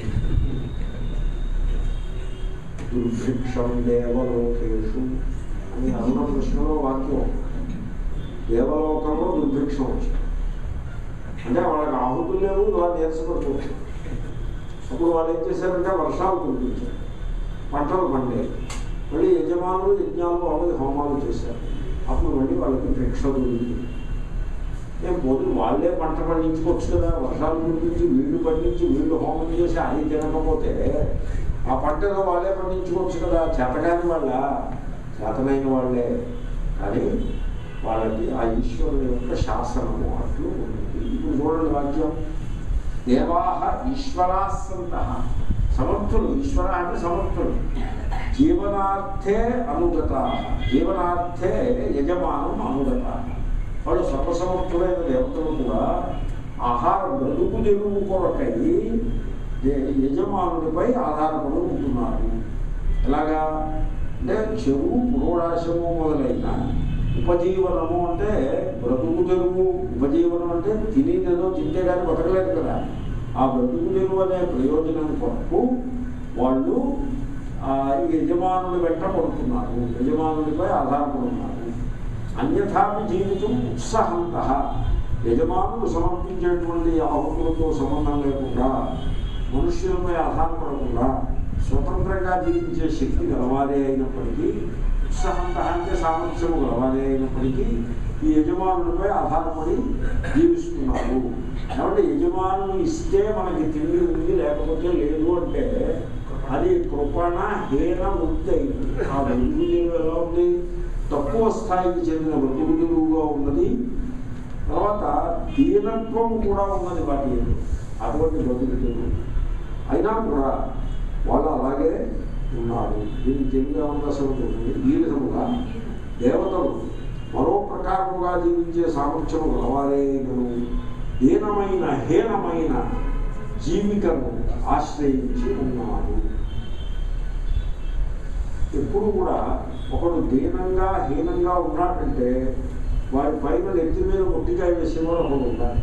దుర్భిక్షం దేవలోకేషు అని అరుణ కృష్ణలో వాక్యం దేవలోకంలో దుర్భిక్షం వచ్చింది అంటే వాళ్ళకి ఆహుతులు లేవు వాళ్ళు నీరసపడుతుంది అప్పుడు వాళ్ళు ఏం చేశారంటే వర్షాలు కురిపించారు పంటలు పండేవి మళ్ళీ యజమానులు యజ్ఞాలు అవధి హోమాలు చేశారు అప్పుడు మళ్ళీ వాళ్ళకి భిక్ష దొరికింది నేను పోతే వాళ్ళే పంట పండించుకోవచ్చు కదా వర్షాలు కురిపించి వీళ్ళు పండించి వీళ్ళు హోమం చేసి అది తినకపోతే ఆ పంట ఏదో వాళ్ళే పండించుకోవచ్చు కదా చేతకాని వాళ్ళ చేతనైన వాళ్ళే కానీ వాళ్ళకి ఆ ఈశ్వరుని యొక్క శాసనము అట్లు ఉంది ఇప్పుడు చూడండి వాక్యం దేవాహ ఈశ్వరా సంత సమర్థులు ఈశ్వర అంటే సమర్థులు జీవనార్థే అనుగత జీవనార్థే యజమానం అనుగత వాళ్ళు సర్వసమర్థులైన దేవతలు కూడా ఆహార బ్రతుకు తెరువు కొరకై దే- యజమానుడిపై ఆధారపడి ఉంటున్నారు ఎలాగా అంటే చెరువు పురోడాశము మొదలైన ఉపజీవనము అంటే బ్రతుకు తెరువు ఉపజీవనం అంటే తినేదేదో తింటే కానీ బతకలేదు కదా ఆ బ్రతుకు తెరువు అనే ప్రయోజనం కొరకు వాళ్ళు ఆ, ఈ యజమానుడి వెంట పడుతున్నారు యజమానుడిపై ఆధారపడున్నారు అన్యథాపి జీవితం ఉత్సాహంత యజమానులు సమర్పించేటువంటి ఆహుతులతో సంబంధం లేకుండా మనుష్యులపై ఆధారపడకుండా స్వతంత్రంగా జీవించే శక్తి గలవారే అయినప్పటికీ ఉత్సాహంత అంటే సామర్థ్యము గలవారే అయినప్పటికీ ఈ యజమానులపై ఆధారపడి జీవిస్తున్నారు కాబట్టి యజమానులు ఇస్తే మనకి తిండి ఉంది లేకపోతే లేదు అంటే అది కృపణ హీన వృత్తి అయింది ఆ బతుకు తెరువు ఎలా ఉంది తక్కువ స్థాయికి చెందిన బతుకు తెరువుగా ఉన్నది తర్వాత దీనత్వం కూడా ఉన్నది వాటి యందు. అటువంటి బతుకు తెరువు అయినా కూడా వాళ్ళు అలాగే ఉన్నారు దీనికి తెలుగు అవకాశం ఉంటుంది ఈ విధముగా దేవతలు మరో ప్రకారముగా జీవించే సామర్థ్యము గలవారేను దీనమైన హీనమైన జీవికను ఆశ్రయించి ఉన్నారు ఎప్పుడు కూడా ఒకడు దీనంగా హీనంగా ఉన్నాడంటే వాడి పైన నెత్తి మీద ముట్టికాయ వేసేవాడు ఒకడు ఉండాలి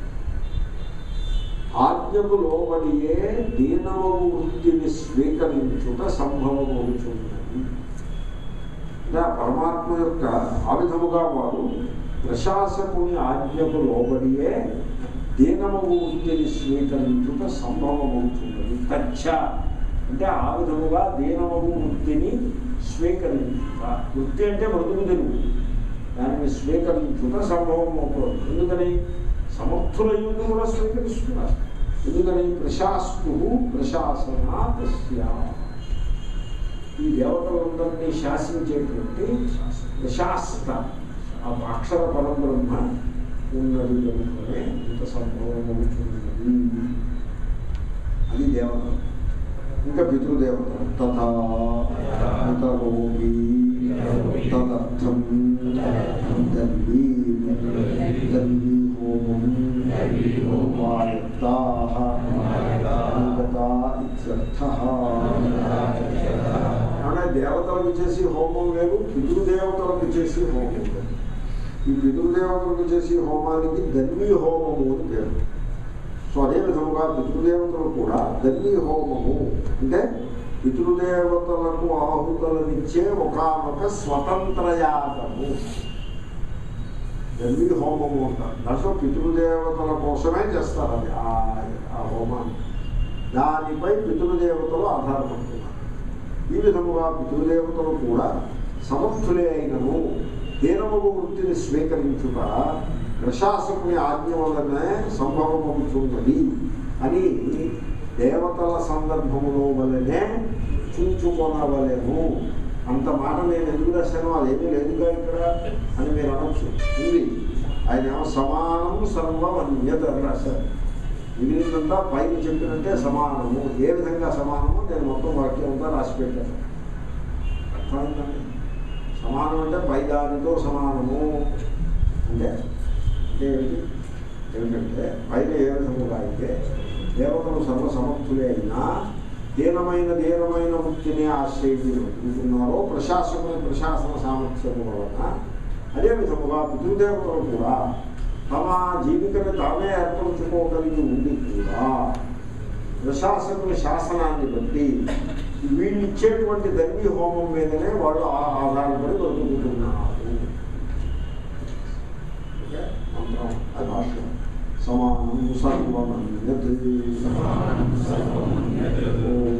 ఆజ్ఞకు లోబడియే దీనవము వృత్తిని స్వీకరించుట సంభవమవుతున్నది అంటే ఆ పరమాత్మ యొక్క ఆ విధముగా వారు ప్రశాసకుని ఆజ్ఞకు లోబడియే దీనవము వృత్తిని స్వీకరించుట సంభవమవుతున్నది తచ్చ అంటే ఆ విధముగా దీనవము వృత్తిని స్వీకరించుట వృత్తి అంటే బ్రతుకు తెలుగు దానిని స్వీకరించుట సంభవం అవుతుంది ఎందుకని సమర్థులయ్యుండి కూడా స్వీకరిస్తున్నారు ఎందుకని ప్రశాస్తు ప్రశాసనా తస్య ఈ దేవతలందరినీ శాసించేటువంటి ప్రశాస్త ఆ అక్షర పరబ్రహ్మ ఉన్నది కనుకనే ఇంత సంభవం అవుతున్నది అది దేవత ఇంకా పితృదేవత తథా ఇతరోపి తదర్థం దర్వీ దర్వీ హోమం ఉపాయత్తాః భూగతా ఇత్యర్థః అంటే దేవతలకు చేసి హోమం వేరు పితృదేవతలకు చేసి హోమం వేరు ఈ పితృదేవతలకు చేసి హోమానికి దన్వీ హోమము అని పేరు సో అదే విధముగా పితృదేవతలు కూడా దన్వీ హోమము అంటే పితృదేవతలకు ఆహుతులనిచ్చే ఒకనొక స్వతంత్ర యాగము దన్వీ హోమము అంటారు దాంట్లో పితృదేవతల కోసమే చేస్తారు అది ఆ- ఆ హోమాన్ని దానిపై పితృదేవతలు ఆధారపడుతున్నారు ఈ విధముగా పితృదేవతలు కూడా సమర్థులే అయినను హీనముగు వృత్తిని స్వీకరించుట ప్రశాసకుని ఆజ్ఞ వలనే సంభవమవుతున్నది అని దేవతల సందర్భములో వలనే చూచుకొనవలెను అంత మాట నేను ఎందుకు రాశాను అదేమీ లేదుగా ఇక్కడ అని మీరు అనొచ్చు ఉంది ఆయన ఏమో సమానం సర్వం అన్యత అని రాశారు మిగిలినంతా పైన చెప్పినట్టే సమానము ఏ విధంగా సమానమో నేను మొత్తం వాక్యం అంతా రాసి పెట్టాను అర్థమైందండి సమానం అంటే పై దానితో సమానము అంటే అంటే ఏమిటి ఏమిటంటే పైన ఏ విధముగా అయితే దేవతలు సర్వసమర్థులే అయినా దీనమైన దీనమైన వృత్తిని ఆశ్రయించుకుంటున్నారో ప్రశాసకుని ప్రశాసన సామర్థ్యము వలన అదే విధముగా పితృదేవతలు కూడా తమ జీవికను తామే ఏర్పరచుకోగలిగి ఉండి కూడా ప్రశాసకుని శాసనాన్ని బట్టి వీళ్ళు ఇచ్చేటువంటి దర్వి హోమం మీదనే వాళ్ళు ఆ- ఆధారపడి బతుకుతున్నారు ఓకే? మంత్రం అది భాష్యం సమానం సర్వమన్యత్ ఓం